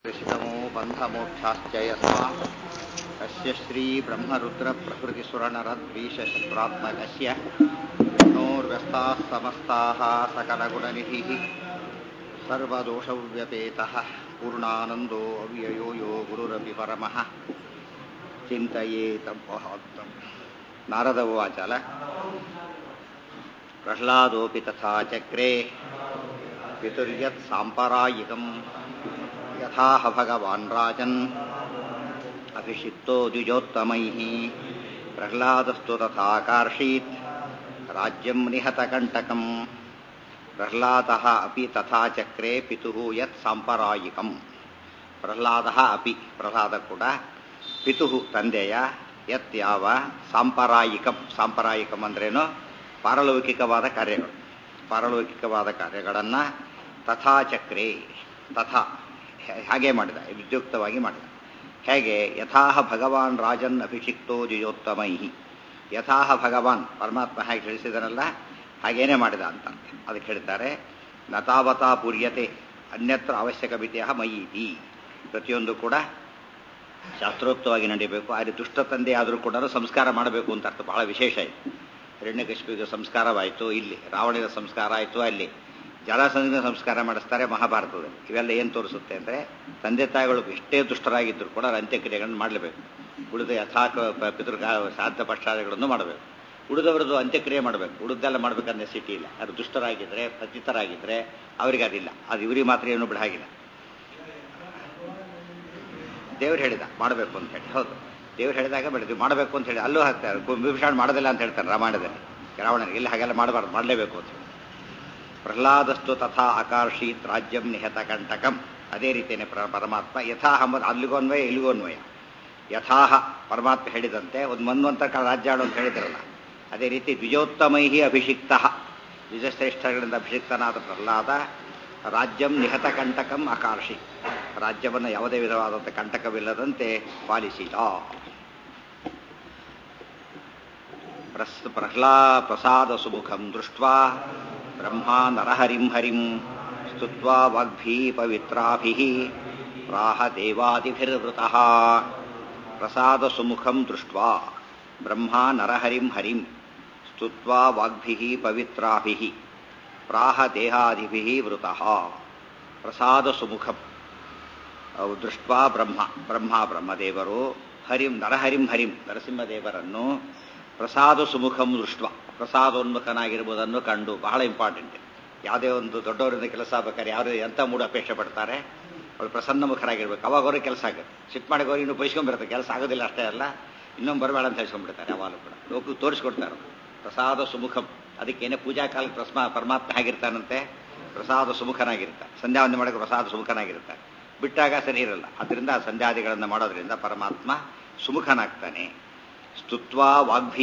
कृष्णमो बन्धमोक्षाश्च यस्मात् कस्य श्रीब्रह्मरुद्रप्रभृतिसुरनरद्वीषशत्रात्मकस्य विष्णोर्व्यस्ताः समस्ताः सकलगुणनिधिः सर्वदोषव्यपेतः पूर्णानन्दो अव्ययो यो गुरुरपि परमः चिन्तयेतम् नारद उवाचल प्रह्लादोऽपि तथा चक्रे पितुर्यत् साम्परायिकम् यथाह भगवान् राजन् अभिषिक्तो द्विजोत्तमैः प्रह्लादस्तु तथाकार्षीत् राज्यम् निहतकण्टकम् प्रह्लादः अपि तथा चक्रे पितुः यत् ಸಾಂಪರಾಯಿಕಂ ಪ್ರಹ್ಲಾದ ಅಪಿ ಪ್ರಹ್ಲಾದ ಕೂಡ ಪಿತುಃ ತಂದೆಯ ಯತ್ ಯಾವ ಸಾಂಪರಾಯಿಕಂ ಸಾಂಪರಾಯಿಕಂ ಅಂದ್ರೇನು ಪಾರಲೌಕಿಕವಾದ ಕಾರ್ಯಗಳು ಪಾರಲೌಕಿಕವಾದ ಕಾರ್ಯಗಳನ್ನು ತಥಾ ಚಕ್ರೆ ತಥಾ ಹಾಗೆ ಮಾಡಿದ ವಿದ್ಯುಕ್ತವಾಗಿ ಮಾಡಿದ ಹೇಗೆ ಯಥಾಹ ಭಗವಾನ್ ರಾಜನ್ ಅಭಿಷಿಕ್ತೋ ದ್ವಿಜೋತ್ತಮೈ ಯಥಾಹ ಭಗವಾನ್ ಪರಮಾತ್ಮ ಹೇಗೆ ತಿಳಿಸಿದನಲ್ಲ ಹಾಗೇನೆ ಮಾಡಿದ ಅಂತ ಅದಕ್ಕೆ ಹೇಳಿದ್ದಾರೆ ನತಾವತಾ ಪೂರ್ಯತೆ ಅನ್ಯತ್ರ ಅವಶ್ಯಕ ವಿದ್ಯ ಮೈಯಿತಿ ಪ್ರತಿಯೊಂದು ಕೂಡ ಶಾಸ್ತ್ರೋಕ್ತವಾಗಿ ನಡೀಬೇಕು ಅಲ್ಲಿ ದುಷ್ಟ ತಂದೆ ಆದರೂ ಕೂಡ ಸಂಸ್ಕಾರ ಮಾಡಬೇಕು ಅಂತ ಅರ್ಥ ಬಹಳ ವಿಶೇಷ ಇದೆ ಹಿರಣ್ಯಕಶಿಪಿಗೆ ಸಂಸ್ಕಾರವಾಯಿತು ಇಲ್ಲಿ ರಾವಣನ ಸಂಸ್ಕಾರ ಆಯಿತು ಅಲ್ಲಿ ಜಲಸಂಧಿನ ಸಂಸ್ಕಾರ ಮಾಡಿಸ್ತಾರೆ ಮಹಾಭಾರತದಲ್ಲಿ ಇವೆಲ್ಲ ಏನು ತೋರಿಸುತ್ತೆ ಅಂದರೆ ತಂದೆ ತಾಯಿಗಳು ಎಷ್ಟೇ ದುಷ್ಟರಾಗಿದ್ದರೂ ಕೂಡ ಅಂತ್ಯಕ್ರಿಯೆಗಳನ್ನು ಮಾಡಲೇಬೇಕು ಉಳಿದ ಯಥಾಕ ಪಿತೃ ಶ್ರಾದ್ದ ಪಶ್ಚಾದಗಳನ್ನು ಮಾಡಬೇಕು ಉಳಿದವರದ್ದು ಅಂತ್ಯಕ್ರಿಯೆ ಮಾಡಬೇಕು ಉಳಿದೆಲ್ಲ ಮಾಡಬೇಕಂದ್ರೆ ಸಿಟಿ ಇಲ್ಲ ಅದು ದುಷ್ಟರಾಗಿದ್ದರೆ ಪತಿತರಾಗಿದ್ದರೆ ಅವರಿಗೆ ಅದಿಲ್ಲ ಅದು ಇವರಿಗೆ ಮಾತ್ರ ಏನು ಬಿಡ ಹಾಗಿಲ್ಲ ದೇವ್ರು ಹೇಳಿದ ಮಾಡಬೇಕು ಅಂತ ಹೇಳಿ ಹೌದು ದೇವ್ರು ಹೇಳಿದಾಗ ಬೆಳೆದು ಮಾಡಬೇಕು ಅಂತ ಹೇಳಿ ಅಲ್ಲೂ ಹಾಕ್ತಾರೆ ವಿಭೀಷಣ ಮಾಡೋದಿಲ್ಲ ಅಂತ ಹೇಳ್ತಾರೆ ರಾಮಾಯಣದಲ್ಲಿ ರಾವಣನಿಗೆ ಇಲ್ಲಿ ಹಾಗೆಲ್ಲ ಮಾಡಬಾರ್ದು ಮಾಡಲೇಬೇಕು ಅಂತ ಹೇಳಿ ಪ್ರಹ್ಲಾದಸ್ತು ತಥಾ ಆಕಾರ್ಷೀತ್ ರಾಜ್ಯಂ ನಿಹತ ಕಂಟಕಂ ಅದೇ ರೀತಿಯೇ ಪರಮಾತ್ಮ ಯಥಾಹ ಅಲ್ಲಿಗೋನ್ವಯ ಇಲ್ಲಿಗೋನ್ವಯ ಯಥಾಹ ಪರಮಾತ್ಮ ಹೇಳಿದಂತೆ ಒಂದು ಮನ್ವಂತರ ರಾಜ್ಯ ಆಡು ಅಂತ ಹೇಳಿದ್ರಲ್ಲ ಅದೇ ರೀತಿ ದ್ವಿಜೋತ್ತಮೈ ಅಭಿಷಿಕ್ತ ದ್ವಿಜಶ್ರೇಷ್ಠಗಳಿಂದ ಅಭಿಷಿಕ್ತನಾದ ಪ್ರಹ್ಲಾದ ರಾಜ್ಯಂ ನಿಹತ ಕಂಟಕಂ ಆಕಾರ್ಷಿ ರಾಜ್ಯವನ್ನು ಯಾವುದೇ ವಿಧವಾದಂಥ ಕಂಟಕವಿಲ್ಲದಂತೆ ಪಾಲಿಸಿದ ಪ್ರಹ್ಲಾ ಪ್ರಸಾದ ಸುಮುಖಂ ದೃಷ್ಟ ಬ್ರಹ್ಮ ನರಹರಿಂ ಹರಿಂ ಸ್ತುತ್ವಾ ವಾಗ್ಭೀ ಪವಿತ್ರಾಭಿ ರಾಹ ದೇವಾದಿಭಿರ್ವೃತಃ ಪ್ರಸಾದ ಸುಮುಖಂ ದೃಷ್ಟ ಬ್ರಹ್ಮ ನರಹರಿಂ ಹರಿಂ ಸ್ತುತ್ವಾ ವಾಗ್ಭಿ ಪವಿತ್ರಾಭಿ ಪ್ರಾಹ ದೇಹಾದಿಭಿ ವೃತಃ ಪ್ರಸಾದ ಸುಮುಖಂ ದೃಷ್ಟ ಬ್ರಹ್ಮ ಬ್ರಹ್ಮ ಬ್ರಹ್ಮದೇವರು ಹರಿಂ ನರಹರಿಂ ಹರಿಂ ನರಸಿಂಹದೇವರನ್ನು ಪ್ರಸಾದ ಸುಮುಖಂ ದೃಷ್ಟ ಪ್ರಸಾದೋನ್ಮುಖನಾಗಿರ್ಬೋದನ್ನು ಕಂಡು ಬಹಳ ಇಂಪಾರ್ಟೆಂಟ್ ಯಾವುದೇ ಒಂದು ದೊಡ್ಡವರಿಂದ ಕೆಲಸ ಆಗ್ಬೇಕಾದ್ರೆ ಯಾವುದೇ ಎಂಥ ಮೂಡು ಅಪೇಕ್ಷೆ ಪಡ್ತಾರೆ ಅವಳು ಪ್ರಸನ್ನ ಮುಖರಾಗಿರ್ಬೇಕು ಅವಾಗ ಅವ್ರಿಗೆ ಕೆಲಸ ಆಗುತ್ತೆ ಸಿಟ್ ಮಾಡಿ ಅವ್ರು ಇನ್ನೂ ಬಯಸ್ಕೊಂಡ್ಬಿಡುತ್ತೆ ಕೆಲಸ ಆಗೋದಿಲ್ಲ ಅಷ್ಟೇ ಅಲ್ಲ ಇನ್ನೊಂದು ಬರಬೇಡ ಅಂತ ಹೇಳ್ಸ್ಕೊಂಡ್ಬಿಡ್ತಾರೆ ಯಾವಾಗಲೂ ಕೂಡ ಲೋಕ ತೋರಿಸ್ಕೊಡ್ತಾರೆ ಪ್ರಸಾದ ಸುಮುಖಂ ಅದಕ್ಕೇನೆ ಪೂಜಾ ಕಾಲಕ್ಕೆ ಪ್ರಸ್ಮಾ ಪರಮಾತ್ಮ ಹೇಗಿರ್ತಾನಂತೆ ಪ್ರಸಾದ ಸುಮುಖನಾಗಿರ್ತಾನೆ ಸಂಧ್ಯಾವಂದನೆ ಮಾಡೋಕೆ ಪ್ರಸಾದ ಸುಮುಖನಾಗಿರ್ತಾನೆ ಬಿಟ್ಟಾಗ ಸರಿ ಇರಲ್ಲ ಅದರಿಂದ ಸಂಧ್ಯಾದಿಗಳನ್ನು ಮಾಡೋದ್ರಿಂದ ಪರಮಾತ್ಮ ಸುಮುಖನಾಗ್ತಾನೆ ಸ್ತುತ್ವಾ ವಾಗ್ಭಿ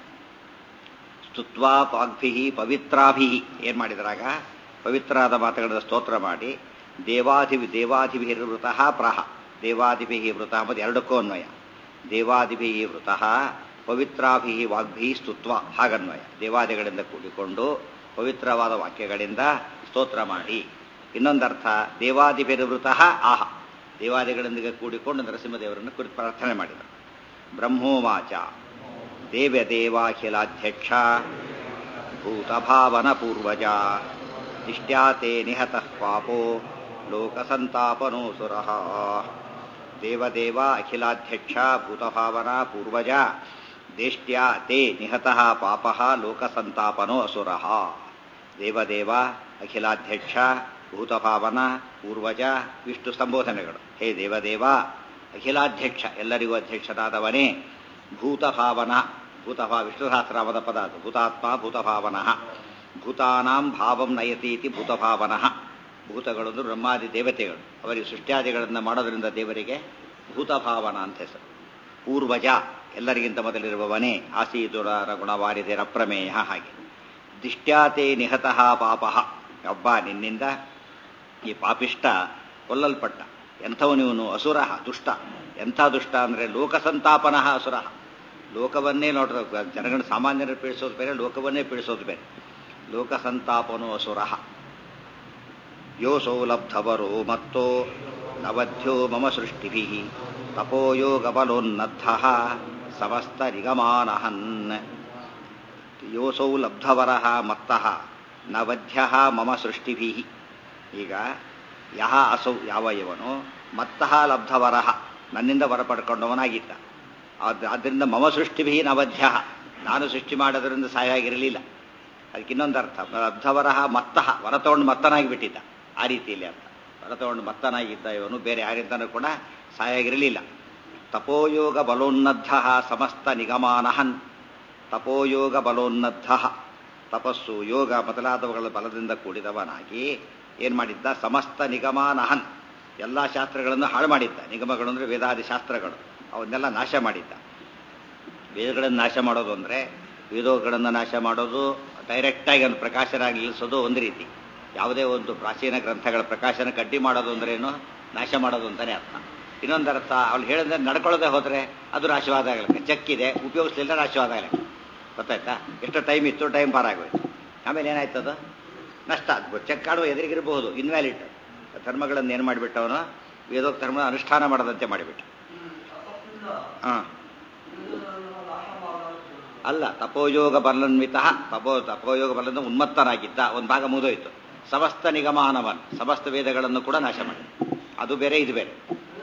ಸ್ತುತ್ವಾ ವಾಗ್ಭಿ ಪವಿತ್ರಾಭಿ ಏನ್ ಮಾಡಿದ್ರಾಗ ಪವಿತ್ರಾದ ಮಾತುಗಳ ಸ್ತೋತ್ರ ಮಾಡಿ ದೇವಾಧಿ ದೇವಾಧಿಭಿ ವೃತಃ ಪ್ರಾಹ ದೇವಾದಿಭಿ ವೃತಃ ಮತ್ತು ಎರಡಕ್ಕೂ ಅನ್ವಯ ದೇವಾದಿಭಿ ವೃತಃ ಪವಿತ್ರಾಭಿ ವಾಗ್ಭಿ ಸ್ತುತ್ವ ಹಾಗನ್ವಯ ದೇವಾದಿಗಳಿಂದ ಕೂಡಿಕೊಂಡು ಪವಿತ್ರವಾದ ವಾಕ್ಯಗಳಿಂದ ಸ್ತೋತ್ರ ಮಾಡಿ ಇನ್ನೊಂದರ್ಥ ದೇವಾದಿಭಿರ್ವೃತಃ ಆಹ ದೇವಾದಿಗಳೊಂದಿಗೆ ಕೂಡಿಕೊಂಡು ನರಸಿಂಹದೇವರನ್ನು ಕುರಿತು ಪ್ರಾರ್ಥನೆ ಮಾಡಿದರು ಬ್ರಹ್ಮೋವಾಚ ದೇವ ದೇವಾಖಿಲಾಧ್ಯಕ್ಷ ಭೂತಭಾವನ ಪೂರ್ವಜ ದಿಷ್ಟ್ಯಾತೆ ನಿಹತಃ ಪಾಪೋ ಲೋಕಸಂತಾಪನೋಸುರ ದೇವದೇವ ಅಖಿಲಾಧ್ಯಕ್ಷ ಭೂತಭಾವನ ಪೂರ್ವಜ ದೇಷ್ಟ್ಯಾ ತೇ ನಿಹತಃ ಪಾಪ ಲೋಕಸಂತಾಪನೋ ಅಸುರ ದೇವದೇವ ಅಖಿಲಾಧ್ಯಕ್ಷ ಭೂತಭಾವನ ಪೂರ್ವಜ ವಿಷ್ಣು ಸಂಬೋಧನೆಗಳು ಹೇ ದೇವದೇವ ಅಖಿಲಾಧ್ಯಕ್ಷ ಎಲ್ಲರಿಗೂ ಅಧ್ಯಕ್ಷನಾದವನೇ ಭೂತಭಾವನ ಭೂತಭಾವ ವಿಷ್ಣು ಸಹಸ್ರಾಮದ ಪದ ಅದು ಭೂತಾತ್ಮ ಭೂತಭಾವನ ಭೂತಾನಾಂ ಭಾವಂ ನಯತೀತಿ ಭೂತಭಾವನ ಭೂತಗಳು ಬ್ರಹ್ಮಾದಿ ದೇವತೆಗಳು ಅವರಿಗೆ ಸೃಷ್ಟ್ಯಾದಿಗಳನ್ನು ಮಾಡೋದ್ರಿಂದ ದೇವರಿಗೆ ಭೂತಭಾವನ ಅಂತ ಹೆಸರು ಪೂರ್ವಜ ಎಲ್ಲರಿಗಿಂತ ಮೊದಲಿರುವವನೇ ಆಸೀದುರ ಗುಣವಾರಿದೆ ಅಪ್ರಮೇಯ ಹಾಗೆ ದಿಷ್ಟ್ಯಾತೆ ನಿಹತಃ ಪಾಪ ಒಬ್ಬ ನಿನ್ನಿಂದ ಈ ಪಾಪಿಷ್ಟ ಕೊಲ್ಲಲ್ಪಟ್ಟ ಎಂಥವನಿವನು ಅಸುರ ದುಷ್ಟ ಎಂಥ ದುಷ್ಟ ಅಂದರೆ ಲೋಕಸಂತಾಪನ ಅಸುರ ಲೋಕವನ್ನೇ ನೋಡ್ರ ಜನಗಳ ಸಾಮಾನ್ಯರು ಪೀಡಿಸೋದು ಬೇರೆ ಲೋಕವನ್ನೇ ಪೀಡಿಸೋದು ಬೇರೆ ಲೋಕಸಂತಾಪನೋ ಅಸುರ ಯೋಸೌ ಲಬ್ಧವರೋ ಮತ್ತೋ ನವಧ್यो ಮಮ ಸೃಷ್ಟಿಭಿः ತಪೋಯೋಗಬಲೋನ್ನದ್ಧः ಸಮಸ್ತನಿಗಮಾನಹನ್ ಯೋಸೌ ಲಬ್ಧವರಃ ಮತ್ತಃ ನವಧ್ಯಃ ಮಮ ಸೃಷ್ಟಿಭಿः ಈಗ ಯಹ ಅಸೌ ಯಾವ ಇವನು ಮತ್ತಃ ಲಬ್ಧವರಃ ನನ್ನಿಂದ ವರ ಪಡ್ಕೊಂಡವನಾಗಿದ್ದ ಆದ್- ಆದ್ದರಿಂದ ಮಮ ಸೃಷ್ಟಿಭಿ ನವಧ್ಯ ನಾನು ಸೃಷ್ಟಿ ಮಾಡೋದ್ರಿಂದ ಸಹಾಯ ಆಗಿರಲಿಲ್ಲ ಅದಕ್ಕೆ ಇನ್ನೊಂದು ಅರ್ಥ ಲಬ್ಧವರಹ ಮತ್ತಃ ವರ ತಗೊಂಡು ಮತ್ತನಾಗಿ ಬಿಟ್ಟಿದ್ದ ಆ ರೀತಿಯಲ್ಲಿ ಅರ್ಥ ವರ ತಗೊಂಡು ಮತ್ತನಾಗಿದ್ದ ಇವನು ಬೇರೆ ಯಾರಿಂದನೂ ಕೂಡ ಸಹಾಯ ಆಗಿರಲಿಲ್ಲ ತಪೋಯೋಗ ಬಲೋನ್ನದ್ಧ ಸಮಸ್ತ ನಿಗಮಾನಹನ್ ತಪೋಯೋಗ ಬಲೋನ್ನದ್ಧ ತಪಸ್ಸು ಯೋಗ ಮೊದಲಾದವುಗಳ ಬಲದಿಂದ ಕೂಡಿದವನಾಗಿ ಏನ್ ಮಾಡಿದ್ದ ಸಮಸ್ತ ನಿಗಮಾನಹನ್ ಎಲ್ಲ ಶಾಸ್ತ್ರಗಳನ್ನು ಹಾಳು ಮಾಡಿದ್ದ ನಿಗಮಗಳು ಅಂದ್ರೆ ವೇದಾದಿ ಶಾಸ್ತ್ರಗಳು ಅವನ್ನೆಲ್ಲ ನಾಶ ಮಾಡಿದ್ದ ವೇದಗಳನ್ನು ನಾಶ ಮಾಡೋದು ಅಂದ್ರೆ ವೇದೋಗಳನ್ನು ನಾಶ ಮಾಡೋದು ಡೈರೆಕ್ಟಾಗಿ ಒಂದು ಪ್ರಕಾಶನಾಗಿ ನಿಲ್ಲಿಸೋದು ಒಂದು ರೀತಿ ಯಾವುದೇ ಒಂದು ಪ್ರಾಚೀನ ಗ್ರಂಥಗಳ ಪ್ರಕಾಶನ ಕಡ್ಡಿ ಮಾಡೋದು ಅಂದ್ರೇನು ನಾಶ ಮಾಡೋದು ಅಂತಾನೆ ಅರ್ಥ ಇನ್ನೊಂದು ಅರ್ಥ ಅವ್ಳು ಹೇಳಿದ್ರೆ ನಡ್ಕೊಳ್ಳದೆ ಹೋದ್ರೆ ಅದು ನಾಶವಾದ ಆಗಲಿಕ್ಕೆ ಚೆಕ್ ಇದೆ ಉಪಯೋಗಿಸಲಿಲ್ಲ ನಾಶವಾದ ಆಗಲಿಕ್ಕೆ ಗೊತ್ತಾಯ್ತಾ ಎಷ್ಟು ಟೈಮ್ ಇತ್ತು ಟೈಮ್ ಪಾರ್ ಆಗೋಯ್ತು ಆಮೇಲೆ ಏನಾಯ್ತದು ನಷ್ಟ ಆಗ್ಬೋದು ಚೆಕ್ ಕಾಡುವ ಎದುರಿಗಿರಬಹುದು ಇನ್ವ್ಯಾಲಿಡ್ ಧರ್ಮಗಳನ್ನು ಏನು ಮಾಡಿಬಿಟ್ಟವನು ವೇದೋಕ್ತ ಧರ್ಮ ಅನುಷ್ಠಾನ ಮಾಡದಂತೆ ಮಾಡಿಬಿಟ್ಟ ಹಾಂ ಅಲ್ಲ ತಪೋಯೋಗ ಬಲನ್ವಿತ ತಪೋ ತಪೋಯೋಗ ಬಲದಿಂದ ಉನ್ಮತ್ತನಾಗಿದ್ದ ಒಂದು ಭಾಗ ಮುಗಿದೋಯ್ತು ಸಮಸ್ತ ನಿಗಮಾನವನ್ ಸಮಸ್ತ ವೇದಗಳನ್ನು ಕೂಡ ನಾಶ ಮಾಡಿ ಅದು ಬೇರೆ ಇದು ಬೇರೆ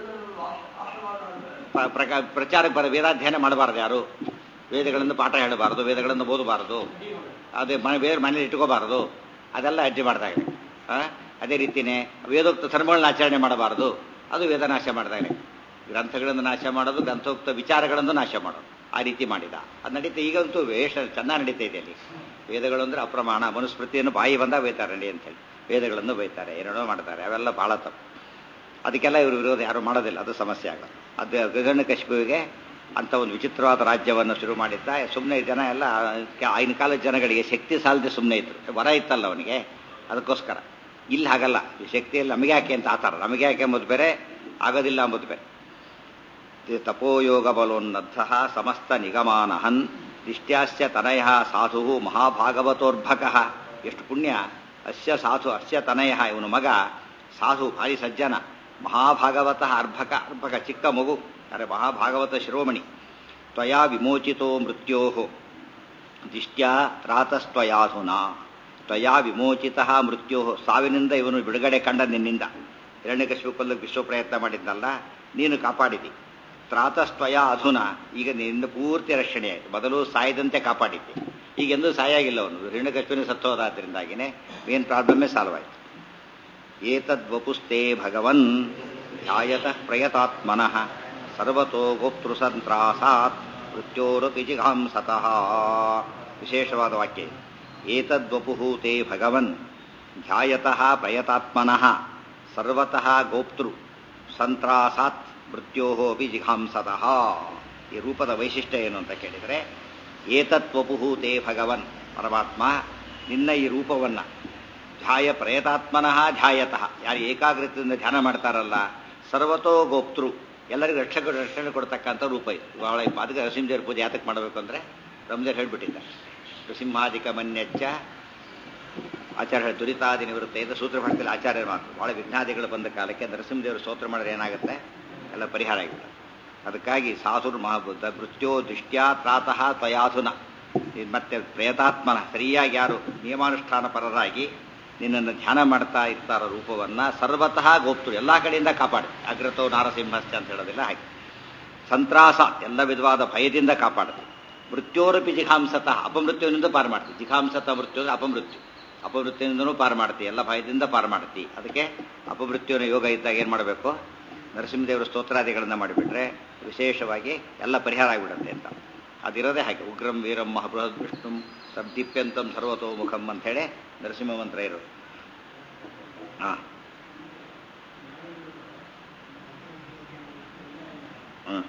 ಪ- ಪ್ರಕ- ಪ್ರಚಾರಕ್ಕೆ ಬರ ವೇದಾಧ್ಯಯನ ಮಾಡಬಾರದು ಯಾರು ವೇದಗಳನ್ನು ಪಾಠ ಹೇಳಬಾರದು ವೇದಗಳನ್ನು ಓದಬಾರದು ಅದೇ ಮನೆ ಬೇರೆ ಮನೇಲಿ ಇಟ್ಕೋಬಾರದು ಅದೆಲ್ಲ ಅಡ್ಡಿ ಮಾಡಿದಾಗ ಅದೇ ರೀತಿನೇ ವೇದೋಕ್ತ ಧರ್ಮಗಳನ್ನ ಆಚರಣೆ ಮಾಡಬಾರದು ಅದು ವೇದ ನಾಶ ಮಾಡಿದಾಗ ಗ್ರಂಥಗಳನ್ನು ನಾಶ ಮಾಡೋದು ಗ್ರಂಥೋಕ್ತ ವಿಚಾರಗಳನ್ನು ನಾಶ ಮಾಡೋದು ಆ ರೀತಿ ಮಾಡಿದ ಅದು ನಡೀತಾ ಈಗಂತೂ ವೇಷ ಚೆನ್ನಾಗಿ ನಡೀತಾ ಇದೆ ಅಲ್ಲಿ ವೇದಗಳು ಅಂದ್ರೆ ಅಪ್ರಮಾಣ ಮನುಸ್ಮೃತಿಯನ್ನು ಬಾಯಿ ಬಂದಾಗ ಬೈತಾರೆ ನಡಿ ಅಂತೇಳಿ ವೇದಗಳನ್ನು ಬೈತಾರೆ ಏನೇನೋ ಮಾಡ್ತಾರೆ ಅವೆಲ್ಲ ಬಹಳ ತಪ್ಪು ಅದಕ್ಕೆಲ್ಲ ಇವರು ವಿರೋಧ ಯಾರು ಮಾಡೋದಿಲ್ಲ ಅದು ಸಮಸ್ಯೆ ಆಗೋದು ಅದು ಗಗನ ಕಶ್ಮುವಿಗೆ ಅಂತ ಒಂದು ವಿಚಿತ್ರವಾದ ರಾಜ್ಯವನ್ನು ಶುರು ಮಾಡಿದ್ದ ಸುಮ್ಮನೆ ಜನ ಎಲ್ಲ ಆಗಿನ ಕಾಲದ ಜನಗಳಿಗೆ ಶಕ್ತಿ ಸಾಲದೆ ಸುಮ್ಮನೆ ಇದ್ರು ವರ ಇತ್ತಲ್ಲ ಅವನಿಗೆ ಅದಕ್ಕೋಸ್ಕರ ಇಲ್ಲಿ ಹಾಗಲ್ಲ ಈ ಶಕ್ತಿಯಲ್ಲಿ ನಮಗೆ ಯಾಕೆ ಅಂತ ಆತಾರ ನಮಗೆ ಯಾಕೆ ಎಂಬುದು ಬೇರೆ ಆಗೋದಿಲ್ಲ ಎಂಬುದು ಬೇರೆ ತಪೋಯೋಗ ಬಲೋನ್ನದ್ಧ ಸಮಸ್ತ ನಿಗಮಾನಹನ್ ದಿಷ್ಟ್ಯಾಸ್ಯ ತನಯ ಸಾಧು ಮಹಾಭಾಗವತೋರ್ಭಕ ಎಷ್ಟು ಪುಣ್ಯ ಅಸ್ಯ ಸಾಧು ಅಸ್ಯ ತನಯ ಇವನು ಮಗ ಸಾಧು ಭಾರಿ ಸಜ್ಜನ ಮಹಾಭಾಗವತ ಅರ್ಭಕ ಅರ್ಭಕ ಚಿಕ್ಕ ಮಗು ಅರೆ ಮಹಾಭಾಗವತ ಶಿರೋಮಣಿ ತ್ವಯಾ ವಿಮೋಚಿತೋ ಮೃತ್ಯೋ ದಿಷ್ಟ್ಯಾ ತ್ರಾತಸ್ತ್ವಯಾಧುನಾ ತ್ವಯಾ ವಿಮೋಚಿತ ಮೃತ್ಯೋ ಸಾವಿನಿಂದ ಇವನು ಬಿಡುಗಡೆ ಕಂಡ ನಿನ್ನಿಂದ ಹಿರಣ್ಯಕಶಿಪು ಕೊಲ್ಲಕ್ಕೆ ವಿಶ್ವ ಪ್ರಯತ್ನ ಮಾಡಿದ್ದಲ್ಲ ನೀನು ಕಾಪಾಡಿದಿ ತ್ರಾತಸ್ತ್ವಯ ಅಧುನ ಈಗ ನಿನ್ನ ಪೂರ್ತಿ ರಕ್ಷಣೆ ಆಯಿತು ಮೊದಲು ಸಾಯದಂತೆ ಕಾಪಾಡಿದ್ದೆ ಈಗ ಎಂದೂ ಸಾಯಾಗಿಲ್ಲ ಅವನು ಹಿರಣ್ಯಕಶಿಪುನೇ ಸತ್ತೋದಾದ್ರಿಂದಾಗಿನೇ ಮೇನ್ ಪ್ರಾಬ್ಲಮ್ಮೇ ಸಾಲ್ವ್ ಆಯಿತು ಏತದ್ವಪುಸ್ತೆ ಭಗವನ್ ಧ್ಯಾಯತಃ ಪ್ರಯತಾತ್ಮನಃ ಸರ್ವತೋ ಗೋಪ್ತೃ ಸಂತ್ರಾಸಾತ್ ಮೃತ್ಯೋರಪಿ ಜಿಘಾಂಸತಃ ವಿಶೇಷವಾದ ವಾಕ್ಯ ಇದು. ಏತದ್ವಪುಃ ತೇ ಭಗವನ್ ಧ್ಯಾಯತಃ ಪ್ರಯತಾತ್ಮನಃ ಸರ್ವತಃ ಗೋಪ್ತೃ ಸಂತ್ರಾಸಾತ್ ಮೃತ್ಯೋ ಅಪಿ ಜಿಘಾಂಸತಃ ಈ ರೂಪದ ವೈಶಿಷ್ಟ್ಯ ಏನು ಅಂತ ಕೇಳಿದರೆ ಏತತ್ವಪುಃ ತೇ ಭಗವನ್ ಪರಮಾತ್ಮ ನಿನ್ನ ಈ ರೂಪವನ್ನ ಧ್ಯಾಯ ಪ್ರಯತಾತ್ಮನಃ ಧ್ಯಾಯತಃ ಯಾರು ಏಕಾಗ್ರತೆಯಿಂದ ಧ್ಯಾನ ಮಾಡ್ತಾರಲ್ಲ ಸರ್ವತೋ ಗೋಪ್ತೃ ಎಲ್ಲರಿಗೂ ರಕ್ಷಕ ರಕ್ಷಣೆ ಕೊಡ್ತಕ್ಕಂಥ ರೂಪ ಇದು ಬಹಳ ಅದಕ್ಕೆ ನರಸಿಂಹದೇವ್ರ ಪೂಜೆ ಯಾತಕ್ಕೆ ಮಾಡಬೇಕು ಅಂದರೆ ರಮಜರ್ ಹೇಳ್ಬಿಟ್ಟಿದ್ದ ನೃಸಿಂಹಾದಿಕ ಮನ್ಯಚ್ಚ ಆಚಾರ್ಯ ದುರಿತಾದಿ ನಿವೃತ್ತ ಇದು ಸೂತ್ರ ಭಾಷೆಯಲ್ಲಿ ಆಚಾರ್ಯರ ಮಾತು ಬಹಳ ವಿಘ್ನಾದಿಗಳು ಬಂದ ಕಾಲಕ್ಕೆ ನರಸಿಂಹದೇವರು ಸ್ತೋತ್ರ ಮಾಡಿದ್ರೆ ಏನಾಗುತ್ತೆ ಎಲ್ಲ ಪರಿಹಾರ ಆಗುತ್ತೆ ಅದಕ್ಕಾಗಿ ಸಾಧುರ್ ಮಹಾಬುದ್ಧ ಮೃತ್ಯೋ ದೃಷ್ಟ್ಯಾ ತ್ರಾತಃ ತ್ವಯಾಧುನ ಇದು ಮತ್ತೆ ಪ್ರಯತಾತ್ಮನ ಸರಿಯಾಗಿ ಯಾರು ನಿಯಮಾನುಷ್ಠಾನ ಪರರಾಗಿ ನಿನ್ನನ್ನು ಧ್ಯಾನ ಮಾಡ್ತಾ ಇರ್ತಾರ ರೂಪವನ್ನ ಸರ್ವತಃ ಗೋಪ್ತರು ಎಲ್ಲಾ ಕಡೆಯಿಂದ ಕಾಪಾಡು ಅಗ್ರತೋ ನಾರಸಿಂಹಸ್ಯ ಅಂತ ಹೇಳೋದಿಲ್ಲ ಹಾಗೆ ಸಂತ್ರಾಸ ಎಲ್ಲ ವಿಧವಾದ ಭಯದಿಂದ ಕಾಪಾಡುತ್ತೆ ಮೃತ್ಯೋರಪಿ ಜಿಘಾಂಸತಃ ಅಪಮೃತ್ಯುವಿನಿಂದ ಪಾರು ಮಾಡ್ತಿ ಜಿಘಾಂಸತ ಮೃತ್ಯು ಅಂದ್ರೆ ಅಪಮೃತ್ಯು ಅಪಮೃತ್ಯುವಿನಿಂದನೂ ಪಾರು ಮಾಡ್ತಿ ಎಲ್ಲ ಭಯದಿಂದ ಪಾರು ಮಾಡ್ತಿ ಅದಕ್ಕೆ ಅಪಮೃತ್ಯುವಿನ ಯೋಗ ಇದ್ದಾಗ ಏನು ಮಾಡಬೇಕು ನರಸಿಂಹದೇವರ ಸ್ತೋತ್ರಾದಿಗಳನ್ನ ಮಾಡಿಬಿಟ್ರೆ ವಿಶೇಷವಾಗಿ ಎಲ್ಲ ಪರಿಹಾರ ಆಗಿಬಿಡುತ್ತೆ ಅಂತ ಅದಿರೋದೇ ಹಾಗೆ ಉಗ್ರಂ ವೀರಂ ಮಹಾಬೃಹದ್ ವಿಷ್ಣು ಸಬ್ದೀಪ್ಯಂತಂ ಸರ್ವತೋಮುಖಂ ಅಂತ ಹೇಳಿ ನರಸಿಂಹ ಮಂತ್ರ ಇರೋದು ಹಾಂ ಹ್ಮ್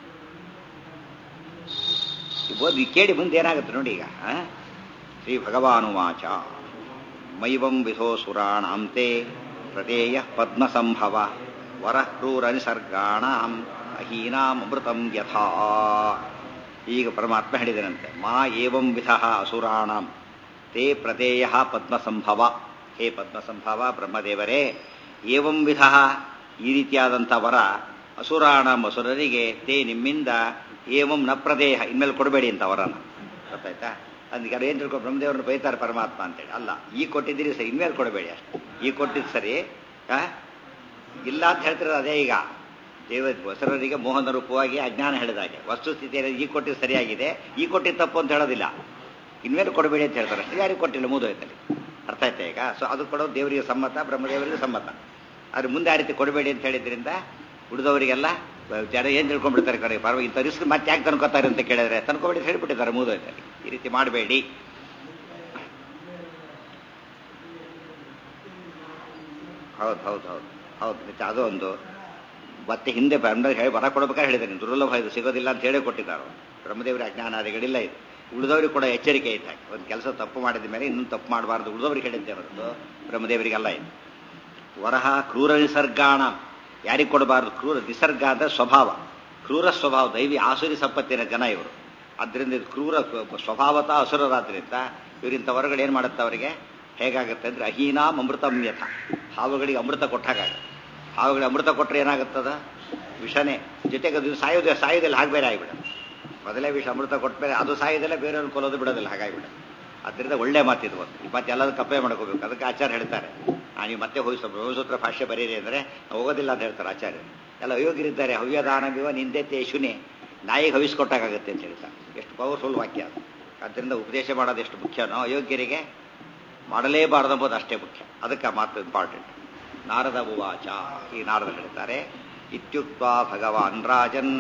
ಓದಿ ಕೇಳಿ ಮುಂದೆ ಏನಾಗುತ್ತೆ ನೋಡಿ ಈಗ ಆ? ಶ್ರೀ ಭಗವಾನುವಾಚ ಮೈವಂ ವಿಧೋ ಸುರಾಣಾಂತೆ ಪ್ರದೇಯ ಪದ್ಮಸಂಭವ ವರಃ ಕ್ರೂರನಿಸರ್ಗಾಣಾಂ ಅಹೀನಾಂ ಅಮೃತಂ ಯಥಾ ಈಗ ಪರಮಾತ್ಮ ಹೇಳಿದನಂತೆ ಮಾ ಏವಂ ವಿಧ ಅಸುರಾಣಾಂ ತೇ ಪ್ರದೇಯ ಪದ್ಮಸಂಭವ ಹೇ ಪದ್ಮಸಂಭವ ಬ್ರಹ್ಮದೇವರೇ ಏವಂ ವಿಧ ಈ ರೀತಿಯಾದಂಥ ವರ ಅಸುರಾಣ ಅಸುರರಿಗೆ ತೇ ನಿಮ್ಮಿಂದ ಏವಂ ನ ಪ್ರದೇಹ ಇನ್ಮೇಲೆ ಕೊಡಬೇಡಿ ಅಂತ ವರನ ಗೊತ್ತಾಯ್ತಾ ಅದಕ್ಕೆ ಅವ್ರು ಏನು ತಿಳ್ಕೊಂಡು ಬ್ರಹ್ಮದೇವ್ರನ್ನ ಬೈತಾರೆ ಪರಮಾತ್ಮ ಅಂತೇಳಿ ಅಲ್ಲ ಈ ಕೊಟ್ಟಿದ್ದೀರಿ ಸರಿ ಇನ್ಮೇಲೆ ಕೊಡಬೇಡಿ ಅಷ್ಟೇ ಈ ಕೊಟ್ಟಿದ್ದು ಸರಿ ಆ? ಇಲ್ಲ ಅಂತ ಹೇಳ್ತಿರೋದು ಅದೇ ಈಗ ದೇವ ಹೊಸರರಿಗೆ ಮೋಹನ ರೂಪವಾಗಿ ಅಜ್ಞಾನ ಹೇಳಿದಾಗೆ ವಸ್ತುಸ್ಥಿತಿಯಲ್ಲಿ ಈ ಕೊಟ್ಟಿದ್ದು ಸರಿಯಾಗಿದೆ ಈ ಕೊಟ್ಟಿದ್ದು ತಪ್ಪು ಅಂತ ಹೇಳೋದಿಲ್ಲ ಇನ್ಮೇಲೆ ಕೊಡಬೇಡಿ ಅಂತ ಹೇಳ್ತಾರೆ ಅಷ್ಟೇ ಯಾರಿಗೆ ಕೊಟ್ಟಿಲ್ಲ ಮುಗಿದೋಯ್ತಲ್ಲಿ ಅರ್ಥ ಆಯ್ತಾ ಈಗ ಸೊ ಅದು ಕೊಡೋದು ದೇವರಿಗೆ ಸಮ್ಮತ ಬ್ರಹ್ಮದೇವರಿಗೆ ಸಮ್ಮತ ಆದ್ರೆ ಮುಂದೆ ಆ ರೀತಿ ಕೊಡಬೇಡಿ ಅಂತ ಹೇಳಿದ್ರಿಂದ ಉಳಿದವರಿಗೆಲ್ಲ ಜನ ಏನು ತಿಳ್ಕೊಂಡ್ಬಿಡ್ತಾರೆ ಕರೆ ಪರವಾಗಿ ಇಂಥ ರಿಸ್ಕ್ ಮತ್ತೆ ಯಾಕೆ ತನ್ಕೋತಾರೆ ಅಂತ ಕೇಳಿದ್ರೆ ತನ್ಕೋಬೇಡಿ ಅಂತ ಹೇಳ್ಬಿಟ್ಟಿದ್ದಾರೆ ಮುಗಿದೋಯ್ತಲ್ಲಿ ಈ ರೀತಿ ಮಾಡಬೇಡಿ ಹೌದು ಹೌದು ಹೌದು ಹೌದು ಮತ್ತೆ ಅದು ಒಂದು ಮತ್ತೆ ಹಿಂದೆ ಬ್ರಹ್ಮದೇವ್ರು ಹೇಳಿ ವರ ಕೊಡ್ಬೇಕಾದ್ರೆ ಹೇಳಿದ್ದಾರೆ ದುರ್ಲಭ ಇದು ಸಿಗೋದಿಲ್ಲ ಅಂತ ಹೇಳೇ ಕೊಟ್ಟಿದ್ದಾರೆ ಬ್ರಹ್ಮದೇವರ ಅಜ್ಞಾನಾದಿಗಳಿಲ್ಲ ಇದು ಉಳಿದವರಿಗೆ ಕೂಡ ಎಚ್ಚರಿಕೆ ಇದ್ದಾಗ ಒಂದು ಕೆಲಸ ತಪ್ಪು ಮಾಡಿದ ಮೇಲೆ ಇನ್ನೊಂದು ತಪ್ಪು ಮಾಡಬಾರ್ದು ಉಳಿದವರಿಗೆ ಹೇಳಿದ್ದೆ ಹೊರತು ಬ್ರಹ್ಮದೇವರಿಗೆಲ್ಲ ಇದು ವರಹ ಕ್ರೂರ ನಿಸರ್ಗಾಣ ಯಾರಿಗೆ ಕೊಡಬಾರ್ದು ಕ್ರೂರ ನಿಸರ್ಗ ಅಂದ್ರೆ ಸ್ವಭಾವ ಕ್ರೂರ ಸ್ವಭಾವ ದೈವಿ ಆಸುರಿ ಸಂಪತ್ತಿನ ಜನ ಇವರು ಅದರಿಂದ ಇದು ಕ್ರೂರ ಸ್ವಭಾವತ ಅಸುರರಾದ್ರಿಂದ ಇವರಿಂಥ ಹೊರಗಡೆ ಏನು ಮಾಡುತ್ತೆ ಅವರಿಗೆ ಹೇಗಾಗುತ್ತೆ ಅಂದ್ರೆ ಅಹೀನಾಂ ಅಮೃತಂ ಯಥ ಹಾವುಗಳಿಗೆ ಅಮೃತ ಕೊಟ್ಟಾಗುತ್ತೆ ಹಾವುಗಳಿಗೆ ಅಮೃತ ಕೊಟ್ಟರೆ ಏನಾಗುತ್ತದ ವಿಷನೇ ಜೊತೆಗೆ ಅದು ಸಾಯೋದು ಸಾಯೋದಲ್ಲಿ ಹಾಗೆ ಬೇರೆ ಆಗಿಬಿಡ ಮೊದಲೇ ವಿಷ ಅಮೃತ ಕೊಟ್ಟ ಮೇಲೆ ಅದು ಸಾಯೋದಲ್ಲ ಬೇರೆಯವ್ರನ್ನ ಕೊಲ್ಲೋದು ಬಿಡೋದಿಲ್ಲ ಹಾಗಾಗಿಬಿಡ ಅದರಿಂದ ಒಳ್ಳೆ ಮಾತಿದು ಒಂದು ಮತ್ತೆ ಎಲ್ಲದೂ ಕಪ್ಪೆ ಮಾಡ್ಕೋಬೇಕು ಅದಕ್ಕೆ ಆಚಾರ್ಯ ಹೇಳ್ತಾರೆ ನೀವು ಮತ್ತೆ ಹೋಗಿಸೋ ಬ್ರಹ್ಮಸೂತ್ರ ಭಾಷೆ ಬರೀರಿ ಅಂದರೆ ಹೋಗೋದಿಲ್ಲ ಅಂತ ಹೇಳ್ತಾರೆ ಆಚಾರ್ಯ ಎಲ್ಲ ಅಯೋಗ್ಯರಿದ್ದಾರೆ ಹವ್ಯದಾನವಿವ ನಿಂದೆತ್ತೆ ಶುನೆ ನಾಯಿಗೆ ಹವಿಸ್ಕೊಟ್ಟಾಗುತ್ತೆ ಅಂತ ಹೇಳ್ತಾರೆ ಎಷ್ಟು ಪವರ್ಫುಲ್ ವಾಕ್ಯ ಅದು ಅದರಿಂದ ಉಪದೇಶ ಮಾಡೋದು ಎಷ್ಟು ಮುಖ್ಯನೋ ಅಯೋಗ್ಯರಿಗೆ ಮಾಡಲೇಬಾರದು ಎಂಬುದು ಅಷ್ಟೇ ಮುಖ್ಯ ಅದಕ್ಕೆ ಆ ಮಾತು ಇಂಪಾರ್ಟೆಂಟ್ ನಾರದ ಉವಾಚ ಈ ನಾರದ ಹೇಳ್ತಾರೆ ಇತ್ಯುಕ್ತ ಭಗವಾನ್ ರಾಜನ್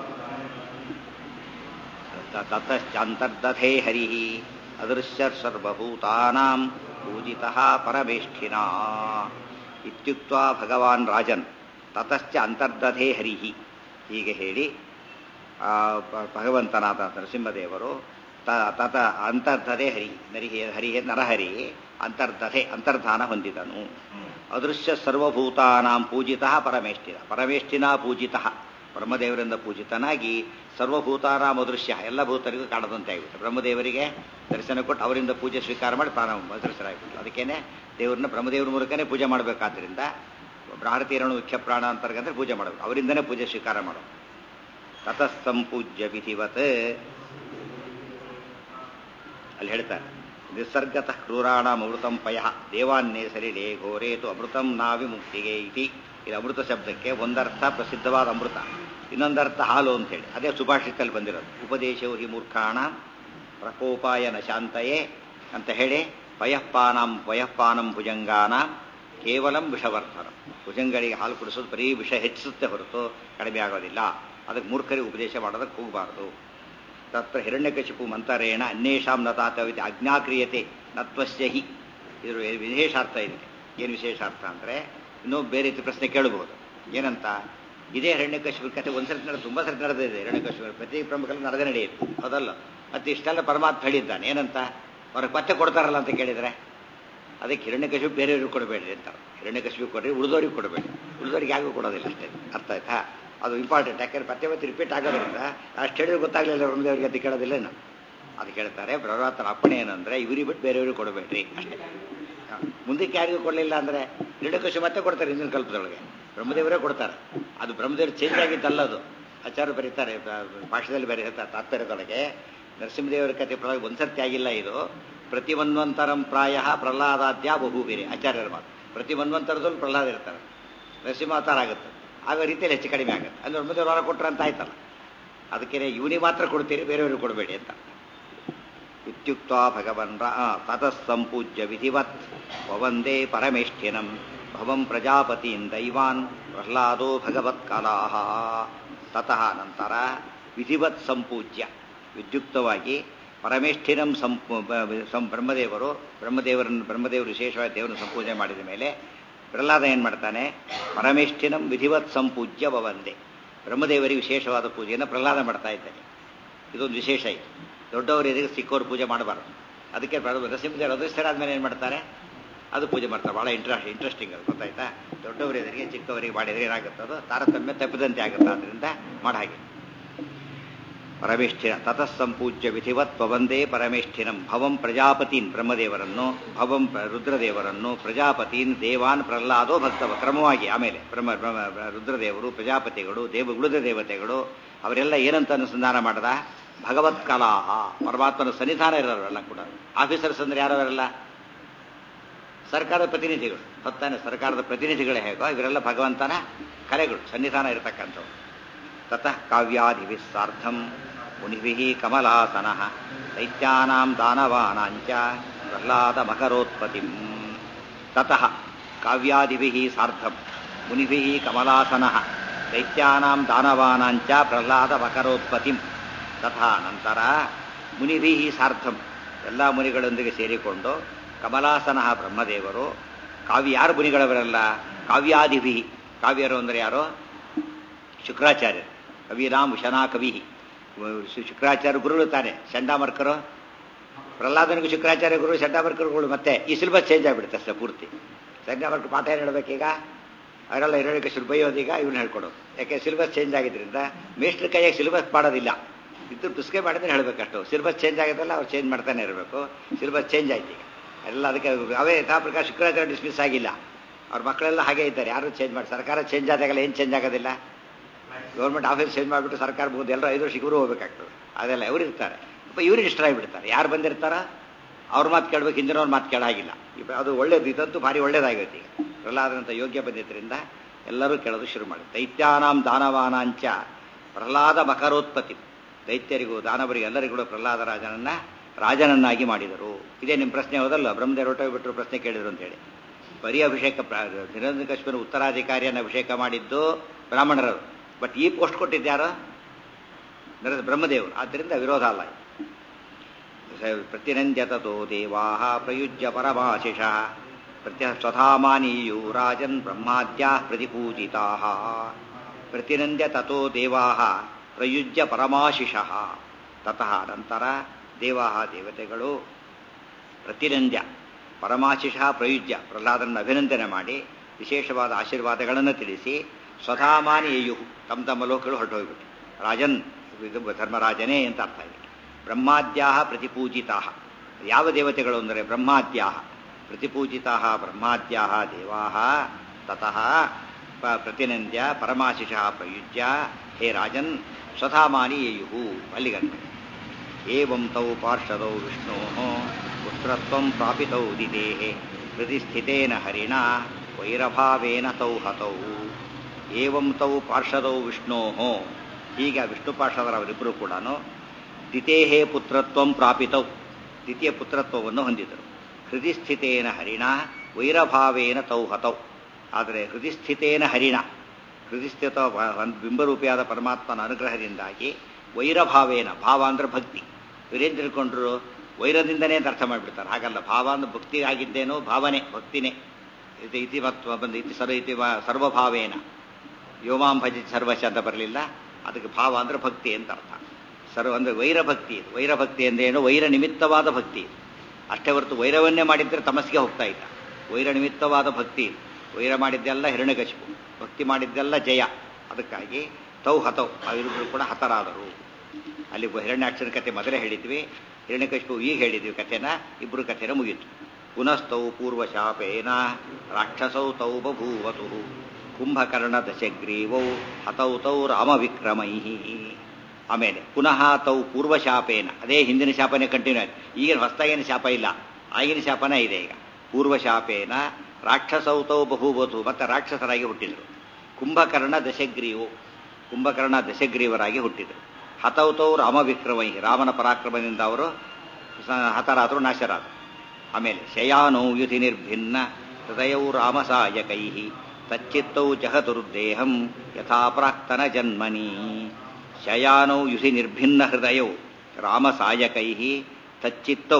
ತತಶ್ಚಾಂತರ್ದಧೇ ಹರಿ ಅದೃಶ್ಯ ಸರ್ವಭೂತಾನಾಂ ಪೂಜಿತ ಪರಮೇಷ್ಠಿನ ಇತ್ಯುಕ್ತ ಭಗವಾನ್ ರಾಜನ್ ತತಶ್ಚ ಅಂತರ್ದಧೇ ಹರಿ ಹೀಗೆ ಹೇಳಿ ಭಗವಂತನಾದ ನರಸಿಂಹದೇವರು ತತ ಅಂತರ್ಧದೆ ಹರಿ ನರಿಗೆ ಹರಿ ನರಹರಿ ಅಂತರ್ಧತೆ ಅಂತರ್ಧಾನ ಹೊಂದಿದನು ಅದೃಶ್ಯ ಸರ್ವಭೂತಾನಾಂ ಪೂಜಿತ ಪರಮೇಷ್ಠಿನ ಪರಮೇಷ್ಠಿನ ಪೂಜಿತ ಬ್ರಹ್ಮದೇವರಿಂದ ಪೂಜಿತನಾಗಿ ಸರ್ವಭೂತಾನಾಂ ಅದೃಶ್ಯ ಎಲ್ಲ ಭೂತರಿಗೂ ಕಾಣದಂತೆ ಆಗಿಬಿಟ್ಟು ಬ್ರಹ್ಮದೇವರಿಗೆ ದರ್ಶನ ಕೊಟ್ಟು ಅವರಿಂದ ಪೂಜೆ ಸ್ವೀಕಾರ ಮಾಡಿ ಪ್ರಾಣ ಅದೃಶ್ಯರಾಗಿಬಿಟ್ಟು ಅದಕ್ಕೇನೆ ದೇವರನ್ನ ಬ್ರಹ್ಮದೇವರ ಮೂಲಕನೇ ಪೂಜೆ ಮಾಡಬೇಕಾದ್ರಿಂದ ಭಾರತೀಯರನ್ನು ಮುಖ್ಯ ಪ್ರಾಣ ಅಂತರ್ಗಂದ್ರೆ ಪೂಜೆ ಮಾಡಬೇಕು ಅವರಿಂದನೇ ಪೂಜೆ ಸ್ವೀಕಾರ ಮಾಡೋದು ತತಸ್ಸಂಪೂಜ್ಯ ವಿಧಿವತ್ ಅಲ್ಲಿ ಹೇಳ್ತಾರೆ ನಿಸರ್ಗತಃ ಕ್ರೂರಾಣ ಅಮೃತಂ ಪಯ ದೇವಾನ್ನೇ ಸರಿಡೆ ಘೋರೇತು ಅಮೃತಂ ನಾವಿ ಮುಕ್ತಿಗೆ ಇತಿ ಇದು ಅಮೃತ ಶಬ್ದಕ್ಕೆ ಒಂದರ್ಥ ಪ್ರಸಿದ್ಧವಾದ ಅಮೃತ ಇನ್ನೊಂದರ್ಥ ಹಾಲು ಅಂತೇಳಿ ಅದೇ ಸುಭಾಷಿತಲ್ಲಿ ಬಂದಿರೋದು ಉಪದೇಶವು ಹಿ ಮೂರ್ಖಾಣ ಪ್ರಕೋಪಾಯ ನ ಶಾಂತಯೇ ಅಂತ ಹೇಳಿ ಪಯಃಪಾನಂ ಪಯಃಪಾನಂ ಭುಜಂಗಾನಾಂ ಕೇವಲಂ ವಿಷವರ್ಧನ ಭುಜಂಗಳಿಗೆ ಹಾಲು ಕುಡಿಸೋದು ಬರೀ ವಿಷ ಹೆಚ್ಚಿಸುತ್ತೆ ಹೊರತು ಕಡಿಮೆ ಆಗೋದಿಲ್ಲ ಅದಕ್ಕೆ ಮೂರ್ಖರಿಗೆ ಉಪದೇಶ ಮಾಡೋದಕ್ಕೆ ಹೋಗಬಾರದು ತತ್ರ ಹಿರಣ್ಯಕಶಿಪು ಮಂತರೇಣ ಅನ್ಯೇಷಾಂ ನತಾತವಿದೆ ಅಜ್ಞಾಕ್ರಿಯತೆ ನತ್ವಸ್ಯ ಹಿ ಇದ್ರ ವಿಶೇಷಾರ್ಥ ಇದೆ ಏನು ವಿಶೇಷಾರ್ಥ ಅಂದರೆ ಇನ್ನೂ ಬೇರೆ ರೀತಿ ಪ್ರಶ್ನೆ ಕೇಳಬಹುದು ಏನಂತ ಇದೇ ಹಿರಣ್ಯಕಶಿಪು ಕಥೆ ಒಂದ್ಸರಿ ನಡೆದು ತುಂಬ ಸರಿ ನಡೆದಿದೆ ಹಿರಣ್ಯಕಶಿಪು ಪ್ರತಿ ಪ್ರಮುಖಲ್ಲಿ ನಡೆದೇ ನಡೆಯುತ್ತೆ ಹೌದಲ್ಲ ಮತ್ತೆ ಇಷ್ಟೆಲ್ಲ ಪರಮಾತ್ಮ ಹೇಳಿದ್ದಾನೆ ಏನಂತ ಅವ್ರಿಗೆ ಮತ್ತೆ ಕೊಡ್ತಾರಲ್ಲ ಅಂತ ಕೇಳಿದರೆ ಅದಕ್ಕೆ ಹಿರಣ್ಯಕಶಿಪು ಬೇರೆಯವ್ರಿಗೆ ಕೊಡಬೇಡಿ ಅಂತ ಹಿರಣ್ಯಕಶಿಪು ಕೊಡ್ರಿ ಉಳಿದವ್ರಿಗೆ ಕೊಡಬೇಡಿ ಉಳಿದವ್ರಿಗೆ ಯಾರಿಗೂ ಕೊಡೋದಿಲ್ಲ ಅಷ್ಟೇ ಅರ್ಥ ಆಯ್ತಾ ಅದು ಇಂಪಾರ್ಟೆಂಟ್ ಯಾಕೆಂದ್ರೆ ಮತ್ತೆ ಮತ್ತೆ ರಿಪೀಟ್ ಆಗೋದ್ರಿಂದ ಅಷ್ಟು ಹೇಳಿದ್ರೆ ಗೊತ್ತಾಗಲಿಲ್ಲ ಬ್ರಹ್ಮದೇವರಿಗೆ ಅಂತ ಕೇಳೋದಿಲ್ಲ ನಾವು ಅದು ಕೇಳ್ತಾರೆ ಬ್ರಹ್ಮರಾತನ ಅಪ್ಪಣೆ ಏನಂದ್ರೆ ಇವರಿಗೆ ಬಿಟ್ಟು ಬೇರೆಯವ್ರಿಗೆ ಕೊಡಬೇಡ್ರಿ ಅಷ್ಟೇ ಮುಂದಕ್ಕೆ ಯಾರಿಗೂ ಕೊಡಲಿಲ್ಲ ಅಂದರೆ ಹಿರಣ್ಯಕಶಿ ಮತ್ತೆ ಕೊಡ್ತಾರೆ ಹಿಂದಿನ ಕಲ್ಪದೊಳಗೆ ಬ್ರಹ್ಮದೇವರೇ ಕೊಡ್ತಾರೆ ಅದು ಬ್ರಹ್ಮದೇವರು ಚೇಂಜ್ ಆಗಿದ್ದಲ್ಲ ಅದು ಆಚಾರ್ಯ ಬರೀತಾರೆ ಭಾಷೆದಲ್ಲಿ ಬೇರೆ ಹೇಳ್ತಾರೆ ತಾತ್ಪರ್ಯದೊಳಗೆ ನರಸಿಂಹದೇವರ ಕಥೆ ಪ್ರಳಯ ಒಂದ್ಸರ್ತಿ ಆಗಿಲ್ಲ ಇದು ಪ್ರತಿ ಮನ್ವಂತರಂ ಪ್ರಾಯ ಪ್ರಹ್ಲಾದಾದ್ಯ ಬಹುಬೇರೆ ಆಚಾರ್ಯರ ಮಾತು ಪ್ರತಿ ಮನ್ವಂತರದಲ್ಲೂ ಪ್ರಹ್ಲಾದ ಇರ್ತಾರೆ ನರಸಿಂಹಾವತಾರ ಆಗುತ್ತೆ ಆಗ ರೀತಿಯಲ್ಲಿ ಹೆಚ್ಚು ಕಡಿಮೆ ಆಗುತ್ತೆ ಅಂದ್ರೆ ಬ್ರಹ್ಮದೇವರು ಹೊರ ಕೊಟ್ಟರೆ ಅಂತ ಆಯ್ತಲ್ಲ ಅದಕ್ಕೆ ಇವನಿಗೆ ಮಾತ್ರ ಕೊಡ್ತೀರಿ ಬೇರೆಯವ್ರಿಗೆ ಕೊಡಬೇಡಿ ಅಂತ ಇತ್ಯುಕ್ತ ಭಗವನ್ ತತಸ್ಸಂಪೂಜ್ಯ ವಿಧಿವತ್ ವವಂದೇ ಪರಮೇಷ್ಠಿನಂ ಭವಂ ಪ್ರಜಾಪತಿನ್ ದೈವಾನ್ ಪ್ರಹ್ಲಾದೋ ಭಗವತ್ ಕಲಾಹ ತತಃ ನಂತರ ವಿಧಿವತ್ ಸಂಪೂಜ್ಯ ವಿದ್ಯುಕ್ತವಾಗಿ ಪರಮೇಷ್ಠಿನಂ ಸಂಪು ಬ್ರಹ್ಮದೇವರು ಬ್ರಹ್ಮದೇವರನ್ನು ಬ್ರಹ್ಮದೇವರು ವಿಶೇಷವಾಗಿ ದೇವರನ್ನು ಸಂಪೂಜೆ ಮಾಡಿದ ಮೇಲೆ ಪ್ರಹ್ಲಾದ ಏನು ಮಾಡ್ತಾನೆ ಪರಮೇಷ್ಠಿನಂ ವಿಧಿವತ್ ಸಂಪೂಜ್ಯ ಭವಂದೆ ಬ್ರಹ್ಮದೇವರಿಗೆ ವಿಶೇಷವಾದ ಪೂಜೆಯನ್ನು ಪ್ರಹ್ಲಾದ ಮಾಡ್ತಾ ಇದ್ದಾನೆ ಇದೊಂದು ವಿಶೇಷ ಇದೆ ದೊಡ್ಡವರು ಎದುರಿಗೆ ಸಿಕ್ಕವರು ಪೂಜೆ ಮಾಡಬಾರ್ದು ಅದಕ್ಕೆ ನರಸಿಂಹದೇವರು ಅದೃಷ್ಟರಾದ್ಮೇಲೆ ಏನು ಮಾಡ್ತಾರೆ ಅದು ಪೂಜೆ ಮಾಡ್ತಾರೆ ಭಾಳ ಇಂಟ್ರೆಸ್ಟ್ ಇಂಟ್ರೆಸ್ಟಿಂಗ್ ಅದು ಗೊತ್ತಾಯ್ತಾ ದೊಡ್ಡವರ ಎದುರಿಗೆ ಚಿಕ್ಕವರಿಗೆ ಮಾಡಿದರೆ ಏನಾಗುತ್ತೆ ಅದು ತಾರತಮ್ಯ ತಪ್ಪಿದಂತೆ ಆಗುತ್ತೆ ಅದರಿಂದ ಮಾಡ ಹಾಗೆ ಪರಮೇಷ್ಠಿನ ತತಃ ಸಂಪೂಜ್ಯ ವಿಧಿವತ್ ಪವಂದೇ ಪರಮೇಷ್ಠಿನಂ ಭವಂ ಪ್ರಜಾಪತೀನ್ ಬ್ರಹ್ಮದೇವರನ್ನು ಭವಂ ಪ್ರ- ರುದ್ರದೇವರನ್ನು ಪ್ರಜಾಪತೀನ್ ದೇವಾನ್ ಪ್ರಹ್ಲಾದೋ ಭಕ್ತವ ಕ್ರಮವಾಗಿ ಆಮೇಲೆ ಬ್ರಹ್ಮ ಬ್ರಹ್ಮ ರುದ್ರದೇವರು ಪ್ರಜಾಪತಿಗಳು ದೇವ ಉಳಿದ ದೇವತೆಗಳು ಅವರೆಲ್ಲ ಏನಂತ ಅನುಸಂಧಾನ ಮಾಡದ ಭಗವತ್ ಕಲಾಹ ಪರಮಾತ್ಮನ ಸನ್ನಿಧಾನ ಇರೋರೆಲ್ಲ ಕೂಡ ಆಫೀಸರ್ಸ್ ಅಂದ್ರೆ ಯಾರವರೆಲ್ಲ ಸರ್ಕಾರದ ಪ್ರತಿನಿಧಿಗಳು ಹೊತ್ತಾನೆ ಸರ್ಕಾರದ ಪ್ರತಿನಿಧಿಗಳೇ ಹೇಗೋ ಇವರೆಲ್ಲ ಭಗವಂತನ ಕಲೆಗಳು ಸನ್ನಿಧಾನ ಇರತಕ್ಕಂಥವು ತತಃ ಕಾವ್ಯಾದಿಭಿ ಸಾರ್ಧಂ ಮುನಿಭಿ ಕಮಲಾಸನ ದೈತ್ಯಾನಾಂ ದಾನವಾನಾಂಚ ಪ್ರಹ್ಲಾದ ಮಕರೋತ್ಪತ್ತಿಂ ತತಃ ಕಾವ್ಯಾದಿಭಿ ಸಾರ್ಧಂ ಮುನಿಭಿ ಕಮಲಾಸನ ದೈತ್ಯಾನಾಂ ದಾನವಾನಾಂಚ ಪ್ರಹ್ಲಾದ ಮಕರೋತ್ಪತ್ತಿಂ ತಥಾ ನಂತರ ಮುನಿಭಿ ಸಾರ್ಧಂ ಎಲ್ಲ ಮುನಿಗಳೊಂದಿಗೆ ಸೇರಿಕೊಂಡು ಕಮಲಾಸನ ಬ್ರಹ್ಮದೇವರು ಕಾವ್ಯ ಯಾರು ಮುನಿಗಳವರಲ್ಲ ಕಾವ್ಯಾದಿಭಿ ಕಾವ್ಯರು ಅಂದರೆ ಯಾರು ಶುಕ್ರಾಚಾರ್ಯರು ಕವಿರಾಮ್ ಉಶನಾ ಕವಿ ಶು- ಶುಕ್ರಾಚಾರ್ಯ ಗುರುಗಳು ತಾನೆ ಚಂಡಾಮರ್ಕರು ಪ್ರಹ್ಲಾದನಿಗೂ ಶುಕ್ರಾಚಾರ್ಯ ಗುರು ಚಂಡಾಮರ್ಕರುಗಳು ಮತ್ತೆ ಈ ಸಿಲೆಬಸ್ ಚೇಂಜ್ ಆಗಿಬಿಡುತ್ತೆ ಅಷ್ಟೇ ಪೂರ್ತಿ ಚಂಡಾಮರ್ಕರು ಪಾಠ ಏನು ಹೇಳ್ಬೇಕೀಗ ಅವರೆಲ್ಲ ಇರೋದಕ್ಕೆ ಶುರು ಬೈಯೋದೀಗ ಇವ್ನು ಹೇಳ್ಕೊಡೋದು ಯಾಕೆ ಸಿಲೆಬಸ್ ಚೇಂಜ್ ಆಗಿದ್ರಿಂದ ಮೇಷ್ಟ್ರ ಕೈಯಾಗಿ ಸಿಲೆಬಸ್ ಮಾಡೋದಿಲ್ಲ ಇದ್ದು ಪುಸ್ತಕ ಮಾಡಿದ್ರೆ ಹೇಳ್ಬೇಕಷ್ಟು ಸಿಲೆಬಸ್ ಚೇಂಜ್ ಆಗಿದ್ದಲ್ಲ ಅವ್ರು ಚೇಂಜ್ ಮಾಡ್ತಾನೆ ಇರಬೇಕು ಸಿಲೆಬಸ್ ಚೇಂಜ್ ಆಯ್ತು ಈಗ ಎಲ್ಲ ಅದಕ್ಕೆ ಅವೇ ಯಥಾ ಪ್ರಕಾರ ಶುಕ್ರಾಚಾರ್ಯ ಡಿಸ್ಮಿಸ್ ಆಗಿಲ್ಲ ಅವ್ರ ಮಕ್ಕಳೆಲ್ಲ ಹಾಗೆ ಇದ್ದಾರೆ ಯಾರು ಚೇಂಜ್ ಮಾಡಿ ಸರ್ಕಾರ ಚೇಂಜ್ ಆದಾಗೆಲ್ಲ ಏನು ಚೇಂಜ್ ಆಗೋದಿಲ್ಲ ಗೌರ್ಮೆಂಟ್ ಆಫೀಸ್ ಚೇಂಜ್ ಮಾಡಿಬಿಟ್ಟು ಸರ್ಕಾರ ಮುಗಿದು ಎಲ್ಲರೂ ಐದು ವರ್ಷಕ್ಕೆ ಇವರು ಹೋಗ್ಬೇಕಾಗ್ತದೆ ಅದೆಲ್ಲ ಇವರು ಇರ್ತಾರೆ ಅಪ್ಪ ಇವರು ಇಷ್ಟ ಆಗಿಬಿಡ್ತಾರೆ ಯಾರು ಬಂದಿರ್ತಾರ ಅವ್ರ ಮಾತು ಕೇಳ್ಬೇಕು ಹಿಂದಿನವ್ರ ಮಾತು ಕೇಳಾಗಿಲ್ಲ ಇಪ್ಪ ಅದು ಒಳ್ಳೇದು ಇದಂತೂ ಭಾರಿ ಒಳ್ಳೇದಾಗೈತಿ ಈಗ ಪ್ರಹ್ಲಾದನಂತ ಯೋಗ್ಯ ಬಂದಿದ್ದರಿಂದ ಎಲ್ಲರೂ ಕೇಳೋದು ಶುರು ಮಾಡಿ ದೈತ್ಯಾನಾಂ ದಾನವಾನಾಂಚ ಪ್ರಹ್ಲಾದ ಮಕರೋತ್ಪತ್ತಿ ದೈತ್ಯರಿಗೂ ದಾನವರಿಗೂ ಎಲ್ಲರಿಗೂ ಕೂಡ ಪ್ರಹ್ಲಾದ ರಾಜನನ್ನ ರಾಜನನ್ನಾಗಿ ಮಾಡಿದರು ಇದೇ ನಿಮ್ಮ ಪ್ರಶ್ನೆ ಹೋದಲ್ಲ ಬ್ರಹ್ಮದೇವರು ಹೊರಟೋಗ್ಬಿಟ್ರು ಪ್ರಶ್ನೆ ಕೇಳಿದ್ರು ಅಂತೇಳಿ ಬರೀ ಅಭಿಷೇಕ ನಿರಂಜನ ಕಶ್ಮೀರ ಉತ್ತರಾಧಿಕಾರಿಯನ್ನು ಅಭಿಷೇಕ ಮಾಡಿದ್ದು ಬ್ರಾಹ್ಮಣರರು ಬಟ್ ಈ ಪೋಸ್ಟ್ ಕೊಟ್ಟಿದ್ಯಾರು ನರ- ಬ್ರಹ್ಮದೇವರು ಆದ್ದರಿಂದ ವಿರೋಧ ಅಲ್ಲ ಪ್ರತಿನಂದ್ಯತೋ ದೇವಾ ಪ್ರಯುಜ್ಯ ಪರಮಾಶಿಷ ಪ್ರತ್ಯ ಸ್ವಧಾಮಾನೀಯು ರಾಜನ್ ಬ್ರಹ್ಮಾದ್ಯಾ ಪ್ರತಿಪೂಜಿತಾ ಪ್ರತಿನಂದ್ಯ ತಥೋ ದೇವಾ ಪ್ರಯುಜ್ಯ ಪರಮಾಶಿಷ ತತಃ ನಂತರ ದೇವಾ ದೇವತೆಗಳು ಪ್ರತಿನಂದ್ಯ ಪರಮಾಶಿಷ ಪ್ರಯುಜ್ಯ ಪ್ರಹ್ಲಾದನನ್ನು ಅಭಿನಂದನೆ ಮಾಡಿ ವಿಶೇಷವಾದ ಆಶೀರ್ವಾದಗಳನ್ನು ತಿಳಿಸಿ ಸ್ವಧಾಮಾನಿಯು ತಮ್ಮ ತಮ್ಮ ಲೋಕಗಳು ಹೊರಟೋಗ್ಬಿಟ್ಟು ರಾಜನ್ ಇದು ಧರ್ಮರಾಜನೇ ಅಂತ ಅರ್ಥ ಇದೆ ಬ್ರಹ್ಮಾದ್ಯಾ ಪ್ರತಿಪೂಜಿತಾ ಯಾವ ದೇವತೆಗಳು ಅಂದರೆ ಬ್ರಹ್ಮಾದ್ಯಾ ಪ್ರತಿಪೂಜಿತಾ ಬ್ರಹ್ಮಾದ್ಯಾ ದೇವಾ ತತಃ ಪ- ಪ್ರತಿನಂದ್ಯ ಪರಮಾಶಿಷ ಪ್ರಯುಜ್ಯ ಹೇ ರಾಜನ್ ಸ್ವಧಾಮಾನಿ ಯೇಯು ಅಲ್ಲಿಗಂತೆ ಏವಂ ತೌ ಪಾರ್ಷದೌ ವಿಷ್ಣೋ ಪುತ್ರತ್ವಂ ಪ್ರಾಪಿತೌ ದಿದೇ ಹೃದಯ ಸ್ಥಿತೇನ ಹರಿಣ ವೈರಭಾವೇನ ತೌ ಹತೌ ಏವಂ ತೌ ಪಾರ್ಷದೌ ವಿಷ್ಣೋ ಈಗ ವಿಷ್ಣು ಪಾರ್ಷದರವರಿಬ್ಬರು ಕೂಡ ದಿತೇಹೇ ಪುತ್ರತ್ವಂ ಪ್ರಾಪಿತೌ ದ್ವಿತೀಯ ಪುತ್ರತ್ವವನ್ನು ಹೊಂದಿದರು ಹೃದಯ ಸ್ಥಿತೇನ ಹರಿಣ ವೈರಭಾವೇನ ತೌ ಹತೌ ಆದರೆ ಹೃದಯ ಸ್ಥಿತೇನ ಹರಿಣ ಹೃದಯಸ್ಥಿತ ಬಿಂಬರೂಪಿಯಾದ ಪರಮಾತ್ಮನ ಅನುಗ್ರಹದಿಂದಾಗಿ ವೈರಭಾವೇನ ಭಾವ ಅಂದ್ರೆ ಭಕ್ತಿ ಇವರೇನು ತಿಳ್ಕೊಂಡ್ರು ವೈರದಿಂದನೇ ಅಂತ ಅರ್ಥ ಮಾಡಿಬಿಡ್ತಾರೆ ಹಾಗಲ್ಲ ಭಾವ ಅಂದ್ರೆ ಭಕ್ತಿ ಆಗಿದ್ದೇನೋ ಭಾವನೆ ಭಕ್ತಿನೇ ಇದು ಇತಿ ಮತ್ವ ಬಂದು ಇತಿ ಸರ್ವ ಇತಿ ವ- ಸರ್ವಭಾವೇನ ಯೋಮಾಂ ಭಜಿ ಸರ್ವಶ ಅಂತ ಬರಲಿಲ್ಲ ಅದಕ್ಕೆ ಭಾವ ಅಂದ್ರೆ ಭಕ್ತಿ ಅಂತ ಅರ್ಥ ಸರ್ವ ಅಂದ್ರೆ ವೈರಭಕ್ತಿ ಇದು ವೈರಭಕ್ತಿ ಅಂದ್ರೇನು ವೈರ ನಿಮಿತ್ತವಾದ ಭಕ್ತಿ ಇದು ಅಷ್ಟೇ ಹೊರತು ವೈರವನ್ನೇ ಮಾಡಿದ್ರೆ ತಮಸ್ಗೆ ಹೋಗ್ತಾ ಇದ್ದ ವೈರ ನಿಮಿತ್ತವಾದ ಭಕ್ತಿ ಇದು. ವೈರ ಮಾಡಿದ್ದೆಲ್ಲ ಹಿರಣ್ಯಕಶಿಪು ಭಕ್ತಿ ಮಾಡಿದ್ದೆಲ್ಲ ಜಯ ಅದಕ್ಕಾಗಿ ತೌ ಹತೌ ಅವರಿಬ್ಬರು ಕೂಡ ಹತರಾದರು ಅಲ್ಲಿ ಹಿರಣ್ಯಾಕ್ಷರ ಕತೆ ಮೊದಲೇ ಹೇಳಿದ್ವಿ ಹಿರಣ್ಯಕಶಿಪು ಈಗ ಹೇಳಿದ್ವಿ ಕಥೆನ ಇಬ್ಬರು ಕಥೆನ ಮುಗೀತು ಪುನಸ್ತೌ ಪೂರ್ವಶಾಪೇನ ರಾಕ್ಷಸೌ ತೌ ಬಭೂವತು ಕುಂಭಕರ್ಣ ದಶಗ್ರೀವೌ ಹತೌ ತೌ ರಾಮವಿಕ್ರಮೈ ಆಮೇಲೆ ಪುನಃ ತೌ ಪೂರ್ವಶಾಪೇನ ಅದೇ ಹಿಂದಿನ ಶಾಪನೇ ಕಂಟಿನ್ಯೂ ಆಯ್ತು ಈಗಿನ ಹೊಸದಾಗೇನು ಶಾಪ ಇಲ್ಲ ಆಗಿನ ಶಾಪನೇ ಇದೆ ಈಗ ಪೂರ್ವಶಾಪೇನ ರಾಕ್ಷಸೌ ತೌ ಬಭೂವತು ಮತ್ತೆ ರಾಕ್ಷಸರಾಗಿ ಹುಟ್ಟಿದರು ಕುಂಭಕರ್ಣ ದಶಗ್ರೀವು ಕುಂಭಕರ್ಣ ದಶಗ್ರೀವರಾಗಿ ಹುಟ್ಟಿದರು ಹತೌತೌ ರಾಮವಿಕ್ರಮೈ ರಾಮನ ಪರಾಕ್ರಮದಿಂದ ಅವರು ಸ- ಹತರಾದರು ನಾಶರಾದರು ಆಮೇಲೆ ಶಯಾನೌ ಯುಧಿ ನಿರ್ಭಿನ್ನ ಹೃದಯೌ ರಾಮಸಾಯಕೈ ತಚ್ಚಿತ್ತೌ ಜಹದುರ್ದೇಹಂ ಯಥಾ ಪ್ರಾಕ್ತನ ಜನ್ಮನಿ ಶಯಾನೌ ಯುಧಿ ನಿರ್ಭಿನ್ನ ಹೃದಯೌ ರಾಮಸಾಯಕೈ ತಚ್ಚಿತ್ತೌ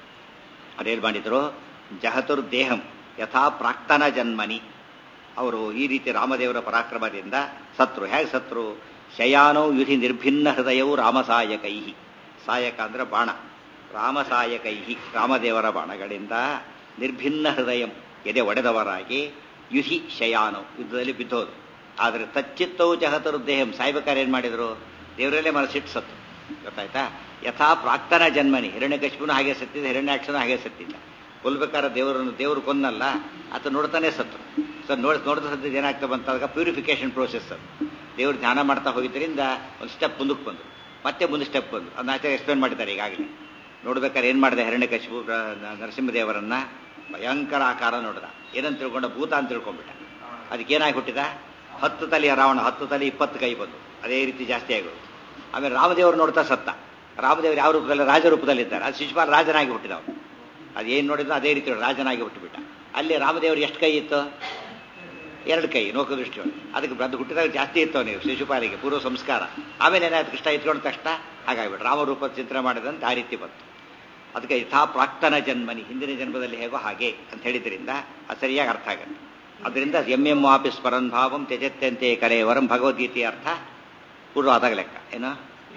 ಅದೇನು ಮಾಡಿದರು ಜಹತುರ್ದೇಹಂ ಯಥಾ ಪ್ರಾಕ್ತನ ಜನ್ಮನಿ ಅವರು ಈ ರೀತಿ ರಾಮದೇವರ ಪರಾಕ್ರಮದಿಂದ ಸತ್ರು ಹೇಗೆ ಸತ್ರು ಶಯಾನೋ ಯುಧಿ ನಿರ್ಭಿನ್ನ ಹೃದಯವು ರಾಮಸಾಯಕೈ ಸಾಯಕ ಅಂದ್ರೆ ಬಾಣ ರಾಮಸಾಯಕೈ ರಾಮದೇವರ ಬಾಣಗಳಿಂದ ನಿರ್ಭಿನ್ನ ಹೃದಯಂ ಎದೆ ಒಡೆದವರಾಗಿ ಯುಹಿ ಶಯಾನೋ ಯುದ್ಧದಲ್ಲಿ ಬಿದ್ದೋದು ಆದರೆ ತಚ್ಚಿತ್ತವು ಜಹತರು ದೇಹಂ ಸಾಯ್ಬೇಕಾದ್ರೆ ಏನು ಮಾಡಿದರು ದೇವರಲ್ಲೇ ಮನಸ್ಸಿಟ್ಟು ಸತ್ತು ಗೊತ್ತಾಯ್ತಾ ಯಥಾ ಪ್ರಾಕ್ತನ ಜನ್ಮನಿ ಹಿರಣ್ಯಕಶಿಪುನು ಹಾಗೆ ಸತ್ತಿದ್ದ ಹಿರಣ್ಯಾಕ್ಷನು ಹಾಗೆ ಸತ್ತಿದ್ದ ಕೊಲ್ಬೇಕಾದ್ರೆ ದೇವರನ್ನು ದೇವರು ಕೊಂದಲ್ಲ ಆತ ನೋಡ್ತಾನೆ ಸತ್ತು ಸರ್ ನೋಡಿ ನೋಡ್ತಾ ಸತ್ತಿದ್ದು ಏನಾಗ್ತಾ ಬಂತಾಗ ಪ್ಯೂರಿಫಿಕೇಶನ್ ಪ್ರೋಸೆಸ್ ಅದು ದೇವರು ಧ್ಯಾನ ಮಾಡ್ತಾ ಹೋಗಿದ್ದರಿಂದ ಒಂದು ಸ್ಟೆಪ್ ಮುಂದಕ್ಕೆ ಬಂದರು ಮತ್ತೆ ಮುಂದೆ ಸ್ಟೆಪ್ ಬಂದರು ಅದನ್ನ ಆಚಾರ್ಯ ಎಕ್ಸ್ಪ್ಲೇನ್ ಮಾಡಿದ್ದಾರೆ ಈಗಾಗಲೇ ನೋಡ್ಬೇಕಾದ್ರೆ ಏನು ಮಾಡಿದೆ ಹಿರಣ್ಯಕಶಿಪು ನರಸಿಂಹದೇವರನ್ನ ಭಯಂಕರ ಆಕಾರ ನೋಡ್ದ ಏನಂತ ತಿಳ್ಕೊಂಡ ಭೂತ ಅಂತ ತಿಳ್ಕೊಂಡ್ಬಿಟ್ಟ ಅದಕ್ಕೆ ಏನಾಗಿ ಹುಟ್ಟಿದ ಹತ್ತು ತಲೆಯ ರಾವಣ ಹತ್ತು ತಲೆ ಇಪ್ಪತ್ತು ಕೈ ಬಂದು ಅದೇ ರೀತಿ ಜಾಸ್ತಿ ಆಗೋದು ಆಮೇಲೆ ರಾಮದೇವರು ನೋಡ್ತಾ ಸತ್ತ ರಾಮದೇವರು ಯಾವ ರೂಪದಲ್ಲಿ ರಾಜ ರೂಪದಲ್ಲಿದ್ದಾರೆ ಅದು ಶಿಶುಪಾಲ ರಾಜನಾಗಿ ಹುಟ್ಟಿದ ಅವನು ಅದು ಏನು ನೋಡಿದ್ರು ಅದೇ ರೀತಿ ರಾಜನಾಗಿ ಹುಟ್ಟುಬಿಟ್ಟ ಅಲ್ಲಿ ರಾಮದೇವರು ಎಷ್ಟು ಕೈ ಇತ್ತು ಎರಡು ಕೈ ಲೋಕದೃಷ್ಟಿ ಅದಕ್ಕೆ ಅದು ಹುಟ್ಟಿದಾಗ ಜಾಸ್ತಿ ಇತ್ತು ನೀವು ಶಿಶುಪಾಲಿಗೆ ಪೂರ್ವ ಸಂಸ್ಕಾರ ಆಮೇಲೆ ಏನಾಯ್ತು ಕೃಷ್ಣ ಇಟ್ಕೊಂಡ ತಕ್ಷಣ ಹಾಗಾಗ್ಬಿಟ್ಟು ರಾಮರೂಪ ಚಿಂತನೆ ಮಾಡಿದಂತೆ ಆ ರೀತಿ ಬಂತು ಅದಕ್ಕೆ ಯಥಾ ಪ್ರಾಕ್ತನ ಜನ್ಮನಿ ಹಿಂದಿನ ಜನ್ಮದಲ್ಲಿ ಹೇಗೋ ಹಾಗೆ ಅಂತ ಹೇಳಿದ್ರಿಂದ ಅದು ಸರಿಯಾಗಿ ಅರ್ಥ ಆಗುತ್ತೆ ಅದರಿಂದ ಎಂ ಎಂ ವಾಪಿ ಸ್ಮರನ್ ಭಾವಂ ತ್ಯಜತ್ಯಂತೆ ಕಲೆ ವರಂ ಭಗವದ್ಗೀತೆಯ ಅರ್ಥ ಪೂರ್ವ ಆದಾಗ ಲೆಕ್ಕ ಏನು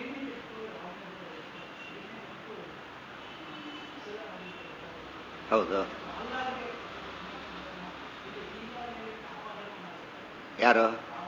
ಹೌದು ಯಾರು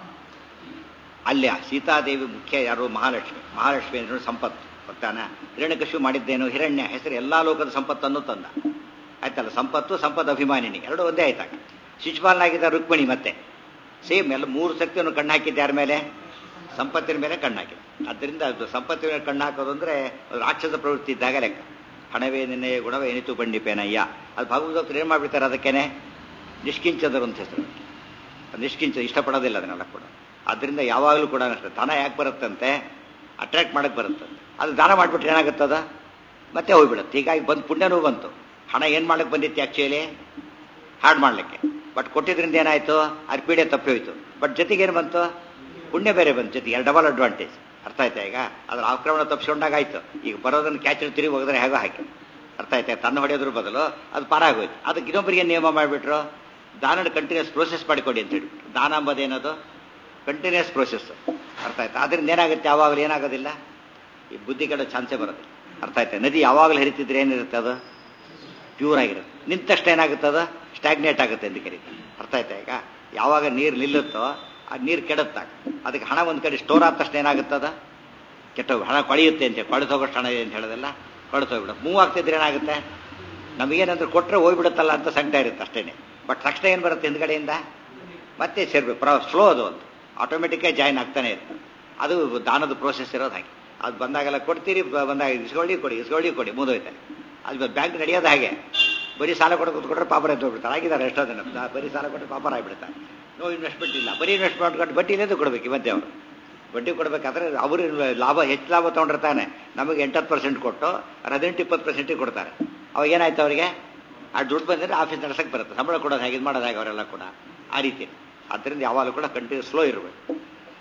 ಅಲ್ಲಿ ಸೀತಾದೇವಿ ಮುಖ್ಯ ಯಾರು ಮಹಾಲಕ್ಷ್ಮಿ ಮಹಾಲಕ್ಷ್ಮಿ ಅಂದ್ರೆ ಸಂಪತ್ತು ಗೊತ್ತಾನ ಹಿರಣ್ಯಕಶು ಮಾಡಿದ್ದೇನು ಹಿರಣ್ಯ ಹೆಸರು ಎಲ್ಲಾ ಲೋಕದ ಸಂಪತ್ತನ್ನು ತಂದ ಆಯ್ತಲ್ಲ ಸಂಪತ್ತು ಸಂಪತ್ತು ಅಭಿಮಾನಿನಿ ಎರಡು ಒಂದೇ ಆಯ್ತಾಗ ಶಿಶುಪಾಲನಾಗಿದ್ದ ರುಕ್ಮಿಣಿ ಮತ್ತೆ ಸೇಮ್ ಎಲ್ಲ ಮೂರು ಶಕ್ತಿಯನ್ನು ಕಣ್ಣು ಹಾಕಿದ್ದ ಯಾರ ಮೇಲೆ ಸಂಪತ್ತಿನ ಮೇಲೆ ಕಣ್ಣು ಹಾಕಿದ ಅದರಿಂದ ಅದು ಸಂಪತ್ತಿನ ಮೇಲೆ ಕಣ್ಣು ಹಾಕೋದು ಅಂದ್ರೆ ರಾಕ್ಷಸ ಪ್ರವೃತ್ತಿ ಇದ್ದಾಗ ಲೆಕ್ಕ ಹಣವೇ ನಿನ್ನೆ ಗುಣವೇ ಏನಿತು ಬಂಡಿಪೇನಯ್ಯ ಅದು ಭಗವದ್ಭಕ್ತರು ಏನು ಮಾಡ್ಬಿಡ್ತಾರೆ ಅದಕ್ಕೇನೆ ನಿಷ್ಕಿಂಚದರು ಅಂತ ಹೆಸರು ನಿಷ್ಕಿಂಚ ಇಷ್ಟಪಡೋದಿಲ್ಲ ಅದನ್ನೆಲ್ಲ ಕೂಡ ಅದರಿಂದ ಯಾವಾಗಲೂ ಕೂಡ ಅಷ್ಟೇ ಧನ ಯಾಕೆ ಬರುತ್ತಂತೆ ಅಟ್ರಾಕ್ಟ್ ಮಾಡಕ್ಕೆ ಬರುತ್ತಂತೆ ಅದು ದಾನ ಮಾಡಿಬಿಟ್ರೆ ಏನಾಗುತ್ತದ ಮತ್ತೆ ಹೋಗ್ಬಿಡುತ್ತೆ ಹೀಗಾಗಿ ಬಂದು ಪುಣ್ಯನೂ ಬಂತು ಹಣ ಏನು ಮಾಡಕ್ಕೆ ಬಂದಿತ್ತು ಆ್ಯಕ್ಚುಲಿ ಹಾಡು ಮಾಡಲಿಕ್ಕೆ ಬಟ್ ಕೊಟ್ಟಿದ್ರಿಂದ ಏನಾಯಿತು ಅದು ಪೀಡೆ ತಪ್ಪಿ ಹೋಯ್ತು ಬಟ್ ಜೊತೆಗೆ ಏನು ಬಂತು ಪುಣ್ಯ ಬೇರೆ ಬಂತು ಜೊತೆಗೆ ಎರಡು ಡಬಲ್ ಅಡ್ವಾಂಟೇಜ್ ಅರ್ಥ ಆಯ್ತಾ ಈಗ ಅದ್ರ ಆಕ್ರಮಣ ತಪ್ಪಿಸ್ಕೊಂಡಾಗ ಆಯ್ತು ಈಗ ಬರೋದನ್ನು ಕ್ಯಾಚ್ ತಿರುಗಿ ಹೋಗಿದ್ರೆ ಹೇಗೋ ಹಾಕಿ ಅರ್ಥ ಆಯ್ತಾ ತನ್ನ ಹೊಡೆಯೋದ್ರ ಬದಲು ಅದು ಪಾರಾಗೋಯ್ತು ಅದಕ್ಕೆ ಇನ್ನೊಬ್ಬರಿಗೆ ನಿಯಮ ಮಾಡಿಬಿಟ್ರು ದಾನ ಕಂಟಿನ್ಯೂಸ್ ಪ್ರೋಸೆಸ್ ಮಾಡಿಕೊಡಿ ಅಂತ ಹೇಳ್ಬಿಟ್ಟು ದಾನ ಅಂಬೋದೇನದು ಕಂಟಿನ್ಯೂಸ್ ಪ್ರೋಸೆಸ್ ಅರ್ಥ ಆಯ್ತಾ ಅದರಿಂದ ಏನಾಗುತ್ತೆ ಯಾವಾಗಲೂ ಏನಾಗೋದಿಲ್ಲ ಈ ಬುದ್ಧಿ ಕಡೆ ಚಾನ್ಸೇ ಬರೋದು ಅರ್ಥ ಆಯ್ತಾ ನದಿ ಯಾವಾಗಲೂ ಹರಿತಿದ್ರೆ ಏನಿರುತ್ತೆ ಅದು ಪ್ಯೂರ್ ಆಗಿರುತ್ತೆ ನಿಂತ ತಕ್ಷಣ ಏನಾಗುತ್ತೆ ಅದು ಸ್ಟ್ಯಾಗ್ನೇಟ್ ಆಗುತ್ತೆ ಅಂತ ಕರೀತಾರೆ ಅರ್ಥ ಆಯ್ತಾ ಈಗ ಯಾವಾಗ ನೀರು ನಿಲ್ಲುತ್ತೋ ಆ ನೀರು ಕೆಡುತ್ತಾಗ ಅದಕ್ಕೆ ಹಣ ಒಂದು ಕಡೆ ಸ್ಟೋರ್ ಆದ ತಕ್ಷಣ ಏನಾಗುತ್ತದ ಕೆಟ್ಟ ಹಣ ಕೊಳೆಯುತ್ತೆ ಅಂತ ಕೊಳೆತೋಗೋಷ್ಟು ಹಣ ಇದೆ ಅಂತ ಹೇಳೋದಲ್ಲ ಕೊಳೆತೋಗ್ಬಿಡುತ್ತೆ ಮೂವ್ ಆಗ್ತಿದ್ರೆ ಏನಾಗುತ್ತೆ ನಮಗೇನಂದ್ರೆ ಕೊಟ್ಟರೆ ಹೋಗ್ಬಿಡುತ್ತಲ್ಲ ಅಂತ ಸಂಕಟ ಇರುತ್ತೆ ಅಷ್ಟೇನೆ ಬಟ್ ತಕ್ಷಣ ಏನು ಬರುತ್ತೆ ಹಿಂದ್ಗಡೆಯಿಂದ ಮತ್ತೆ ಸೇರ್ಬೇಕು ಪ್ರ ಸ್ಲೋ ಅದು ಅಂತ ಆಟೋಮೆಟಿಕ್ಕಾಗಿ ಜಾಯಿನ್ ಆಗ್ತಾನೆ ಇರುತ್ತೆ ಅದು ದಾನದ ಪ್ರೋಸೆಸ್ ಇರೋದು ಹಾಗೆ ಅದು ಬಂದಾಗೆಲ್ಲ ಕೊಡ್ತೀರಿ ಬಂದಾಗ ಇಸ್ಕೊಳ್ಳಿ ಕೊಡಿ ಇಸ್ಕೊಳ್ಳಿ ಕೊಡಿ ಮುಗಿದೋಯ್ತಾರೆ ಅದು ಬ್ಯಾಂಕ್ ನಡೆಯೋದು ಹಾಗೆ ಬರೀ ಸಾಲ ಕೊಟ್ಟು ಕೂತ್ಕೊಂಡ್ರೆ ಪಾಪರ ಎದ್ದೋಗ್ಬಿಡ್ತಾರೆ ಆಗಿದ್ದಾರೆ ಎಷ್ಟೋ ಜನ ಬರೀ ಸಾಲ ಕೊಟ್ಟು ಪಾಪರ ಆಗಿಬಿಡ್ತಾರೆ ನೋ ಇನ್ವೆಸ್ಟ್ಮೆಂಟ್ ಇಲ್ಲ ಬರೀ ಇನ್ವೆಸ್ಟ್ಮೆಂಟ್ ಕೊಟ್ಟು ಬಡ್ಡಿ ಇಲ್ಲದೆ ಕೊಡಬೇಕು ಮತ್ತೆ ಅವರು ಬಡ್ಡಿ ಕೊಡಬೇಕಾದ್ರೆ ಅವರು ಲಾಭ ಹೆಚ್ಚು ಲಾಭ ತೊಗೊಂಡಿರ್ತಾನೆ ನಮಗೆ ಎಂಟತ್ತು ಪರ್ಸೆಂಟ್ ಕೊಟ್ಟು ಹದಿನೆಂಟು ಇಪ್ಪತ್ತು ಪರ್ಸೆಂಟಿಗೆ ಕೊಡ್ತಾರೆ ಅವಾಗ ಏನಾಯ್ತು ಅವರಿಗೆ ಆ ದುಡ್ಡು ಬಂದರೆ ಆಫೀಸ್ ನಡೆಸಕ್ಕೆ ಬರುತ್ತೆ ಸಂಬಳ ಕೊಡೋದು ಹೇಗೆ ಇದು ಮಾಡೋದು ಹೇಗೆ ಅವರೆಲ್ಲ ಕೂಡ ಆ ರೀತಿ ಆದ್ದರಿಂದ ಯಾವಾಗಲೂ ಕೂಡ ಕಂಟಿನ್ಯೂ ಸ್ಲೋ ಇರಬೇಕು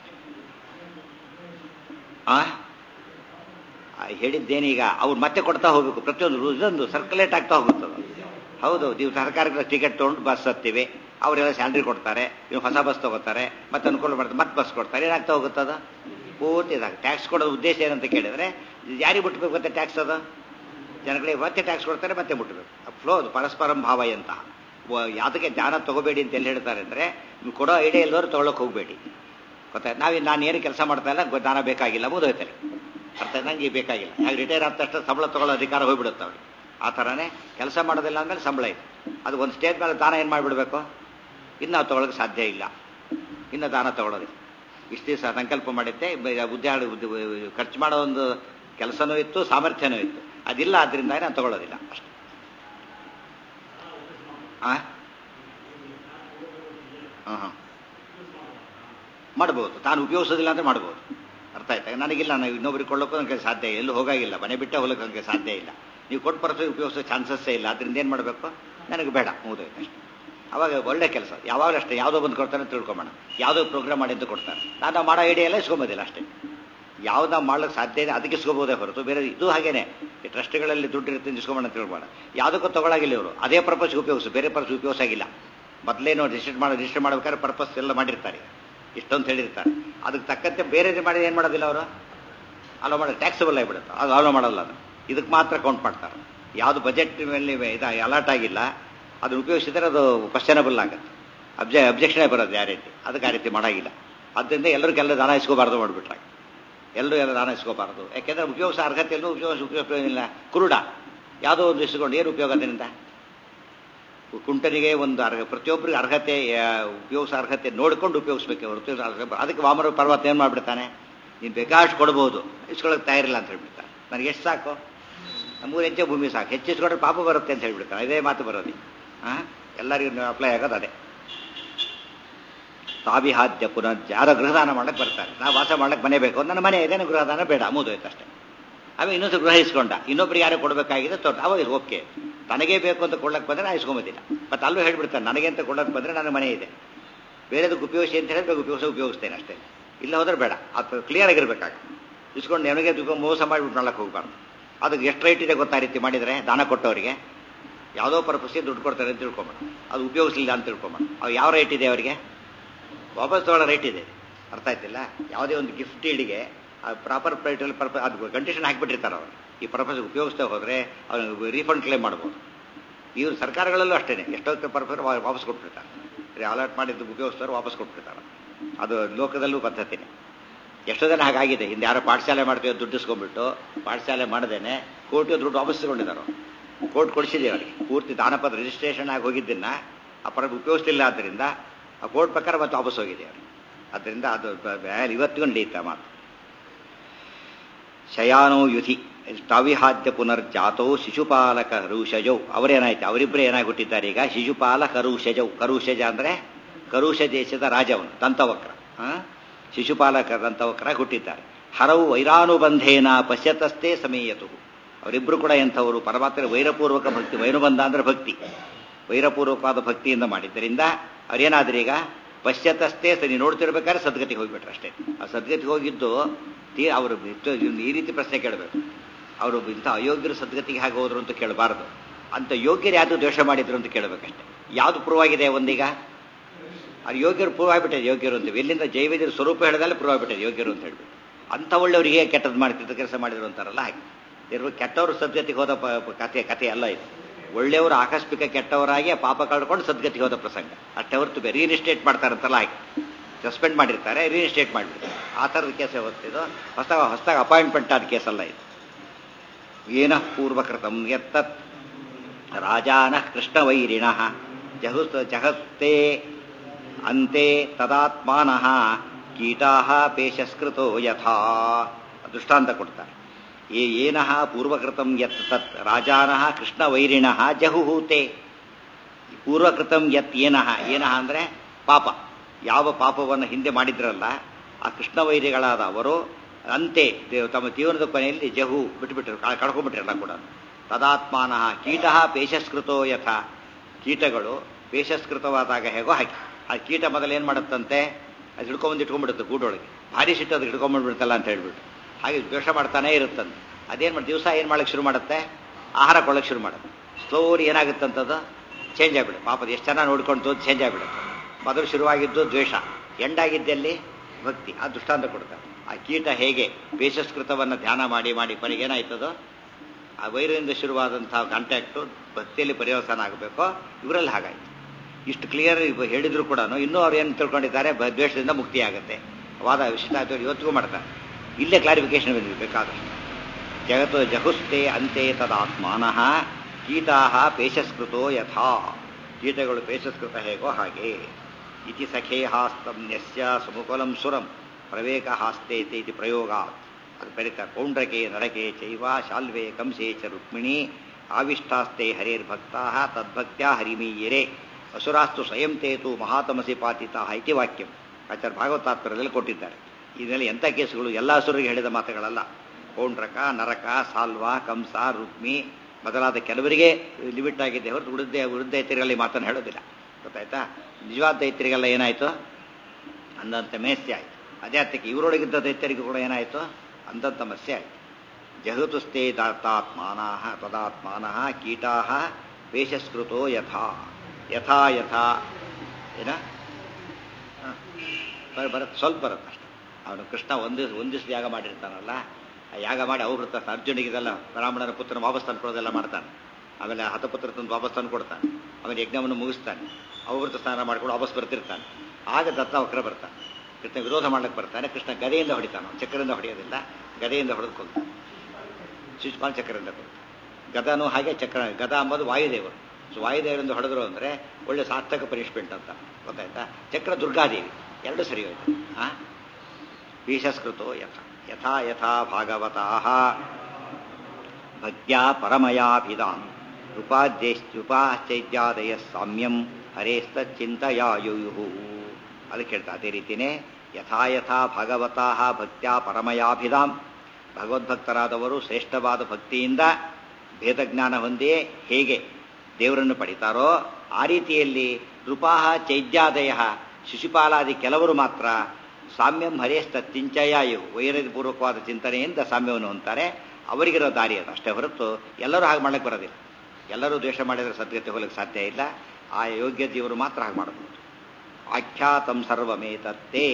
ಆ ಹೇಳಿದ್ದೇನೀಗ ಅವ್ರು ಮತ್ತೆ ಕೊಡ್ತಾ ಹೋಗ್ಬೇಕು ಪ್ರತಿಯೊಂದು ಇದೊಂದು ಸರ್ಕ್ಯುಲೇಟ್ ಆಗ್ತಾ ಹೋಗುತ್ತದೆ ಹೌದು ನೀವು ಸರ್ಕಾರಕ್ಕೆ ಟಿಕೆಟ್ ತೊಗೊಂಡು ಬಸ್ ಹತ್ತೀವಿ ಅವರೆಲ್ಲ ಸ್ಯಾಲ್ರಿ ಕೊಡ್ತಾರೆ ನೀವು ಹೊಸ ಬಸ್ ತಗೋತಾರೆ ಮತ್ತೆ ಅನುಕೂಲ ಮಾಡ್ತಾರೆ ಮತ್ತೆ ಬಸ್ ಕೊಡ್ತಾರೆ ಏನಾಗ್ತಾ ಹೋಗುತ್ತದ ಪೂರ್ತಿ ಇದಾಗ ಟ್ಯಾಕ್ಸ್ ಕೊಡೋದು ಉದ್ದೇಶ ಏನಂತ ಕೇಳಿದ್ರೆ ಯಾರಿಗೆ ಮುಟ್ಬೇಕು ಮತ್ತೆ ಟ್ಯಾಕ್ಸ್ ಅದು ಜನಗಳಿಗೆ ಮತ್ತೆ ಟ್ಯಾಕ್ಸ್ ಕೊಡ್ತಾರೆ ಮತ್ತೆ ಮುಟ್ಟಬೇಕು ಫ್ಲೋ ಅದು ಪರಸ್ಪರಂ ಭಾವ ಅಂತ ಯಾವುದಕ್ಕೆ ಜ್ಞಾನ ತಗೋಬೇಡಿ ಅಂತ ಎಲ್ಲಿ ಹೇಳ್ತಾರೆ ಅಂದರೆ ನೀವು ಕೊಡೋ ಐಡಿಯಾ ಇಲ್ಲದವ್ರು ತೊಗೊಳಕ್ಕೆ ಹೋಗಬೇಡಿ ಗೊತ್ತಾಯ್ತು ನಾವು ನಾನು ಏನು ಕೆಲಸ ಮಾಡ್ತಾ ಇಲ್ಲ ದಾನ ಬೇಕಾಗಿಲ್ಲ ಮುಗಿದೋಯ್ತಾರೆ ಅರ್ಥ ನಂಗೆ ಬೇಕಾಗಿಲ್ಲ ಹಾಗೆ ರಿಟೈರ್ ಆದ ತಕ್ಷಣ ಸಂಬಳ ತಗೊಳ್ಳೋ ಅಧಿಕಾರ ಹೋಗ್ಬಿಡುತ್ತೆ ಅವ್ರಿಗೆ ಆ ಥರನೇ ಕೆಲಸ ಮಾಡೋದಿಲ್ಲ ಅಂದಮೇಲೆ ಸಂಬಳ ಇದೆ ಅದು ಒಂದು ಸ್ಟೇಜ್ ಮೇಲೆ ದಾನ ಏನು ಮಾಡಿಬಿಡ್ಬೇಕು ಇನ್ನು ನಾವು ತೊಗೊಳಕ್ಕೆ ಸಾಧ್ಯ ಇಲ್ಲ ಇನ್ನು ದಾನ ತಗೊಳ್ಳೋದಿಲ್ಲ ಇಷ್ಟು ದಿವಸ ಸಂಕಲ್ಪ ಮಾಡಿದ್ದೆ ಉದ್ಯಾಡ ಖರ್ಚು ಮಾಡೋ ಒಂದು ಕೆಲಸನೂ ಇತ್ತು ಸಾಮರ್ಥ್ಯನೂ ಇತ್ತು ಅದಿಲ್ಲ ಆದ್ರಿಂದ ನಾನು ತಗೊಳ್ಳೋದಿಲ್ಲ ಅಷ್ಟೇ ಆ ಹಾಂ ಹಾಂ ಮಾಡ್ಬೋದು ತಾನು ಉಪಯೋಗಿಸೋದಿಲ್ಲ ಅಂದರೆ ಮಾಡ್ಬೋದು ಅರ್ಥ ಆಯ್ತಾ ನನಗಿಲ್ಲ ನಾವು ಇನ್ನೊಬ್ರಿಗೆ ಕೊಳ್ಳೋಕ್ಕೂ ನನಗೆ ಸಾಧ್ಯ ಇಲ್ಲ ಎಲ್ಲೂ ಹೋಗಾಗಿಲ್ಲ ಮನೆ ಬಿಟ್ಟೆ ಹೋಗಕ್ಕೆ ನನಗೆ ಸಾಧ್ಯ ಇಲ್ಲ ನೀವು ಕೊಟ್ಟು ಪರಸ್ಪರ ಉಪಯೋಗಿಸೋ ಚಾನ್ಸಸ್ಸೇ ಇಲ್ಲ ಅದರಿಂದ ಏನು ಮಾಡಬೇಕು ನನಗೆ ಬೇಡ ಮುಗಿದೋಯ್ತು ಅಷ್ಟೇ ಅವಾಗ ಒಳ್ಳೆ ಕೆಲಸ ಯಾವಾಗಲೂ ಅಷ್ಟೇ ಯಾವುದೋ ಬಂದು ಕೊಡ್ತಾನೆ ತಿಳ್ಕೊಂಬೋಣ ಯಾವುದೋ ಪ್ರೋಗ್ರಾಮ್ ಮಾಡಿ ಅಂತ ಕೊಡ್ತಾರೆ ನಾನು ಮಾಡೋ ಐಡಿಯಾ ಎಲ್ಲ ಇಸ್ಕೊಂಬೋದಿಲ್ಲ ಅಷ್ಟೇ ಯಾವ್ದು ನಾವು ಮಾಡ್ಲಿಕ್ಕೆ ಸಾಧ್ಯ ಇದೆ ಅದಕ್ಕೆ ಇಸ್ಕೋಬೋದೇ ಹೊರತು ಬೇರೆ ಇದು ಹಾಗೇನೆ ಈ ಟ್ರಸ್ಟ್ಗಳಲ್ಲಿ ದುಡ್ಡು ಇರುತ್ತೆ ಇಸ್ಕೊಂಬೋಣ ಅಂತ ತಿಳ್ಕೊಬೇಡ ಯಾವುದಕ್ಕೂ ತಗೊಳಾಗಿಲ್ಲ ಇವರು ಅದೇ ಪರ್ಪಸ್ಗೆ ಉಪಯೋಗಿಸು ಬೇರೆ ಪರ್ಪಸ್ ಉಪಯೋಗ ಆಗಿಲ್ಲ ಮೊದಲೇನೋ ರಿಜಿಸ್ಟರ್ ಮಾಡೋ ರಿಜಿಸ್ಟರ್ ಮಾಡ್ಬೇಕಾದ್ರೆ ಪರ್ಪಸ್ ಎಲ್ಲ ಮಾಡಿರ್ತಾರೆ ಇಷ್ಟೊಂದು ಹೇಳಿರ್ತಾರೆ ಅದಕ್ಕೆ ತಕ್ಕಂತೆ ಬೇರೆ ಮಾಡಿ ಏನು ಮಾಡೋದಿಲ್ಲ ಅವರು ಅಲೋ ಮಾಡೋ ಟ್ಯಾಕ್ಸಬಲ್ ಆಗಿಬಿಡುತ್ತೆ ಅದು ಅಲೋ ಮಾಡಲ್ಲ ಅದು ಇದಕ್ಕೆ ಮಾತ್ರ ಕೌಂಟ್ ಮಾಡ್ತಾರೆ ಯಾವುದು ಬಜೆಟ್ ಮೇಲೆ ಇದು ಅಲರ್ಟ್ ಆಗಿಲ್ಲ ಅದನ್ನು ಉಪಯೋಗಿಸಿದ್ರೆ ಅದು ಕ್ವಶನಬಲ್ ಆಗುತ್ತೆ ಅಬ್ಜೆ ಅಬ್ಜೆಕ್ಷನೇ ಬರೋದು ಯಾವ ರೀತಿ ಅದಕ್ಕೆ ಆ ರೀತಿ ಮಾಡಾಗಿಲ್ಲ ಆದ್ದರಿಂದ ಎಲ್ಲರಿಗೆಲ್ಲ ದಾನ ಇಸ್ಕೋಬಾರ್ದು ಮಾಡಿಬಿಟ್ರೆ ಎಲ್ಲರೂ ಎಲ್ಲ ದಾನ ಇಸ್ಕೋಬಾರದು ಯಾಕೆಂದ್ರೆ ಉಪಯೋಗಿಸ ಅರ್ಹತೆಯಲ್ಲೂ ಉಪಯೋಗ ಉಪಯೋಗ ಇಲ್ಲ ಕುರುಡ ಯಾವುದೋ ಒಂದು ಇಸ್ಕೊಂಡು ಏನು ಉಪಯೋಗ ಅದರಿಂದ ಕುಂಟನಿಗೆ ಒಂದು ಅರ್ಹ ಪ್ರತಿಯೊಬ್ಬರಿಗೆ ಅರ್ಹತೆ ಆ, ಉಪಯೋಗಿಸೋ ಅರ್ಹತೆ ನೋಡ್ಕೊಂಡು ಉಪಯೋಗಿಸ್ಬೇಕು ಹೊರತು ಅರ್ಹ- ಅದಕ್ಕೆ ವಾಮನ ಪರ್ವತ ಏನು ಮಾಡ್ಬಿಡ್ತಾನೆ ನೀನು ಬೇಕಾಷ್ಟು ಕೊಡ್ಬೋದು ಇಸ್ಕೊಳ್ಳೋಕೆ ತಯಾರಿಲ್ಲ ಅಂತ ಹೇಳ್ಬಿಡ್ತಾನೆ ನನಗೆ ಎಷ್ಟು ಸಾಕು ಮೂರು ಹೆಜ್ಜೆ ಭೂಮಿ ಸಾಕು ಹೆಚ್ಚಿಸ್ಕೊಂಡ್ರೆ ಪಾಪ ಬರುತ್ತೆ ಅಂತ ಹೇಳ್ಬಿಡ್ತಾನೆ ಇದೇ ಮಾತು ಬರೋದು ಹಾಂ ಎಲ್ಲರಿಗೂ ಅಪ್ಲೈ ಆಗೋದು ಅದೇ ತಾವಿಹಾದ್ಯ ಪುನಃ ಯಾರೋ ಗೃಹದಾನ ಮಾಡಕ್ಕೆ ಬರ್ತಾರೆ ನಾವು ವಾಸ ಮಾಡಕ್ಕೆ ಮನೆ ಬೇಕು ನನ್ನ ಮನೆ ಇದೆ ನನಗೆ ಗೃಹದಾನ ಬೇಡ ಮುಗಿದೋಯ್ತು ಅಷ್ಟೇ ಆಮೇಲೆ ಇನ್ನೊಂದು ಗೃಹ ಇಸ್ಕೊಂಡ ಇನ್ನೊಬ್ರಿಗೆ ಯಾರು ಕೊಡಬೇಕಾಗಿದೆ ತೊಟ್ಟು ಅವಾಗ ಓಕೆ ನನಗೇ ಬೇಕು ಅಂತ ಕೊಡ್ಲಕ್ಕೆ ಬಂದರೆ ನಾ ಇಸ್ಕೊಂಬೋದಿಲ್ಲ ಮತ್ತು ಅಲ್ಲೂ ಹೇಳ್ಬಿಡ್ತಾನೆ ನನಗೆ ಅಂತ ಕೊಡಕ್ಕೆ ಬಂದರೆ ನನ್ನ ಮನೆ ಇದೆ ಬೇರೆದಕ್ಕೆ ಉಪಯೋಗಿಸಿ ಅಂತ ಹೇಳಿದ್ರೆ ಉಪಯೋಗಿಸ ಉಪಯೋಗಿಸ್ತೇನೆ ಅಷ್ಟೇ ಇಲ್ಲ ಹೋದ್ರೆ ಬೇಡ ಅದು ಕ್ಲಿಯರ್ ಆಗಿರ್ಬೇಕಾಗ ಇಸ್ಕೊಂಡು ನನಗೆ ದುಃಖ ಮೋಸ ಮಾಡಿಬಿಟ್ಟು ಮಾಡಕ್ಕೆ ಹೋಗ್ಬಾರ್ದು ಅದಕ್ಕೆ ಎಷ್ಟು ರೈಟ್ ಇದೆ ಗೊತ್ತಾ ರೀತಿ ಮಾಡಿದರೆ ದಾನ ಕೊಟ್ಟವರಿಗೆ ಯಾವುದೋ ಪರ್ಪಸ್ಗೆ ದುಡ್ಡು ಕೊಡ್ತಾರೆ ಅಂತ ತಿಳ್ಕೊಂಬೇಡ ಅದು ಉಪಯೋಗಿಸಲಿಲ್ಲ ಅಂತ ತಿಳ್ಕೊಂಬೇಡ ಅವು ಯಾವ ರೈಟ್ ಇದೆ ಅವರಿಗೆ ವಾಪಸ್ ತಗೊಳ್ಳೋ ರೇಟ್ ಇದೆ ಅರ್ಥ ಆಯ್ತಿಲ್ಲ ಯಾವುದೇ ಒಂದು ಗಿಫ್ಟ್ ಇಡಿಗೆ ಪ್ರಾಪರ್ ಪ್ರೈಟಲ್ಲಿ ಪರ್ಪ ಅದು ಕಂಡೀಷನ್ ಹಾಕಿಬಿಟ್ಟಿರ್ತಾರೆ ಅವರು ಈ ಪರ್ಪಸ್ ಉಪಯೋಗಿಸ್ತಾ ಹೋದರೆ ಅವ್ರಿಗೆ ರೀಫಂಡ್ ಕ್ಲೇಮ್ ಮಾಡ್ಬೋದು ಇವರು ಸರ್ಕಾರಗಳಲ್ಲೂ ಅಷ್ಟೇ ಎಷ್ಟೋ ಪರ್ಪಸ್ ವಾಪಸ್ ಕೊಟ್ಬಿಡ್ತಾರೆ ಅಲರ್ಟ್ ಮಾಡಿದ್ದು ಉಪಯೋಗಿಸ್ತಾರೆ ವಾಪಸ್ ಕೊಟ್ಬಿಡ್ತಾರೆ ಅದು ಲೋಕದಲ್ಲೂ ಪದ್ಧತಿನೇ ಎಷ್ಟೋ ಜನ ಹಾಗಾಗಿದೆ ಹಿಂದೆ ಯಾರೋ ಪಾಠಶಾಲೆ ಮಾಡ್ತೀವಿ ದುಡ್ಡು ಇಸ್ಕೊಂಡ್ಬಿಟ್ಟು ಪಾಠಶಾಲೆ ಮಾಡದೇನೆ ಕೋರ್ಟಿಗೆ ದುಡ್ಡು ವಾಪಸ್ ತಗೊಂಡಿದ್ದಾರೆ ಕೋರ್ಟ್ ಕೊಡಿಸಿದೆ ಅವರಿಗೆ ಪೂರ್ತಿ ದಾನಪದ ರಿಜಿಸ್ಟ್ರೇಷನ್ ಆಗಿ ಹೋಗಿದ್ದನ್ನ ಆ ಪರ ಉಪಯೋಗಿಸ್ತಿಲ್ಲ ಆದ್ದರಿಂದ ಆ ಕೋರ್ಟ್ ಪ್ರಕಾರ ಮತ್ತೆ ವಾಪಸ್ ಹೋಗಿದೆ ಅವರಿಗೆ ಅದರಿಂದ ಅದು ಬ- ಬ- ಇವತ್ತಿಗೂ ನಡೆಯುತ್ತೆ ಆ ಮಾತು ಶಯಾನೋ ಯುಧಿ ತಾವಿಹಾದ್ಯ ಪುನರ್ಜಾತೋ ಶಿಶುಪಾಲ ಕರುಷಜೌ ಅವರೇನಾಯ್ತು ಅವರಿಬ್ಬರೇ ಏನಾಗಿ ಹುಟ್ಟಿದ್ದಾರೆ ಈಗ ಶಿಶುಪಾಲ ಕರುಷಜೌ ಕರುಷಜ ಅಂದ್ರೆ ಕರುಷ ದೇಶದ ರಾಜವನು ದಂತವಕ್ರ ಆ? ಶಿಶುಪಾಲ ಕ- ದಂತವಕ್ರ ಹುಟ್ಟಿದ್ದಾರೆ ಹರವು ವೈರಾನುಬಂಧೇನ ಪಶ್ಯತಸ್ಥೇ ಸಮೀಯತು ಅವರಿಬ್ಬರು ಕೂಡ ಎಂಥವರು ಪರಮಾತ್ಮ ವೈರಪೂರ್ವಕ ಭಕ್ತಿ ವೈನುಬಂಧ ಅಂದ್ರೆ ಭಕ್ತಿ ವೈರಪೂರ್ವಕವಾದ ಭಕ್ತಿಯಿಂದ ಮಾಡಿದ್ದರಿಂದ ಅವ್ರೇನಾದ್ರೂ ಈಗ ಪಶ್ಚಾತ್ತಷ್ಟೇ ಸರಿ ನೋಡ್ತಿರ್ಬೇಕಾದ್ರೆ ಸದ್ಗತಿಗೆ ಹೋಗ್ಬಿಟ್ರು ಅಷ್ಟೇ ಆ ಸದ್ಗತಿಗೆ ಹೋಗಿದ್ದು ತೀ ಅವರು ಈ ರೀತಿ ಪ್ರಶ್ನೆ ಕೇಳಬೇಕು ಅವರು ಇಂಥ ಅಯೋಗ್ಯರು ಸದ್ಗತಿಗೆ ಹಾಗೆ ಹೋದ್ರು ಅಂತ ಕೇಳಬಾರದು ಅಂತ ಯೋಗ್ಯರು ಯಾವುದು ದ್ವೇಷ ಮಾಡಿದ್ರು ಅಂತ ಕೇಳಬೇಕಷ್ಟೇ ಯಾವುದು ಪ್ರೂವ್ ಆಗಿದೆ ಒಂದೀಗ ಅದು ಯೋಗ್ಯರು ಪ್ರೂವ್ ಆಗಿಬಿಟ್ಟಿದೆ ಯೋಗ್ಯರು ಅಂತ ಎಲ್ಲಿಂದ ಜೈವೇದ್ಯರ ಸ್ವರೂಪ ಹೇಳಿದಲ್ಲಿ ಪ್ರೂವ್ ಆಗಿಬಿಟ್ಟಿದೆ ಯೋಗ್ಯರು ಅಂತ ಹೇಳ್ಬಿಟ್ಟು ಅಂಥ ಒಳ್ಳೆಯವರಿಗೆ ಕೆಟ್ಟದ್ದು ಮಾಡ್ತಿದ್ದ ಕೆಲಸ ಮಾಡಿದ್ರು ಅಂತಾರಲ್ಲ ಹಾಗೆ ಇರುವ ಕೆಟ್ಟವರು ಸದ್ಗತಿಗೆ ಹೋದ ಪ- ಪ- ಕಥೆ ಕಥೆ ಅಲ್ಲ ಇದು ಒಳ್ಳೆಯವರು ಆಕಸ್ಮಿಕ ಕೆಟ್ಟವರಾಗಿ ಆ ಪಾಪ ಕಳ್ಕೊಂಡು ಸದ್ಗತಿಗೆ ಹೋದ ಪ್ರಸಂಗ ಅಷ್ಟೇ ಹೊರತು ರೀಇನ್ಸ್ಟೇಟ್ ಮಾಡ್ತಾರಂತಲ್ಲ ಹಾಗೆ ಸಸ್ಪೆಂಡ್ ಮಾಡಿರ್ತಾರೆ ರೀಇನ್ಸ್ಟೇಟ್ ಮಾಡಿಬಿಡ್ತಾರೆ ಆ ಥರದ ಕೇಸೇ ಹೊತ್ತಿದ್ದು ಹೊಸದಾಗ ಹೊಸದಾಗ ಅಪಾಯಿಂಟ್ಮೆಂಟ್ ಆದ ಕೇಸಲ್ಲ ಇದು ಏನ ಪೂರ್ವಕೃತಂ ಯತ್ತತ್ ರಾಜಾನ ಕೃಷ್ಣವೈರಿಣ ಜಹುಸ್ ಜಹಸ್ತೆ ಅಂತೆ ತದಾತ್ಮಾನಃ ಕೀಟಾಹ ಪೇಶಸ್ಕೃತೋ ಯಥಾ ದೃಷ್ಟಾಂತ ಕೊಡ್ತಾರೆ ಏ ಏನಃ ಪೂರ್ವಕೃತಂ ಯತ್ ತತ್ ರಾಜಾನಃ ಕೃಷ್ಣವೈರಿಣಃ ಜಹುಹೂತೆ ಪೂರ್ವಕೃತಂ ಯತ್ ಏನಃ ಏನಃ ಅಂದರೆ ಪಾಪ ಯಾವ ಪಾಪವನ್ನು ಹಿಂದೆ ಮಾಡಿದ್ರಲ್ಲ ಆ ಕೃಷ್ಣವೈರಿಗಳಾದ ಅವರು ಅಂತೆ ದೇವ್- ತಮ್ಮ ಜೀವನದ ಕೊನೆಯಲ್ಲಿ ಜಹು ಬಿಟ್ಟುಬಿಟ್ರು ಕ- ಕಳ್ಕೊಂಡ್ಬಿಟ್ರಲ್ಲ ಕೂಡ ತದಾತ್ಮಾನಃ ಕೀಟಃ ಪೇಶಸ್ಕೃತೋ ಯಥ ಕೀಟಗಳು ಪೇಶಸ್ಕೃತವಾದಾಗ ಹೇಗೋ ಹಾಗೆ ಆ ಕೀಟ ಮೊದಲು ಏನು ಮಾಡುತ್ತಂತೆ ಅದು ಹಿಡ್ಕೊಂಬಂದು ಇಟ್ಕೊಂಡ್ಬಿಡುತ್ತೆ ಗೂಡೊಳಗೆ ಭಾರಿ ಸಿಟ್ಟು ಅದು ಹಿಡ್ಕೊಂಡ್ಬಿಡ್ಬಿಡ್ತಲ್ಲ ಅಂತ ಹೇಳ್ಬಿಟ್ಟು ಹಾಗೆ ದ್ವೇಷ ಮಾಡ್ತಾನೆ ಇರುತ್ತಂತೆ ಅದೇನು ಮಾಡಿ ದಿವಸ ಏನು ಮಾಡಕ್ಕೆ ಶುರು ಮಾಡುತ್ತೆ ಆಹಾರ ಕೊಳ್ಳಕ್ಕೆ ಶುರು ಮಾಡುತ್ತೆ ಸ್ಲೋಲಿ ಏನಾಗುತ್ತಂಥದ್ದು ಚೇಂಜ್ ಆಗಿಬಿಡುತ್ತೆ ಪಾಪದ ಎಷ್ಟು ಚೆನ್ನಾಗಿ ನೋಡ್ಕೊಂಡು ಚೇಂಜ್ ಆಗಿಬಿಡುತ್ತೆ ಮೊದಲು ಶುರುವಾಗಿದ್ದು ದ್ವೇಷ ಎಂಡಾಗಿದ್ದಲ್ಲಿ ಭಕ್ತಿ ಆ ದೃಷ್ಟಾಂತ ಕೊಡ್ತಾರೆ ಆ ಕೀಟ ಹೇಗೆ ಪೇಶಸ್ಕೃತವನ್ನು ಧ್ಯಾನ ಮಾಡಿ ಮಾಡಿ ಕೊನೆಗೆ ಏನಾಯ್ತದೋ ಆ ವೈರದಿಂದ ಶುರುವಾದಂತಹ ಕಾಂಟ್ಯಾಕ್ಟು ಭಕ್ತಿಯಲ್ಲಿ ಪರಿವರ್ತನ ಆಗಬೇಕೋ ಇವರಲ್ಲಿ ಹಾಗಾಯ್ತು ಇಷ್ಟು ಕ್ಲಿಯರ್ ಹೇಳಿದ್ರು ಕೂಡ ಇನ್ನೂ ಅವ್ರು ಏನು ತಿಳ್ಕೊಂಡಿದ್ದಾರೆ ಬ- ದ್ವೇಷದಿಂದ ಮುಕ್ತಿ ಆಗುತ್ತೆ ವಾದ ವಿಶಿಷ್ಟ ಇವತ್ತಿಗೂ ಮಾಡ್ತಾರೆ ಇಲ್ಲೇ ಕ್ಲಾರಿಫಿಕೇಶನ್ ಬಂದಿದೆ ಬೇಕಾದಷ್ಟು ಜಗತ್ತು ಜಹುಸ್ತೆ ಅಂತೆ ತದಾತ್ಮಾನಃ ಕೀಟಾಹ ಪೇಶಸ್ಕೃತೋ ಯಥಾ ಕೀಟಗಳು ಪೇಶಸ್ಕೃತ ಹೇಗೋ ಹಾಗೆ ಇತಿ ಸಖೇಹಾಸ್ತಮ್ಯಸ್ಯ ಸುಮುಕುಲಂ ಸುರಂ ಪ್ರವೇಕ ಹಾಸ್ತೇತೆ ಇತಿ ಪ್ರಯೋಗಾತ್ ಅದು ಬರೀತಾರೆ ಪೌಂಡ್ರಕೆ ನರಕೆ ಚೈವ ಶಾಲ್ವೆ ಕಂಸೆ ಚ ರುಕ್ಮಿಣಿ ಆವಿಷ್ಟಾಸ್ತೆ ಹರೇರ್ಭಕ್ತಾ ತದ್ಭಕ್ತ್ಯಾ ಹರಿಮೀಯರೆ ಅಸುರಾಸ್ತು ಸ್ವಯಂ ತೇತು ಮಹಾತಮಸಿ ಪಾತಿತಾ ಇತಿ ವಾಕ್ಯಂ ಆಚಾರ್ಯ ಭಾಗವತಾತ್ಮರದಲ್ಲಿ ಕೊಟ್ಟಿದ್ದಾರೆ ಇದರಲ್ಲಿ ಎಂಥ ಕೇಸುಗಳು ಎಲ್ಲ ಅಸುರರಿಗೆ ಹೇಳಿದ ಮಾತುಗಳಲ್ಲ ಪೌಂಡ್ರಕ ನರಕ ಸಾಲ್ವ ಕಂಸ ರುಕ್ಮಿ ಮೊದಲಾದ ಕೆಲವರಿಗೆ ಲಿಮಿಟ್ ಆಗಿದೆ ಹೊರತು ಉಳಿದ ವೃದ್ಧ ದೈತ್ಯರಲ್ಲಿ ಮಾತನ್ನು ಹೇಳೋದಿಲ್ಲ ಗೊತ್ತಾಯ್ತಾ ನಿಜವಾದ ದೈತ್ಯರಿಗೆಲ್ಲ ಏನಾಯಿತು ಅಂದಂತ ಮೇಸ್ಯ ಆಯಿತು ಅದೇ ಅರ್ಥಕ್ಕೆ ಇವರೊಳಗಿದ್ದ ದೈತ್ಯರಿಗೂ ಕೂಡ ಏನಾಯಿತು ಅಂದಂತ ಮಸ್ಯ ಆಯಿತು ಜಗತುಸ್ತೆ ತಾತ್ಮಾನ ತದಾತ್ಮಾನ ಕೀಟಾ ವೇಷಸ್ಕೃತೋ ಯಥಾ ಯಥಾ ಯಥಾ ಏನ ಬರ ಬರುತ್ತೆ ಸ್ವಲ್ಪ ಬರುತ್ತೆ ಅಷ್ಟೆ ಅವನು ಕೃಷ್ಣ ಒಂದು ಒಂದಿವ್ಸ ಯಾಗ ಮಾಡಿರ್ತಾನಲ್ಲ ಆ ಯಾಗ ಮಾಡಿ ಅವೃತ ಅರ್ಜುನಿಗೆ ಇದೆಲ್ಲ ಬ್ರಾಹ್ಮಣರ ಪುತ್ರನ ವಾಪಸ್ ತಂದ್ಕೊಡೋದೆಲ್ಲ ಮಾಡ್ತಾನೆ ಆಮೇಲೆ ಹತಪುತ್ರ ತಂದು ವಾಪಸ್ ತಂದು ಕೊಡ್ತಾನೆ ಆಮೇಲೆ ಯಜ್ಞವನ್ನು ಮುಗಿಸ್ತಾನೆ ಅವೃತ ಸ್ನಾನ ಮಾಡ್ಕೊಂಡು ವಾಪಸ್ ಬರ್ತಿರ್ತಾನೆ ಆಗ ದತ್ತ ವಕ್ರ ಬರ್ತಾನೆ ಕೃಷ್ಣ ವಿರೋಧ ಮಾಡ್ಲಿಕ್ಕೆ ಬರ್ತಾನೆ ಕೃಷ್ಣ ಗದೆಯಿಂದ ಹೊಡಿತಾನೆ ಚಕ್ರದಿಂದ ಹೊಡೆಯೋದಿಲ್ಲ ಗದೆಯಿಂದ ಹೊಡೆದು ಕೊಲ್ತಾನೆ ಶಿಶುಪಾಲ್ ಚಕ್ರದಿಂದ ಕೊಲ್ತಾನೆ ಗದನು ಹಾಗೆ ಚಕ್ರ ಗದ ಅಂಬೋದು ವಾಯುದೇವರು ಸೊ ವಾಯುದೇವರಿಂದ ಹೊಡೆದ್ರು ಅಂದರೆ ಒಳ್ಳೆ ಸಾರ್ಥಕ ಪನಿಷ್ಮೆಂಟ್ ಅಂತ ಗೊತ್ತಾಯ್ತಾ ಚಕ್ರ ದುರ್ಗಾದೇವಿ ಎರಡು ಸರಿ ಹೋಯ್ತು ಆ ಭೀಷಸ್ಕೃತೋ ಯಥ ಯಥಾ ಯಥಾ ಭಾಗವತಾಃ ಭಕ್ತ್ಯಾ ಪರಮಯಾಭಿದಾಂ ರೂಪಾಚೈತ್ಯಾದಯ ಸಾಮ್ಯಂ ಹರೇಸ್ತಚಿಂತೆಯಾಯುಯು ಅದಕ್ಕೆ ಹೇಳ್ತಾ ಅದೇ ರೀತಿಯೇ ಯಥಾ ಯಥಾ ಭಗವತಃ ಭಕ್ತ್ಯಾ ಪರಮಯಾಭಿದಾಂ ಭಗವದ್ಭಕ್ತರಾದವರು ಶ್ರೇಷ್ಠವಾದ ಭಕ್ತಿಯಿಂದ ಭೇದಜ್ಞಾನ ಹೊಂದಿಯೇ ಹೇಗೆ ದೇವರನ್ನು ಪಡಿತಾರೋ ಆ ರೀತಿಯಲ್ಲಿ ನೃಪಾಹ ಚೈತ್ಯಾದಯ ಶಿಶುಪಾಲಾದಿ ಕೆಲವರು ಮಾತ್ರ ಸಾಮ್ಯಂ ಹರೇಸ್ತತ್ತಿಂಚಯಾಯು ವೈರಪೂರ್ವಕವಾದ ಚಿಂತನೆಯಿಂದ ಸಾಮ್ಯವನ್ನು ಹೊಂತಾರೆ ಅವರಿಗಿರೋ ದಾರಿ ಅದು ಅಷ್ಟೇ ಹೊರತು ಎಲ್ಲರೂ ಹಾಗೆ ಮಾಡಕ್ಕೆ ಬರೋದಿಲ್ಲ ಎಲ್ಲರೂ ದ್ವೇಷ ಮಾಡಿದರೆ ಸದ್ಗತಿ ಹೋಗಲಿಕ್ಕೆ ಸಾಧ್ಯ ಇಲ್ಲ ಆ ಯೋಗ್ಯ ಜೀವರು ಮಾತ್ರ ಹಾಗೆ ಮಾಡಬಹುದು ಆಖ್ಯಾತಂ ಸರ್ವಮೇತತ್ತೇ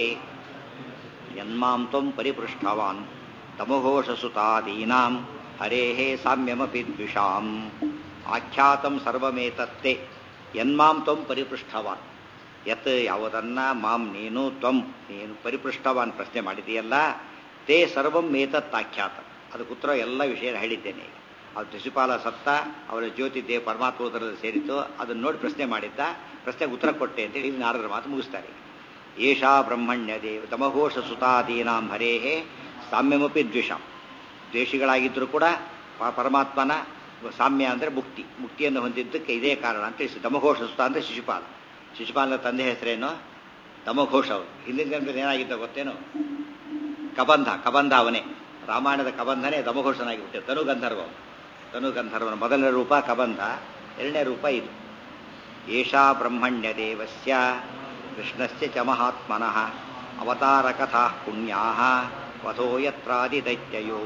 ಯನ್ಮಾಂ ತ್ವಂ ಪರಿಪೃಷ್ಟವಾನ್ ತಮಘೋಷಸುತಾದೀನಾಂ ಹರೇಹೇ ಸಾಮ್ಯಮಪಿ ದ್ವಿಷಾಂ ಆಖ್ಯಾತಂ ಸರ್ವಮೇತತ್ತೆ ಯನ್ಮಾಂ ತ್ವಂ ಪರಿಪೃಷ್ಟವಾನ್ ಯತ್ ಯಾವುದನ್ನ ಮಾಂ ನೀನು ತ್ವಂ ನೀನು ಪರಿಪೃಷ್ಟವಾನ್ ಪ್ರಶ್ನೆ ಮಾಡಿದೆಯಲ್ಲ ತೇ ಸರ್ವಂ ಮೇತತ್ ಆಖ್ಯಾತ ಅದಕ್ಕೆ ಉತ್ತರ ಎಲ್ಲ ವಿಷಯ ಹೇಳಿದ್ದೇನೆ ಈಗ ಅದು ಶಿಶುಪಾಲ ಸತ್ತ ಅವರ ಜ್ಯೋತಿ ದೇವ ಪರಮಾತ್ಮ ಉದರದಲ್ಲಿ ಸೇರಿತು ಅದನ್ನು ನೋಡಿ ಪ್ರಶ್ನೆ ಮಾಡಿದ್ದ ಪ್ರಶ್ನೆಗೆ ಉತ್ತರ ಕೊಟ್ಟೆ ಅಂತೇಳಿ ಇಲ್ಲಿ ನಾರದರ ಮಾತು ಮುಗಿಸ್ತಾರೆ ಏಷಾ ಬ್ರಹ್ಮಣ್ಯ ದೇವ ತಮಘೋಷ ಸುತಾದೀನಾಂ ಹರೇಹೇ ಸಾಮ್ಯಮಪಿ ದ್ವೇಷಂ ದ್ವೇಷಿಗಳಾಗಿದ್ದರೂ ಕೂಡ ಪರಮಾತ್ಮನ ಸಾಮ್ಯ ಅಂದರೆ ಮುಕ್ತಿ ಮುಕ್ತಿಯನ್ನು ಹೊಂದಿದ್ದಕ್ಕೆ ಇದೇ ಕಾರಣ ಅಂತ ತಿಳಿಸಿ ತಮಘೋಷ ಸುತ ಅಂದರೆ ಶಿಶುಪಾಲ ಶಿಶುಪಾಲನ ತಂದೆ ಹೆಸರೇನು ತಮಘೋಷ ಅವರು ಹಿಂದಿನ ಜನ್ಮದಲ್ಲಿ ಏನಾಗಿದ್ದ ಗೊತ್ತೇನು ಕಬಂಧ ಕಬಂಧ ಅವನೇ ರಾಮಾಯಣದ ಕಬಂಧನೇ ತಮಘೋಷನಾಗಿ ಬಿಟ್ಟೆ ತನು ಗಂಧರ್ವ ತನು ಗಂಧರ್ವನ ಮೊದಲನೇ ರೂಪ ಕಬಂಧ ಎರಡನೇ ರೂಪ ಇದು ಏಷಾ ಬ್ರಹ್ಮಣ್ಯ ದೇವಸ್ಯ ಕೃಷ್ಣಸ್ಯ ಚ ಮಹಾತ್ಮನಃ ಅವತಾರ ಕಥಾ ಪುಣ್ಯಾ ವಧೋ ಯತ್ರಾದಿದೈತ್ಯಯೋ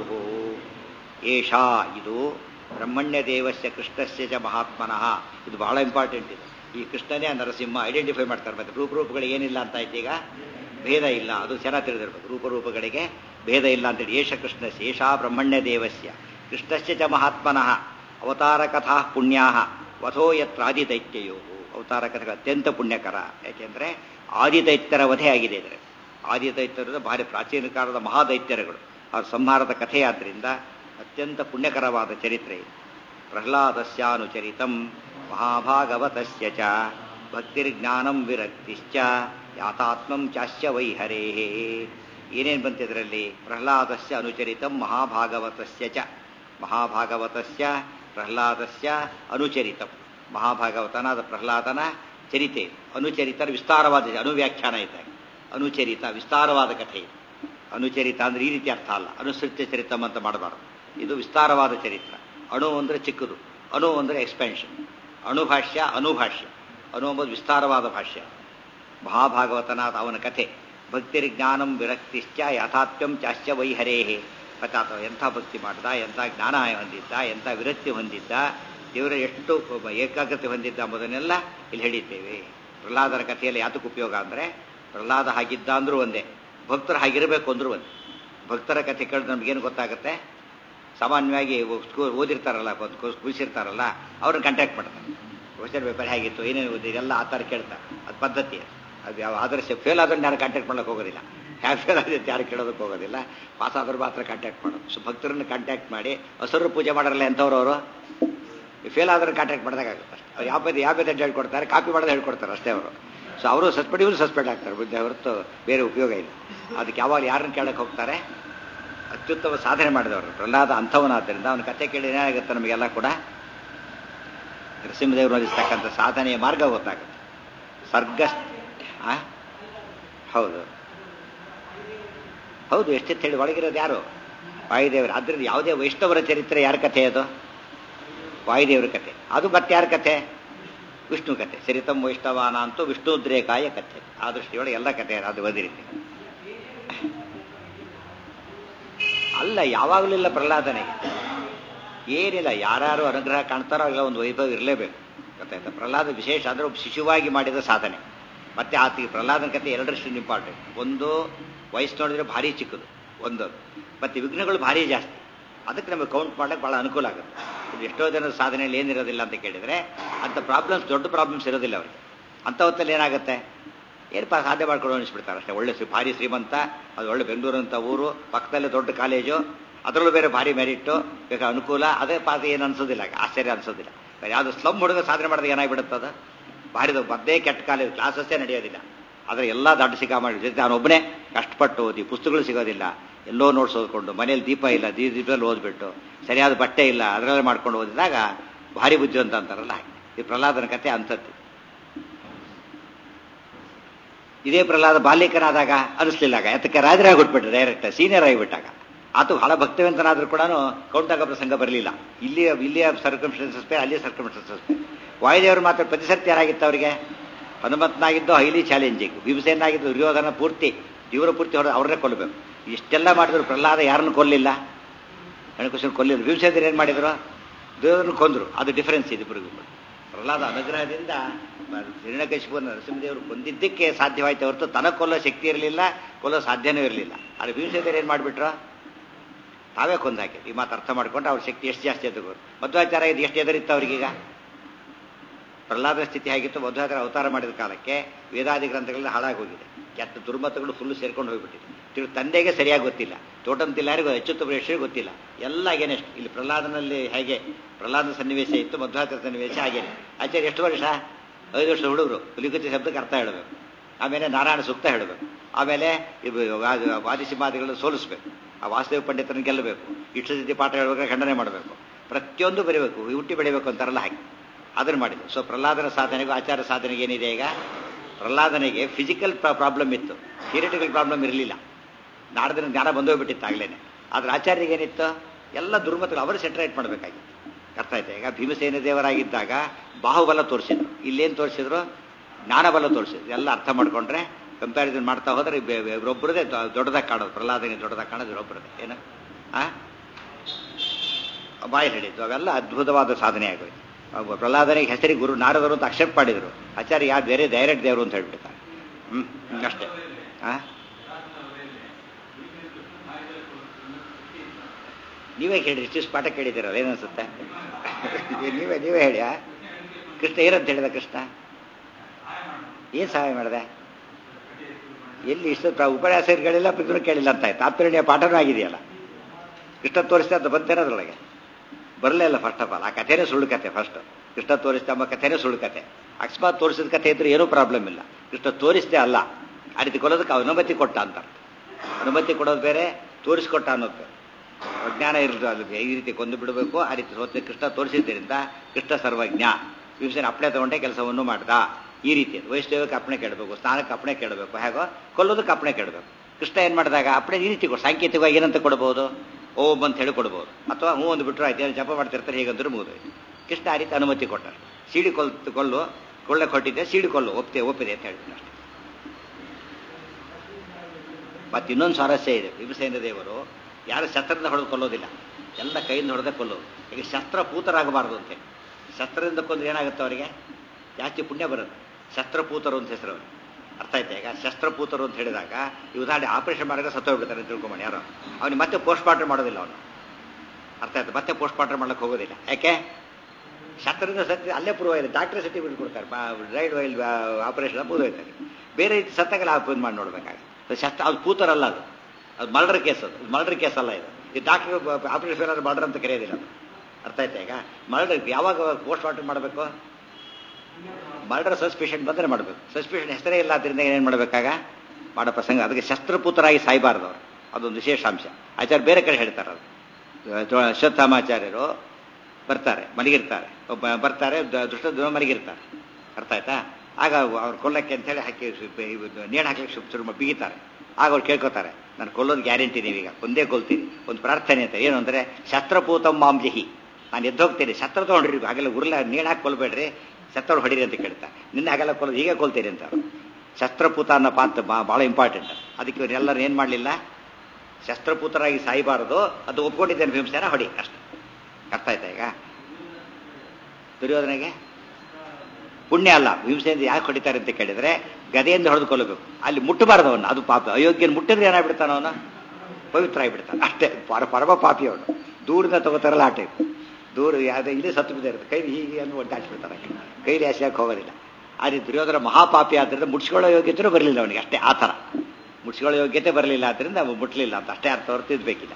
ಏಷಾ ಇದು ಬ್ರಹ್ಮಣ್ಯ ದೇವಸ್ಯ ಕೃಷ್ಣಸ್ಯ ಚ ಮಹಾತ್ಮನಃ ಇದು ಬಹಳ ಇಂಪಾರ್ಟೆಂಟ್ ಇದು ಈ ಕೃಷ್ಣನೇ ನರಸಿಂಹ ಐಡೆಂಟಿಫೈ ಮಾಡ್ತಾರೆ ಮತ್ತೆ ರೂಪರೂಪಗಳಿಗೆ ಏನಿಲ್ಲ ಅಂತ ಆಯ್ತು ಈಗ ಭೇದ ಇಲ್ಲ ಅದು ಚೆನ್ನಾಗಿ ತಿಳಿದಿರ್ಬೇಕು ರೂಪರೂಪಗಳಿಗೆ ಭೇದ ಇಲ್ಲ ಅಂತೇಳಿ ಏಷ ಕೃಷ್ಣ ಶೇಷಾ ಬ್ರಹ್ಮಣ್ಯ ದೇವಸ್ಯ ಕೃಷ್ಣಸ್ಯ ಚ ಮಹಾತ್ಮನಃ ಅವತಾರ ಕಥಾ ಪುಣ್ಯಾ ವಧೋ ಯತ್ರಾದಿದೈತ್ಯಯೋ ಅವತಾರ ಕಥೆಗಳು ಅತ್ಯಂತ ಪುಣ್ಯಕರ ಯಾಕೆಂದ್ರೆ ಆದಿದೈತ್ಯರ ವಧೆ ಆಗಿದೆ ಇದ್ರೆ ಆದಿದೈತ್ಯರದ ಭಾರಿ ಪ್ರಾಚೀನ ಕಾಲದ ಮಹಾದೈತ್ಯರುಗಳು ಅವ್ರ ಸಂಹಾರದ ಕಥೆಯಾದ್ರಿಂದ ಅತ್ಯಂತ ಪುಣ್ಯಕರವಾದ ಚರಿತ್ರೆ ಇದು ಪ್ರಹ್ಲಾದಸ್ಯಾನುಚರಿತಂ ಮಹಾಭಾಗವತಸ್ಯ ಚ ಭಕ್ತಿರ್ಜ್ಞಾನಂ ವಿರಕ್ತಿಶ್ಚ ಯಾತಾತ್ಮಂ ಚಾಸ್ಯ ವೈಹರೇಹೇ ಏನೇನು ಬಂತಿದ್ರಲ್ಲಿ ಪ್ರಹ್ಲಾದಸ್ಯ ಅನುಚರಿತಂ ಮಹಾಭಾಗವತಸ್ಯ ಚ ಮಹಾಭಾಗವತಸ್ಯ ಪ್ರಹ್ಲಾದಸ್ಯ ಅನುಚರಿತಂ ಮಹಾಭಾಗವತನಾದ ಪ್ರಹ್ಲಾದನ ಚರಿತೆ ಅನುಚರಿತ ವಿಸ್ತಾರವಾದ ಅನುವ್ಯಾಖ್ಯಾನ ಇದ್ದಾಗ ಅನುಚರಿತ ವಿಸ್ತಾರವಾದ ಕಥೆ ಇದು ಅನುಚರಿತ ಅಂದ್ರೆ ಈ ರೀತಿ ಅರ್ಥ ಅಲ್ಲ ಅನುಸೃತ್ಯ ಚರಿತಂ ಅಂತ ಮಾಡಬಾರದು ಇದು ವಿಸ್ತಾರವಾದ ಚರಿತ್ರ ಅಣು ಅಂದ್ರೆ ಚಿಕ್ಕದು ಅಣು ಅಂದ್ರೆ ಎಕ್ಸ್ಪೆನ್ಷನ್ ಅಣುಭಾಷ್ಯ ಅನುಭಾಷ್ಯ ಅಣು ಎಂಬುದು ವಿಸ್ತಾರವಾದ ಭಾಷ್ಯ ಮಹಾಭಾಗವತನಾದ ಅವನ ಕಥೆ ಭಕ್ತಿರ್ ಜ್ಞಾನಂ ವಿರಕ್ತಿಶ್ಚ ಯಥಾತ್ಮ್ಯಂ ಚಾಶ್ಚ ವೈಹರೇಹೇ ಮತ್ತೆ ಆತ ಎಂಥ ಭಕ್ತಿ ಮಾಡ್ದ ಎಂಥ ಜ್ಞಾನ ಹೊಂದಿದ್ದ ಎಂಥ ವಿರಕ್ತಿ ಹೊಂದಿದ್ದ ದೇವರ ಎಷ್ಟು ಏಕಾಗ್ರತೆ ಹೊಂದಿದ್ದ ಎಂಬುದನ್ನೆಲ್ಲ ಇಲ್ಲಿ ಹೇಳಿದ್ದೇವೆ ಪ್ರಹ್ಲಾದರ ಕಥೆಯಲ್ಲಿ ಯಾತಕ್ಕೆ ಉಪಯೋಗ ಅಂದರೆ ಪ್ರಹ್ಲಾದ ಹಾಗಿದ್ದ ಅಂದ್ರೂ ಒಂದೇ ಭಕ್ತರು ಹಾಗಿರಬೇಕು ಅಂದ್ರೂ ಒಂದೇ ಭಕ್ತರ ಕಥೆ ಕೇಳಿದ್ರೆ ನಮಗೇನು ಗೊತ್ತಾಗುತ್ತೆ ಸಾಮಾನ್ಯವಾಗಿ ಓದಿರ್ತಾರಲ್ಲ ಕುಳಿಸಿರ್ತಾರಲ್ಲ ಅವ್ರನ್ನ ಕಾಂಟ್ಯಾಕ್ಟ್ ಮಾಡ್ತಾರೆ ಕ್ವಶನ್ ಪೇಪರ್ ಹೇಗಿತ್ತು ಏನೇನು ಓದಿರಿ ಎಲ್ಲ ಆ ಥರ ಕೇಳ್ತಾರೆ ಅದು ಪದ್ಧತಿ ಅದು ಯಾವ ಆದರ್ಶ ಫೇಲ್ ಆದ್ರೆ ಯಾರು ಕಾಂಟ್ಯಾಕ್ಟ್ ಮಾಡೋಕೆ ಹೋಗೋದಿಲ್ಲ ಹ್ಯಾಕ್ ಫೇಲ್ ಆದ್ರೆ ಯಾರು ಕೇಳೋದಕ್ಕೆ ಹೋಗೋದಿಲ್ಲ ಪಾಸ್ ಆದ್ರೆ ಮಾತ್ರ ಕಾಂಟ್ಯಾಕ್ಟ್ ಮಾಡೋದು ಸೊ ಭಕ್ತರನ್ನು ಕಾಂಟ್ಯಾಕ್ಟ್ ಮಾಡಿ ಹಸರು ಪೂಜೆ ಮಾಡರಲ್ಲ ಎಂಥವ್ರು ಅವರು ಫೇಲ್ ಆದ್ರೆ ಕಾಂಟ್ಯಾಕ್ಟ್ ಮಾಡಿದಾಗುತ್ತೆ ಅಷ್ಟೇ ಯಾವ ಪದ ಯಾವ ಪದ ಹೇಳ್ಕೊಡ್ತಾರೆ ಕಾಪಿ ಮಾಡೋದು ಹೇಳ್ಕೊಡ್ತಾರೆ ಅಷ್ಟೇ ಅವರು ಸೊ ಅವರು ಸಸ್ಪೆಂಡ್ ಇವರು ಸಸ್ಪೆಂಡ್ ಆಗ್ತಾರೆ ಬುದ್ಧಿ ಹೊರತು ಬೇರೆ ಉಪಯೋಗ ಇಲ್ಲ ಅದಕ್ಕೆ ಯಾವಾಗ ಯಾರನ್ನ ಕೇಳಕ್ಕೆ ಹೋಗ್ತಾರೆ ಅತ್ಯುತ್ತಮ ಸಾಧನೆ ಮಾಡಿದವರು ಪ್ರಹ್ಲಾದ ಅಂಥವನಾದ್ದರಿಂದ ಅವನ ಕಥೆ ಕೇಳಿ ಏನಾಗುತ್ತೆ ನಮಗೆಲ್ಲ ಕೂಡ ನರಸಿಂಹದೇವರು ನಡೆಸ್ತಕ್ಕಂಥ ಸಾಧನೆಯ ಮಾರ್ಗ ಗೊತ್ತಾಗುತ್ತೆ ಸರ್ಗ ಹೌದು ಹೌದು ಎಷ್ಟೆತ್ತು ಹೇಳಿ ಒಳಗಿರೋದು ಯಾರು ವಾಯುದೇವರು ಆದ್ರಿಂದ ಯಾವುದೇ ವೈಷ್ಣವರ ಚರಿತ್ರೆ ಯಾರ ಕಥೆ ಅದು ವಾಯುದೇವರ ಕಥೆ ಅದು ಮತ್ತೆ ಯಾರ ಕಥೆ ವಿಷ್ಣು ಕಥೆ ಸರಿತಂ ವೈಷ್ಣವಾನ ಅಂತೂ ವಿಷ್ಣುದ್ರೇಕಾಯ ಕಥೆ ಆ ದೃಷ್ಟಿಯೊಳಗೆ ಎಲ್ಲ ಕಥೆ ಅದು ಓದಿರುತ್ತೆ ಅಲ್ಲ ಯಾವಾಗಲೂ ಇಲ್ಲ ಪ್ರಹ್ಲಾದನಿಗೆ ಏನಿಲ್ಲ ಯಾರ್ಯಾರು ಅನುಗ್ರಹ ಕಾಣ್ತಾರೋ ಅಲ್ಲ ಒಂದು ವೈಭವ ಇರಲೇಬೇಕು ಗೊತ್ತಾಯ್ತಾ ಪ್ರಹ್ಲಾದ ವಿಶೇಷ ಅಂದರೆ ಒಬ್ಬ ಶಿಶುವಾಗಿ ಮಾಡಿದ ಸಾಧನೆ ಮತ್ತೆ ಆತಗೆ ಪ್ರಹ್ಲಾದನ ಕಥೆ ಎರಡರಷ್ಟು ಇಂಪಾರ್ಟೆಂಟ್ ಒಂದು ವಯಸ್ಸು ನೋಡಿದ್ರೆ ಭಾರಿ ಚಿಕ್ಕದು ಒಂದು ಮತ್ತೆ ವಿಘ್ನಗಳು ಭಾರಿ ಜಾಸ್ತಿ ಅದಕ್ಕೆ ನಮಗೆ ಕೌಂಟ್ ಮಾಡಕ್ಕೆ ಭಾಳ ಅನುಕೂಲ ಆಗುತ್ತೆ ಇದು ಎಷ್ಟೋ ಜನರ ಸಾಧನೆಯಲ್ಲಿ ಏನಿರೋದಿಲ್ಲ ಅಂತ ಕೇಳಿದರೆ ಅಂಥ ಪ್ರಾಬ್ಲಮ್ಸ್ ದೊಡ್ಡ ಪ್ರಾಬ್ಲಮ್ಸ್ ಇರೋದಿಲ್ಲ ಅವರಿಗೆ ಅಂಥ ಹೊತ್ತಲ್ಲಿ ಏನಾಗುತ್ತೆ ಏನಪ್ಪ ಸಾಧ್ಯ ಮಾಡ್ಕೊಂಡು ಅನಿಸ್ಬಿಡ್ತಾರೆ ಅಷ್ಟೇ ಒಳ್ಳೆ ಶ್ರೀ- ಭಾರಿ ಶ್ರೀಮಂತ ಅದು ಒಳ್ಳೆ ಬೆಂಗಳೂರು ಅಂತ ಊರು ಪಕ್ಕದಲ್ಲೇ ದೊಡ್ಡ ಕಾಲೇಜು ಅದರಲ್ಲೂ ಬೇರೆ ಭಾರಿ ಮೆರಿಟ್ಟು ಬೇಕಾ ಅನುಕೂಲ ಅದೇ ಪಾದ ಏನು ಅನ್ಸೋದಿಲ್ಲ ಆಶ್ಚರ್ಯ ಅನ್ಸೋದಿಲ್ಲ ಯಾವುದು ಸ್ಲಮ್ ಹುಡುಗ ಸಾಧನೆ ಮಾಡಿದ್ರೆ ಏನಾಗ್ಬಿಡುತ್ತದ ಭಾರಿ ಮದ್ದೇ ಕೆಟ್ಟ ಕಾಲೇಜ್ ಕ್ಲಾಸಸ್ಸೇ ನಡೆಯೋದಿಲ್ಲ ಆದರೆ ಎಲ್ಲ ದೊಡ್ಡ ಸಿಗಾ ಮಾಡಿ ಜೊತೆ ಅವನೊಬ್ಬನೇ ಕಷ್ಟಪಟ್ಟು ಓದಿ ಪುಸ್ತಕಗಳು ಸಿಗೋದಿಲ್ಲ ಎಲ್ಲೋ ನೋಟ್ಸ್ ಓದ್ಕೊಂಡು ಮನೇಲಿ ದೀಪ ಇಲ್ಲ ದೀ ದೀಪದಲ್ಲಿ ಓದ್ಬಿಟ್ಟು ಸರಿಯಾದ ಬಟ್ಟೆ ಇಲ್ಲ ಅದರಲ್ಲೇ ಮಾಡ್ಕೊಂಡು ಓದಿದಾಗ ಭಾರಿ ಬುದ್ಧಿವಂತ ಅಂತಾರಲ್ಲ ಹಾಗೆ ಈ ಪ್ರಹ್ಲಾದನ ಕತೆ ಅಂಥದ್ದು ಇದೇ ಪ್ರಹ್ಲಾದ ಬಾಲ್ಯಕನಾದಾಗ ಅನಿಸ್ಲಿಲ್ಲಾಗ ಯಾತಕ್ಕೆ ರಾಜರಾಗಿ ಹುಟ್ಬಿಟ್ರೆ ಡೈರೆಕ್ಟ್ ಸೀನಿಯರ್ ಆಗಿಬಿಟ್ಟಾಗ ಆತ ಬಹಳ ಭಕ್ತಿವಂತನಾದ್ರೂ ಕೂಡ ಕೌಂಟಾಗ ಪ್ರಸಂಗ ಬರಲಿಲ್ಲ ಇಲ್ಲಿಯ ಇಲ್ಲಿಯ ಸರ್ಕಮ್ಸ್ಟೆನ್ಸಸ್ ಬೇರೆ ಅಲ್ಲಿಯ ಸರ್ಕಮ್ಸ್ಟೆನ್ಸಸ್ ಬೇರೆ ವಾಯುದೇವರು ಮಾತ್ರ ಪ್ರತಿ ಸರ್ತಿ ಯಾರಾಗಿತ್ತು ಅವರಿಗೆ ಹನುಮಂತನಾಗಿದ್ದು ಹೈಲಿ ಚಾಲೆಂಜಿಂಗ್ ಭೀಮಸೇನಾಗಿದ್ದು ದುರ್ಯೋಧನ ಪೂರ್ತಿ ಜೀವನ ಪೂರ್ತಿ ಹೊರ ಅವ್ರನ್ನೇ ಕೊಲ್ಲಬೇಕು ಇಷ್ಟೆಲ್ಲ ಮಾಡಿದ್ರು ಪ್ರಹ್ಲಾದ ಯಾರನ್ನು ಕೊಲ್ಲಿಲ್ಲ ಹಣಕೃಷ್ಣ ಕೊಲ್ಲಿಲ್ಲ ಭೀಮಸೇಂದ್ರ ಏನು ಮಾಡಿದ್ರು ದುರ್ಯೋಧನ ಕೊಂದ್ರು ಅದು ಡಿಫರೆನ್ಸ್ ಇದೆ ಇಬ್ಬರಿಗೂ ಪ್ರಹ್ಲಾದ ಅನುಗ್ರಹದಿಂದ ಹಿರಣ್ಯಕಶಿಪುವನ್ನು ನರಸಿಂಹದೇವರು ಕೊಂದಿದ್ದಕ್ಕೆ ಸಾಧ್ಯವಾಯ್ತು ಹೊರತು ತನಗೆ ಕೊಲ್ಲೋ ಶಕ್ತಿ ಇರಲಿಲ್ಲ ಕೊಲ್ಲೋ ಸಾಧ್ಯನೂ ಇರಲಿಲ್ಲ ಆದರೆ ಭೀಮಸೇಂದ್ರ ಏನು ಮಾಡಿಬಿಟ್ರು ತಾವೇ ಕೊಂದು ಹಾಕಿದ್ರು ಈ ಮಾತು ಅರ್ಥ ಮಾಡ್ಕೊಂಡು ಅವ್ರ ಶಕ್ತಿ ಎಷ್ಟು ಜಾಸ್ತಿ ಅದು ಮಧ್ವಾಚಾರ ಇದು ಎಷ್ಟು ಎದರಿತ್ತು ಅವ್ರಿಗೀಗ ಪ್ರಹ್ಲಾದ ಸ್ಥಿತಿ ಆಗಿತ್ತು ಮಧ್ವಾಚಾರ ಅವತಾರ ಮಾಡಿದ ಕಾಲಕ್ಕೆ ವೇದಾದಿ ಗ್ರಂಥಗಳೆಲ್ಲ ಹಾಳಾಗಿ ಹೋಗಿದೆ ಕೆಟ್ಟ ದುರ್ಮತಗಳು ಫುಲ್ ಸೇರ್ಕೊಂಡು ಹೋಗ್ಬಿಟ್ಟಿದೆ ತಿಳು ತಂದೆಗೆ ಸರಿಯಾಗಿ ಗೊತ್ತಿಲ್ಲ ತೋಟಂ ತಿಲ್ಲಾರಿಗೂ ಅಚ್ಯುತ ಪ್ರೇಕ್ಷರಿಗೆ ಗೊತ್ತಿಲ್ಲ ಎಲ್ಲ ಆಗೇನೆಷ್ಟು ಇಲ್ಲಿ ಪ್ರಹ್ಲಾದನಲ್ಲಿ ಹೇಗೆ ಪ್ರಹ್ಲಾದ ಸನ್ನಿವೇಶ ಇತ್ತು ಮಧ್ವಾಚಾರ ಸನ್ನಿವೇಶ ಆಗೇನೆ ಆಚಾರ್ಯ ಎಷ್ಟು ವರ್ಷ ಐದು ವರ್ಷ ಹುಡುಗರು ಲಿಖಿತ ಶಬ್ದಕ್ಕೆ ಅರ್ಥ ಹೇಳಬೇಕು ಆಮೇಲೆ ನಾರಾಯಣ ಸೂಕ್ತ ಹೇಳಬೇಕು ಆಮೇಲೆ ಇವು ವಾ- ವಾದಿಸಿಮಾದಿಗಳನ್ನು ಸೋಲಿಸ್ಬೇಕು ಆ ವಾಸುದೇವ ಪಂಡಿತರನ್ನು ಗೆಲ್ಲಬೇಕು ಇಷ್ಟಸ್ಥಿತಿ ಪಾಠ ಹೇಳಬೇಕಾದ್ರೆ ಖಂಡನೆ ಮಾಡಬೇಕು ಪ್ರತಿಯೊಂದು ಬರೀಬೇಕು ಹುಟ್ಟಿ ಬೆಳಿಬೇಕು ಅಂತಾರಲ್ಲ ಹಾಗೆ ಅದನ್ನು ಮಾಡಿದ್ರು ಸೊ ಪ್ರಹ್ಲಾದನ ಸಾಧನೆಗೂ ಆಚಾರ ಸಾಧನೆಗೆ ಏನಿದೆ ಈಗ ಪ್ರಹ್ಲಾದನಿಗೆ ಫಿಸಿಕಲ್ ಪ್ರಾಬ್ಲಮ್ ಇತ್ತು ಥಿಯರಿಟಿಕಲ್ ಪ್ರಾಬ್ಲಮ್ ಇರಲಿಲ್ಲ ನಾಡ್ದಿನ ಜ್ಞಾನ ಬಂದೋಗ್ಬಿಟ್ಟಿತ್ತು ಆಗ್ಲೇನೆ ಆದ್ರೆ ಆಚಾರ್ಯರಿಗೆ ಏನಿತ್ತು ಎಲ್ಲ ದುರ್ಮತಗಳು ಅವರು ಸೆಟ್ರೇಟ್ ಮಾಡಬೇಕಾಗಿತ್ತು ಅರ್ಥ ಆಯ್ತಾ ಈಗ ಭೀಮಸೇನ ದೇವರಾಗಿದ್ದಾಗ ಬಾಹುಬಲ ತೋರಿಸಿದ್ರು ಇಲ್ಲೇನು ತೋರಿಸಿದ್ರು ಜ್ಞಾನಬಲ ತೋರಿಸಿದ್ರು ಎಲ್ಲ ಅರ್ಥ ಮಾಡ್ಕೊಂಡ್ರೆ ಕಂಪ್ಯಾರಿಸನ್ ಮಾಡ್ತಾ ಹೋದ್ರೆ ಬೆ- ಬೆ- ಇವರೊಬ್ಬರದೇ ದೊ- ದೊಡ್ಡದಾಗಿ ಕಾಣೋದು ಪ್ರಹ್ಲಾದನಿಗೆ ದೊಡ್ಡದಾಗಿ ಕಾಣೋದು ಇವರೊಬ್ಬರದೇ ಏನು ಆ ಬಾಯಿ ಹಿಡಿದ್ದು ಅವೆಲ್ಲ ಅದ್ಭುತವಾದ ಸಾಧನೆ ಆಗೋಯ್ತು ಅವ ಪ್ರಹ್ಲಾದನಿಗೆ ಹೆಸರಿಗೆ ಗುರು ನಾರದರು ಅಂತ ಅಕ್ಸೆಪ್ಟ್ ಮಾಡಿದ್ರು ಆಚಾರ್ಯ ಯಾರು ಬೇರೆ ಡೈರೆಕ್ಟ್ ದೇವರು ಅಂತ ಹೇಳ್ಬಿಡ್ತಾರೆ ಹ್ಮ್ ಹ್ಮ್, ಅಷ್ಟೇ ಆ ನೀವೇ ಕೇಳಿ ಇಷ್ಟು ಪಾಠ ಕೇಳಿದ್ದೀರಲ್ಲ ಏನನ್ಸುತ್ತೆ ನೀವೇ ನೀವೇ ಹೇಳಿ ಆ? ಕೃಷ್ಣ ಏನಂತ ಹೇಳಿದ ಕೃಷ್ಣ ಏನು ಸಹಾಯ ಮಾಡಿದೆ ಎಲ್ಲಿ ಇಷ್ಟು ಪ್ರ- ಉಪನ್ಯಾಸಗಳಿಲ್ಲ ಇದನ್ನು ಕೇಳಿಲ್ಲ ಅಂತ ಆಯ್ತು ತಾತ್ಪರ್ಯ ಪಾಠನೂ ಆಗಿದೆಯಲ್ಲ ಕೃಷ್ಣ ತೋರಿಸ್ತಾ ಅಂತ ಬಂತೇನೆ ಅದರೊಳಗೆ ಬರಲೇ ಇಲ್ಲ ಫಸ್ಟ್ ಆಫ್ ಆಲ್ ಆ ಕಥೆನೇ ಸುಳ್ಳು ಕತೆ ಫಸ್ಟ್ ಕೃಷ್ಣ ತೋರಿಸ್ತಾ ಎಂಬ ಕಥೆನೇ ಸುಳ್ಳು ಕತೆ ಅಕಸ್ಮಾತ್ ತೋರಿಸಿದ ಕಥೆ ಇದ್ರೆ ಏನೂ ಪ್ರಾಬ್ಲಮ್ ಇಲ್ಲ ಕೃಷ್ಣ ತೋರಿಸ್ದೆ ಅಲ್ಲ ಆ ರೀತಿ ಕೊಡೋದಕ್ಕೆ ಅನುಮತಿ ಕೊಟ್ಟ ಅಂತ ಅನುಮತಿ ಕೊಡೋದು ಬೇರೆ ತೋರಿಸ್ಕೊಟ್ಟ ಅನ್ನೋದು ಬೇರೆ ಅಜ್ಞಾನ ಇರೋದು ಅದು ಈ ರೀತಿ ಕೊಂದು ಬಿಡಬೇಕು ಆ ರೀತಿ ಸೋತೆ ಕೃಷ್ಣ ತೋರಿಸಿದ್ದರಿಂದ ಕೃಷ್ಣ ಸರ್ವಜ್ಞ ವಿಭೀಷಣ ಅಪ್ಪಣೆ ತಗೊಂಡೆ ಕೆಲಸವನ್ನು ಮಾಡ್ದ ಈ ರೀತಿ ವೈಷ್ಣವಕ್ಕೆ ಅಪ್ಪಣೆ ಕೇಳಬೇಕು ಸ್ನಾನಕ್ಕೆ ಅಪ್ಪಣೆ ಕೇಳಬೇಕು ಹೇಗೋ ಕೊಲ್ಲೋದಕ್ಕೆ ಅಪ್ಪಣೆ ಕೇಳಬೇಕು ಕೃಷ್ಣ ಏನು ಮಾಡಿದಾಗ ಅಪ್ಪಣೆ ಈ ರೀತಿ ಕೊಡು ಸಾಂಕೇತಿಕವಾಗಿ ಏನಂತ ಕೊಡಬಹುದು ಓಂ ಅಂತ ಹೇಳಿ ಕೊಡ್ಬೋದು ಅಥವಾ ಹ್ಞೂ ಒಂದು ಬಿಟ್ಟರು ಆಯ್ತು ಏನು ಜಪ ಮಾಡ್ತಿರ್ತಾರೆ ಹೇಗಂದ್ರೆ ಮುಗಿದೋಯ್ತು ಕೃಷ್ಣ ಆ ರೀತಿ ಅನುಮತಿ ಕೊಟ್ಟಾರೆ ಸೀಡಿ ಕೊಲ್ ಕೊಲ್ಲು ಕೊಳ್ಳೆ ಕೊಟ್ಟಿದ್ದೆ ಸೀಡಿ ಕೊಲ್ಲು ಒಪ್ತೆ ಒಪ್ಪಿದೆ ಅಂತ ಹೇಳ್ತೀನಿ ಅಷ್ಟೇ ಮತ್ತೆ ಇನ್ನೊಂದು ಸ್ವಾರಸ್ಯ ಇದೆ ಭೀಮಸೇನ ದೇವರು ಯಾರು ಶಸ್ತ್ರದಿಂದ ಹೊಡೆದು ಕೊಲ್ಲೋದಿಲ್ಲ ಎಲ್ಲ ಕೈಯಿಂದ ಹೊಡೆದೇ ಕೊಲ್ಲೋದು ಈಗ ಶಸ್ತ್ರ ಪೂತರಾಗಬಾರ್ದು ಅಂತ ಶಸ್ತ್ರದಿಂದ ಕೊಂದ್ರೆ ಏನಾಗುತ್ತೆ ಅವರಿಗೆ ಜಾಸ್ತಿ ಪುಣ್ಯ ಬರುತ್ತೆ ಶಸ್ತ್ರಪೂತರು ಅಂತ ಹೆಸರು ಅವ್ರಿಗೆ ಅರ್ಥ ಆಯ್ತಾ ಈಗ ಶಸ್ತ್ರಪೂತರು ಅಂತ ಹೇಳಿದಾಗ ಈ ಉದಾಹರಣೆ ಆಪರೇಷನ್ ಮಾಡಿದ್ರೆ ಸತ್ತೋಗ್ಬಿಡ್ತಾರೆ ಅಂತ ತಿಳ್ಕೊಂಬಣಿ ಯಾರು ಅವನಿಗೆ ಮತ್ತೆ ಪೋಸ್ಟ್ ಮಾರ್ಟಮ್ ಮಾಡೋದಿಲ್ಲ ಅವನು ಅರ್ಥ ಆಯ್ತು ಮತ್ತೆ ಪೋಸ್ಟ್ ಮಾರ್ಟಮ್ ಮಾಡಕ್ಕೆ ಹೋಗೋದಿಲ್ಲ ಯಾಕೆ ಶಸ್ತ್ರದಿಂದ ಸತ್ಯ ಅಲ್ಲೇ ಪ್ರೂವ್ ಆಗಿದೆ ಡಾಕ್ಟರ್ ಸರ್ಟಿಫಿಕೇಟ್ ಕೊಡ್ತಾರೆ ರೈಡ್ ವೈಲ್ ಆಪರೇಷನ್ ಮುಗಿದೋಯ್ತಾರೆ ಬೇರೆ ರೀತಿ ಸತ್ತಾಗಲ್ಲ ಇದು ಮಾಡಿ ನೋಡ್ಬೇಕಾಗುತ್ತೆ ಶಸ್ತ್ರ ಅದು ಪೂತರಲ್ಲ ಅದು ಅದು ಮರ್ಡರ್ ಕೇಸ್ ಅದು ಮರ್ಡರ್ ಕೇಸ್ ಅಲ್ಲ ಇದು ಈ ಡಾಕ್ಟರ್ ಆಪರೇಷನ್ ಫೇಲ್ ಆದ್ರೆ ಮರ್ಡರ್ ಅಂತ ಕರೆಯೋದಿಲ್ಲ ಅದು ಅರ್ಥ ಆಯ್ತಾ ಈಗ ಮರ್ಡರ್ ಯಾವಾಗ ಪೋಸ್ಟ್ ಮಾರ್ಟಮ್ ಮಾಡಬೇಕು ಮರ್ಡರ್ ಸಸ್ಪಿಷನ್ ಬಂದರೆ ಮಾಡಬೇಕು ಸಸ್ಪಿಷನ್ ಹೆಸರೇ ಇಲ್ಲ ಅದರಿಂದ ಏನೇನು ಮಾಡಬೇಕಾಗ ಮಾಡೋ ಪ್ರಸಂಗ ಅದಕ್ಕೆ ಶಸ್ತ್ರಪೂತರಾಗಿ ಸಾಯ್ಬಾರ್ದು ಅವರು ಅದೊಂದು ವಿಶೇಷಾಂಶ ಆಚಾರ್ಯ ಬೇರೆ ಕಡೆ ಹೇಳ್ತಾರೆ ಅದು ಅಶ್ವತ್ಥಾಮಾಚಾರ್ಯರು ಬರ್ತಾರೆ ಮಲಗಿರ್ತಾರೆ ಒಬ್ಬ ಬರ್ತಾರೆ ದ- ದುಷ್ಟ ದುರ ಮಲಗಿರ್ತಾರೆ ಅರ್ಥ ಆಯ್ತಾ ಆಗ ಅವ್ರು ಕೊಲ್ಲಕ್ಕೆ ಅಂತೇಳಿ ಹಾಕಿ ನೇಣು ಹಾಕಲಿಕ್ಕೆ ಶುರು ಶುರು ಮಾಡಿ ಬಿಗಿತಾರೆ ಆಗ ಅವ್ರು ಕೇಳ್ಕೊತಾರೆ ನಾನು ಕೊಲ್ಲೋದು ಗ್ಯಾರಂಟಿ ನೀವೀಗ ಒಂದೇ ಕೊಲ್ತೀನಿ ಒಂದು ಪ್ರಾರ್ಥನೆ ಅಂತ ಏನು ಅಂದರೆ ಶಸ್ತ್ರಪೂತಂ ಮಾಂಜಹಿ ನಾನು ಎದ್ದು ಹೋಗ್ತೀನಿ ಶಸ್ತ್ರ ತೊಗೊಂಡ್ರಿ ಹಾಗೆಲ್ಲ ಉರ್ಲ ನೇಣು ಹಾಕಿ ಕೊಲ್ಬೇಡ್ರಿ ಶಸ್ತ್ರ ಹೊಡಿರಿ ಅಂತ ಕೇಳ್ತಾರೆ ನಿನ್ನೆ ಹಾಗೆಲ್ಲ ಕೊಲ್ಲೋದು ಹೀಗೆ ಕೊಲ್ತೀರಿ ಅಂತ ಅವ್ರು. ಶಸ್ತ್ರಪೂತ ಅನ್ನೋ ಪಾತ್ರ ಭಾಳ ಇಂಪಾರ್ಟೆಂಟ್ ಅದಕ್ಕೆ ಇವರೆಲ್ಲರೂ ಏನು ಮಾಡಲಿಲ್ಲ ಶಸ್ತ್ರಪೂತರಾಗಿ ಸಾಯಬಾರದು ಅದು ಒಪ್ಕೊಂಡಿದ್ದೇನೆ ಭೀಮಸೇನ ಹೊಡಿ ಅಷ್ಟೆ ಅರ್ಥ ಆಯ್ತಾ ಈಗ ದುರ್ಯೋಧನೆಗೆ ಪುಣ್ಯ ಅಲ್ಲ ಭೀಮಸೇನ ಯಾಕೆ ಹೊಡಿತಾರೆ ಅಂತ ಕೇಳಿದ್ರೆ ಗದೆಯಿಂದ ಹೊಡೆದು ಕೊಲ್ಲಬೇಕು ಅಲ್ಲಿ ಮುಟ್ಟಬಾರದು ಅವನು ಅದು ಪಾಪ ಅಯೋಗ್ಯನ ಮುಟ್ಟಿದ್ರೆ ಏನಾಗ್ಬಿಡ್ತಾನ ಅವನು ಪವಿತ್ರ ಆಗಿಬಿಡ್ತಾನೆ ಅಷ್ಟೇ ಪರ ಪರಮ ಪಾಪಿ ಅವನು ದೂರದಿಂದ ತಗೋತಾರಲ್ಲ ಆ ಟೈಪ್ ದೂರ ಯಾವುದೇ ಇಲ್ಲಿ ಸತ್ತು ಬಿದ್ದಿರುತ್ತೆ ಕೈ ಹೀಗೆ ಅಂದು ಒಡ್ಡಾಡ್ಸ್ಬಿಡ್ತಾರೆ ಕೈಲಿ ಹಸಿಯಾಗಿ ಹೋಗೋದಿಲ್ಲ ಆದರೆ ದುರ್ಯೋಧನ ಮಹಾಪಾಪಿ ಆದ್ದರಿಂದ ಮುಡ್ಸ್ಕೊಳ್ಳೋ ಯೋಗ್ಯತೆ ಬರಲಿಲ್ಲ ಅವನಿಗೆ ಅಷ್ಟೇ ಆ ಥರ ಮುಡ್ಸ್ಕೊಳ್ಳೋ ಯೋಗ್ಯತೆ ಬರಲಿಲ್ಲ ಆದ್ದರಿಂದ ಅವ ಮುಟ್ಲಿಲ್ಲ ಅಂತ ಅಷ್ಟೇ ಅರ್ಥ ಹೊರತಿದ್ಬೇಕಿಲ್ಲ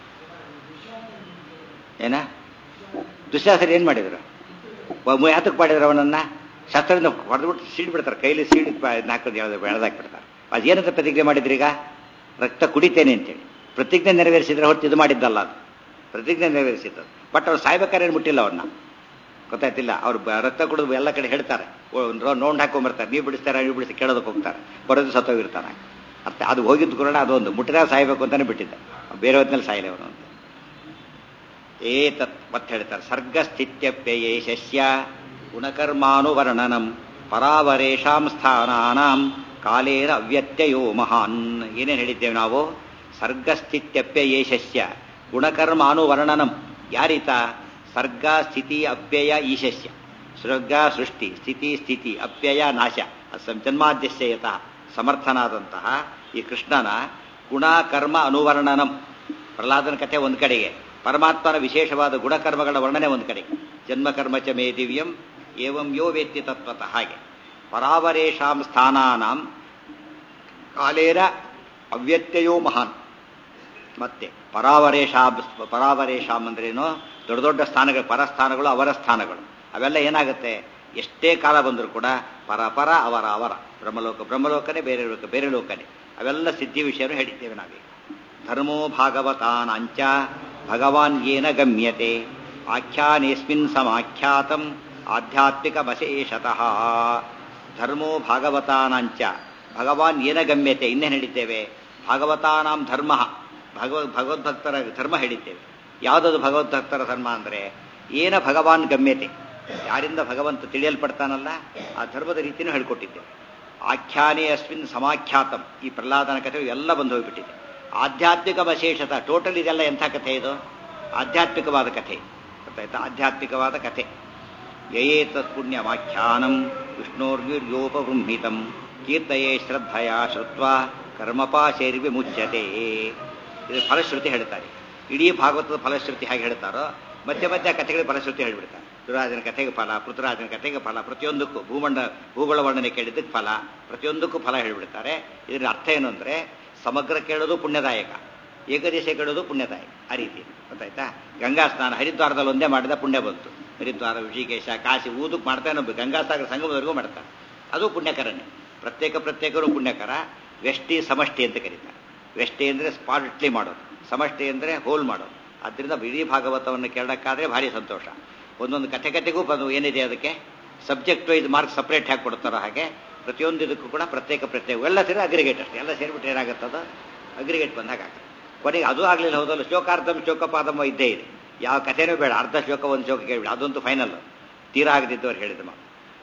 ಏನ ದುಶ್ಯಾಸರು ಏನು ಮಾಡಿದ್ರು ಯಾತಕ್ಕೆ ಮಾಡಿದ್ರು ಅವನನ್ನ ಶಸ್ತ್ರದಿಂದ ಹೊಡೆದ್ಬಿಟ್ಟು ಸೀಡ್ ಬಿಡ್ತಾರೆ ಕೈಲಿ ಸೀಡ್ ಹಾಕೋದು ಬೆಳೆದಾಕ್ಬಿಡ್ತಾರೆ ಅದೇನಂತ ಪ್ರತಿಜ್ಞೆ ಮಾಡಿದ್ರಿ ಈಗ ರಕ್ತ ಕುಡಿತೇನೆ ಅಂತೇಳಿ ಪ್ರತಿಜ್ಞೆ ನೆರವೇರಿಸಿದ್ರೆ ಹೊರತು ಇದು ಮಾಡಿದ್ದಲ್ಲ ಅದು ಪ್ರತಿಜ್ಞೆ ನೆರವೇರಿಸಿದ್ದು ಬಟ್ ಅವ್ರು ಸಾಯ್ಬೇಕಾದ್ರೆ ಮುಟ್ಟಿಲ್ಲ ಅವ್ರನ್ನ ಗೊತ್ತಾಯ್ತಿಲ್ಲ ಅವ್ರು ರಕ್ತ ಕುಡಿದು ಎಲ್ಲ ಕಡೆ ಹೇಳ್ತಾರೆ ನೋಂಡ್ ಹಾಕೊಂಡ್ಬರ್ತಾರೆ ನೀವು ಬಿಡಿಸ್ತಾರೆ ನೀವು ಬಿಡಿಸಿ ಕೇಳೋದಕ್ಕೆ ಹೋಗ್ತಾರೆ ಬರೋದು ಸತ್ತೋಗಿರ್ತಾನೆ ಅರ್ಥ ಅದು ಹೋಗಿದ್ದು ಕೂಡ ಅದೊಂದು ಮುಟ್ಟಿದಾಗ ಸಾಯ್ಬೇಕು ಅಂತಾನೆ ಬಿಟ್ಟಿದ್ದೆ ಬೇರೆ ಹೊತ್ತಿನಲ್ಲಿ ಸಾಯಲಿ ಅವನು ಅಂತ ಏತತ್ ಮತ್ತೆ ಹೇಳ್ತಾರೆ ಸರ್ಗಸ್ಥಿತ್ಯಪ್ಯಯೇ ಶಸ್ಯ ಗುಣಕರ್ಮಾನುವರ್ಣನಂ ಪರಾವರೇಶಾಂ ಸ್ಥಾನಾನಾಂ ಕಾಲೇನ ಅವ್ಯತ್ಯಯೋ ಮಹಾನ್ ಏನೇನು ಹೇಳಿದ್ದೇವೆ ನಾವು ಸರ್ಗಸ್ಥಿತ್ಯಪ್ಯಯೇ ಶಸ್ಯ ಗುಣಕರ್ಮಾನುವರ್ಣನಂ ಯಾರೀತ ಸರ್ಗ ಸ್ಥಿತಿ ಅಪ್ಯಯ ಈಶಸ್ಯ ಸರ್ಗ ಸೃಷ್ಟಿ ಸ್ಥಿತಿ ಸ್ಥಿತಿ ಅಪ್ಯಯ ನಾಶ ಜನ್ಮಾದ್ಯಸ್ಯಯತಃ ಸಮರ್ಥನಾದಂತಹ ಈ ಕೃಷ್ಣನ ಗುಣ ಕರ್ಮ ಅನುವರ್ಣನಂ ಪ್ರಹ್ಲಾದನ ಕಥೆ ಒಂದು ಕಡೆಗೆ ಪರಮಾತ್ಮನ ವಿಶೇಷವಾದ ಗುಣಕರ್ಮಗಳ ವರ್ಣನೆ ಒಂದು ಕಡೆಗೆ ಜನ್ಮಕರ್ಮ ಚ ಮೇ ದಿವ್ಯಂ ಏವಂ ಯೋ ವೇತ್ತಿ ತತ್ವತಃ ಹಾಗೆ ಪರಾವರೇಶಾಂ ಸ್ಥಾನಾನಾಂ ಕಾಲೇರ ಅವ್ಯತ್ಯಯೋ ಮಹಾನ್ ಮತ್ತೆ ಪರಾವರೇಶಾಂ ಪರಾವರೇಶಾಂ ಅಂದ್ರೇನು ದೊಡ್ಡ ದೊಡ್ಡ ಸ್ಥಾನಗಳು ಪರಸ್ಥಾನಗಳು ಅವರ ಸ್ಥಾನಗಳು ಅವೆಲ್ಲ ಏನಾಗುತ್ತೆ ಎಷ್ಟೇ ಕಾಲ ಬಂದರೂ ಕೂಡ ಪರ ಪರ ಅವರ ಅವರ ಬ್ರಹ್ಮಲೋಕ ಬ್ರಹ್ಮಲೋಕನೇ ಬೇರೆ ಲೋಕ ಬೇರೆ ಲೋಕನೇ ಅವೆಲ್ಲ ಸಿದ್ಧಿ ವಿಷಯವನ್ನು ಹೇಳಿದ್ದೇವೆ ನಾವೀಗ ಧರ್ಮೋ ಭಾಗವತಾನಾಂಚ ಭಗವಾನ್ ಏನ ಗಮ್ಯತೆ ಆಖ್ಯಾನೇಸ್ಮಿನ್ ಸಮಾಖ್ಯಾತಂ ಆಧ್ಯಾತ್ಮಿಕಮಶೇಷತಃ ಧರ್ಮೋ ಭಾಗವತಾನಾಂಚ ಭಗವಾನ್ ಏನ ಗಮ್ಯತೆ ಇನ್ನೇನು ಹೇಳಿದ್ದೇವೆ ಭಾಗವತಾನಾಂ ಧರ್ಮ ಭಗವ ಭಗವದ್ಭಕ್ತರ ಧರ್ಮ ಹೇಳಿದ್ದೇವೆ ಯಾವುದದು ಭಗವದ್ಭಕ್ತರ ಧರ್ಮ ಅಂದರೆ ಏನ ಭಗವಾನ್ ಗಮ್ಯತೆ ಯಾರಿಂದ ಭಗವಂತ ತಿಳಿಯಲ್ಪಡ್ತಾನಲ್ಲ ಆ ಧರ್ಮದ ರೀತಿಯೂ ಹೇಳ್ಕೊಟ್ಟಿದ್ದೇವೆ ಆಖ್ಯಾನೇ ಅಸ್ಮಿನ್ ಸಮಾಖ್ಯಾತಂ ಈ ಪ್ರಹ್ಲಾದನ ಕಥೆ ಎಲ್ಲ ಬಂದು ಹೋಗ್ಬಿಟ್ಟಿದೆ ಆಧ್ಯಾತ್ಮಿಕ ವಿಶೇಷತ ಟೋಟಲ್ ಇದೆಲ್ಲ ಎಂಥ ಕಥೆ ಇದು ಆಧ್ಯಾತ್ಮಿಕವಾದ ಕಥೆ ಗೊತ್ತಾಯ್ತಾ ಆಧ್ಯಾತ್ಮಿಕವಾದ ಕಥೆ ಯಯೇತತ್ ಪುಣ್ಯಮಾಖ್ಯಾನಂ ವಿಷ್ಣೋರ್ವಿರ್ಯೋಪಬೃಂಹಿತಂ ಕೀರ್ತಯೇ ಶ್ರದ್ಧಯ ಶ್ರುತ್ವ ಕರ್ಮಪಾಶೈರ್ವಿ ಮುಚ್ಯತೆ ಇದು ಫಲಶ್ರುತಿ ಹೇಳ್ತಾರೆ ಇಡೀ ಭಾಗವತದ ಫಲಶ್ರುತಿ ಹೇಗೆ ಹೇಳ್ತಾರೋ ಮಧ್ಯ ಮಧ್ಯ ಕಥೆಗಳಿಗೆ ಫಲಶ್ರುತಿ ಹೇಳ್ಬಿಡ್ತಾರೆ ದುರಾಜನ ಕಥೆಗೆ ಫಲ ಪೃಥ್ವರಾಜನ ಕಥೆಗೆ ಫಲ ಪ್ರತಿಯೊಂದಕ್ಕೂ ಭೂಮಂಡ ಭೂಗೋಳ ವರ್ಣನೆ ಕೇಳಿದ್ದಕ್ಕೆ ಫಲ ಪ್ರತಿಯೊಂದಕ್ಕೂ ಫಲ ಹೇಳ್ಬಿಡ್ತಾರೆ ಇದರ ಅರ್ಥ ಏನು ಅಂದರೆ ಸಮಗ್ರ ಕೇಳೋದು ಪುಣ್ಯದಾಯಕ ಏಕದೇಶ ಕೇಳೋದು ಪುಣ್ಯದಾಯಕ ಆ ರೀತಿ ಗೊತ್ತಾಯ್ತಾ ಗಂಗಾ ಸ್ನಾನ ಹರಿದ್ವಾರದಲ್ಲಿ ಒಂದೇ ಮಾಡಿದ ಪುಣ್ಯ ಬಂತು ಹರಿದ್ವಾರ ಋಷಿಕೇಶ ಕಾಶಿ ಊದಕ್ಕೆ ಮಾಡ್ತಾನೆ ಗಂಗಾಸಾಗರ ಸಂಗಮದವರೆಗೂ ಮಾಡ್ತಾರೆ ಅದು ಪುಣ್ಯಕರನೇ ಪ್ರತ್ಯೇಕ ಪ್ರತ್ಯೇಕರು ಪುಣ್ಯಕರ ವ್ಯಷ್ಟಿ ಸಮಷ್ಟಿ ಅಂತ ಕರೀತಾರೆ ವ್ಯಷ್ಟಿ ಅಂದರೆ ಸ್ಪಾಟ್ಲಿ ಮಾಡೋದು ಸಮಷ್ಟಿ ಅಂದರೆ ಹೋಲ್ ಮಾಡೋದು ಅದರಿಂದ ಇಡೀ ಭಾಗವತವನ್ನು ಕೇಳೋಕ್ಕಾದ್ರೆ ಭಾರಿ ಸಂತೋಷ ಒಂದೊಂದು ಕಥೆ ಕಥೆಗೂ ಬಂದು ಏನಿದೆ ಅದಕ್ಕೆ ಸಬ್ಜೆಕ್ಟ್ ವೈಸ್ ಮಾರ್ಕ್ ಸಪ್ರೇಟ್ ಹಾಕಿ ಕೊಡ್ತಾರೋ ಹಾಗೆ ಪ್ರತಿಯೊಂದು ಇದಕ್ಕೂ ಕೂಡ ಪ್ರತ್ಯೇಕ ಪ್ರತ್ಯೇಕ ಎಲ್ಲ ಸೇರಿ ಅಗ್ರಿಗೇಟ್ ಅಷ್ಟೇ ಎಲ್ಲ ಸೇರಿಬಿಟ್ಟು ಏನಾಗುತ್ತದ ಅಗ್ರಿಗೇಟ್ ಬಂದಾಗ ಆಗುತ್ತೆ ಕೊನೆಗೆ ಅದು ಆಗಲಿಲ್ಲ ಹೌದಲ್ಲ ಶ್ಲೋಕಾರ್ಧಂ ಶ್ಲೋಕಪಾದಮ ಇದ್ದೇ ಇದೆ ಯಾವ ಕಥೆನೂ ಬೇಡ ಅರ್ಧ ಶ್ಲೋಕ ಒಂದು ಶ್ಲೋಕ ಕೇಳಿಬಿಡ ಅದಂತೂ ಫೈನಲ್ ತೀರಾ ಆಗದಿದ್ದವ್ರು ಹೇಳಿದ ಮಾತು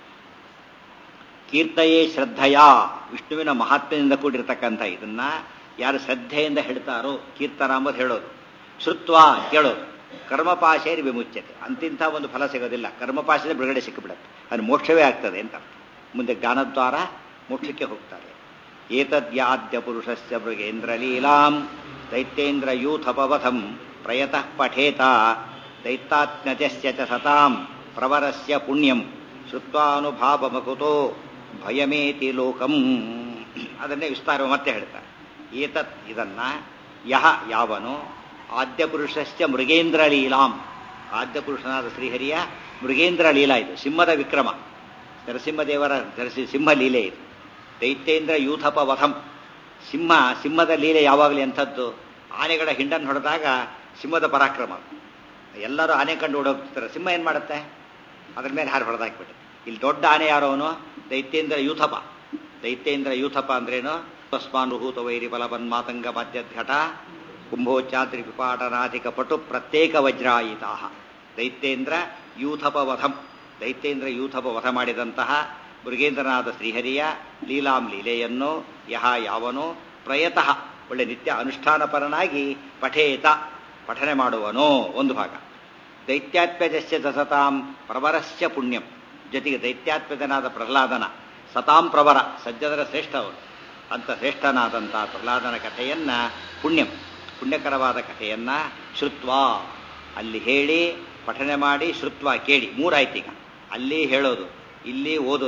ಕೀರ್ತಯೇ ಶ್ರದ್ಧೆಯ ವಿಷ್ಣುವಿನ ಮಹಾತ್ಮ್ಯದಿಂದ ಕೂಡಿರ್ತಕ್ಕಂಥ ಇದನ್ನ ಯಾರು ಶ್ರದ್ಧೆಯಿಂದ ಹೇಳ್ತಾರೋ ಕೀರ್ತನ ಅಂಬುದು ಹೇಳೋದು ಶ್ರುತ್ವ ಕೇಳೋದು ಕರ್ಮಪಾಶೇರಿ ವಿಮುಚ್ಯತೆ ಅಂತಿಂಥ ಒಂದು ಫಲ ಸಿಗೋದಿಲ್ಲ ಕರ್ಮಪಾಶದ ಬಿಡುಗಡೆ ಸಿಕ್ಕಿಬಿಡುತ್ತೆ ಅದು ಮೋಕ್ಷವೇ ಆಗ್ತದೆ ಅಂತ ಮುಂದೆ ಜ್ಞಾನದ್ವಾರ ಮೋಕ್ಷಕ್ಕೆ ಹೋಗ್ತಾರೆ ಏತದ್ಯಾದ್ಯ ಪುರುಷಸ್ಯ ಮೃಗೇಂದ್ರ ಲೀಲಾಂ ದೈತ್ಯೇಂದ್ರ ಯೂಥಪವಥಂ ಪ್ರಯತಃ ಪಠೇತ ದೈತ್ತಾತ್ಮ್ಯಜಸ್ಯ ಚ ಸತಾಂ ಪ್ರವರಸ್ಯ ಪುಣ್ಯಂ ಶ್ರುತ್ವಾನುಭಾವಮಕುತೋ ಭಯಮೇತಿ ಲೋಕಂ ಅದನ್ನೇ ವಿಸ್ತಾರ ಮತ್ತೆ ಹೇಳ್ತಾರೆ ಏತತ್ ಇದನ್ನ ಯಹ ಯಾವನು ಆದ್ಯ ಪುರುಷಸ್ಯ ಮೃಗೇಂದ್ರ ಲೀಲಾಂ ಆದ್ಯ ಪುರುಷನಾದ ಶ್ರೀಹರಿಯ ಮೃಗೇಂದ್ರ ಲೀಲಾ ಇದು ಸಿಂಹದ ವಿಕ್ರಮ ನರಸಿಂಹದೇವರ ಧರಿಸಿ ಸಿಂಹ ಲೀಲೆ ಇದು ದೈತ್ಯೇಂದ್ರ ಯೂಥಪ ವಧಂ ಸಿಂಹ ಸಿಂಹದ ಲೀಲೆ ಯಾವಾಗಲೂ ಎಂಥದ್ದು ಆನೆಗಳ ಹಿಂಡನ್ನು ಹೊಡೆದಾಗ ಸಿಂಹದ ಪರಾಕ್ರಮ ಎಲ್ಲರೂ ಆನೆ ಕಂಡು ಓಡೋಗ್ತಿರ್ತಾರೆ ಸಿಂಹ ಏನು ಮಾಡುತ್ತೆ ಅದ್ರ ಮೇಲೆ ಹಾರು ಹೊಡೆದಾಕ್ಬಿಟ್ಟು ಇಲ್ಲಿ ದೊಡ್ಡ ಆನೆ ಯಾರೋ ಅವನು ದೈತ್ಯೇಂದ್ರ ಯೂಥಪ ದೈತ್ಯೇಂದ್ರ ಯೂಥಪ ಅಂದ್ರೇನು ತಸ್ಮಾನುಭೂತ ವೈರಿ ಬಲವನ್ ಮಾತಂಗ ಮಧ್ಯಘಟ ಕುಂಭೋಚ್ಚಾದ್ರಿ ವಿಪಾಟನಾಧಿಕ ಪಟು ಪ್ರತ್ಯೇಕ ವಜ್ರಾಯಿತಾ ದೈತ್ಯೇಂದ್ರ ಯೂಥಪ ವಧಂ ದೈತ್ಯೇಂದ್ರ ಯೂಥಪ ವಧ ಮಾಡಿದಂತಹ ಮೃಗೇಂದ್ರನಾದ ಶ್ರೀಹರಿಯ ಲೀಲಾಂ ಲೀಲೆಯನ್ನು ಯಹ ಯಾವನೋ ಪ್ರಯತಃ ಒಳ್ಳೆ ನಿತ್ಯ ಅನುಷ್ಠಾನಪರನಾಗಿ ಪಠೇತ ಪಠನೆ ಮಾಡುವನೋ ಒಂದು ಭಾಗ ದೈತ್ಯಾತ್ಮಜಸ್ಯ ಸತಾಂ ಪ್ರವರಸ್ಯ ಪುಣ್ಯಂ ಜೊತೆಗೆ ದೈತ್ಯಾತ್ಮಜನಾದ ಪ್ರಹ್ಲಾದನ ಸತಾಂ ಪ್ರವರ ಸಜ್ಜನರ ಶ್ರೇಷ್ಠವನು ಅಂತ ಶ್ರೇಷ್ಠನಾದಂತಹ ಪ್ರಹ್ಲಾದನ ಕಥೆಯನ್ನ ಪುಣ್ಯಂ ಪುಣ್ಯಕರವಾದ ಕಥೆಯನ್ನ ಶ್ರುತ್ವ ಅಲ್ಲಿ ಹೇಳಿ ಪಠನೆ ಮಾಡಿ ಶ್ರುತ್ವ ಕೇಳಿ ಮೂರಾಯ್ತೀಗ ಅಲ್ಲಿ ಹೇಳೋದು ಇಲ್ಲಿ ಓದೋದು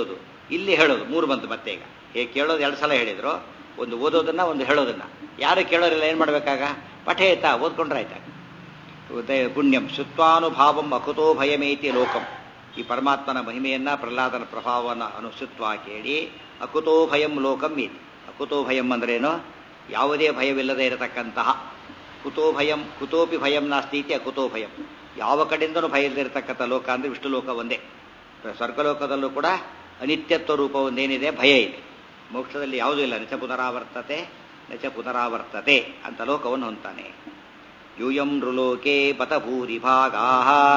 ಇಲ್ಲಿ ಹೇಳೋದು ಮೂರು ಬಂತು ಮತ್ತೆ ಈಗ ಹೇಗೆ ಕೇಳೋದು ಎರಡು ಸಲ ಹೇಳಿದ್ರು ಒಂದು ಓದೋದನ್ನ ಒಂದು ಹೇಳೋದನ್ನ ಯಾರು ಕೇಳೋರಿಲ್ಲ ಏನು ಮಾಡಬೇಕಾಗ ಪಠೇತ ಓದ್ಕೊಂಡ್ರೆ ಆಯ್ತಾಗ ಉದಯ ಪುಣ್ಯಂ ಶುತ್ವಾನುಭಾವಂ ಅಕುತೋ ಭಯಮೇತಿ ಲೋಕಂ ಈ ಪರಮಾತ್ಮನ ಮಹಿಮೆಯನ್ನ ಪ್ರಹ್ಲಾದನ ಪ್ರಭಾವವನ್ನು ಅನುಸುತ್ವ ಕೇಳಿ ಅಕುತೋ ಭಯಂ ಲೋಕಂ ಏತಿ ಅಕುತೋ ಭಯಂ ಅಂದ್ರೇನು ಯಾವುದೇ ಭಯವಿಲ್ಲದೆ ಇರತಕ್ಕಂತಹ ಕುತೋ ಭಯಂ ಕುತೋಪಿ ಭಯಂ ನಾಸ್ತಿ ಇತಿ ಅಕುತೋ ಭಯಂ ಯಾವ ಕಡೆಯಿಂದನೂ ಭಯ ಇಲ್ಲದೆ ಇರತಕ್ಕಂಥ ಲೋಕ ಅಂದ್ರೆ ವಿಷ್ಣು ಲೋಕ ಒಂದೇ ಸ್ವರ್ಗಲೋಕದಲ್ಲೂ ಕೂಡ ಅನಿತ್ಯತ್ವ ರೂಪ ಒಂದೇನಿದೆ ಭಯ ಇದೆ ಮೋಕ್ಷದಲ್ಲಿ ಯಾವುದೂ ಇಲ್ಲ ನಚ ಪುನರಾವರ್ತತೆ ನಚ ಪುನರಾವರ್ತತೆ ಅಂತ ಲೋಕವನ್ನು ಹೊಂತಾನೆ ಯೂಯಂ ನೃಲೋಕೆ ಬತ ಭೂರಿಭಾಗಾ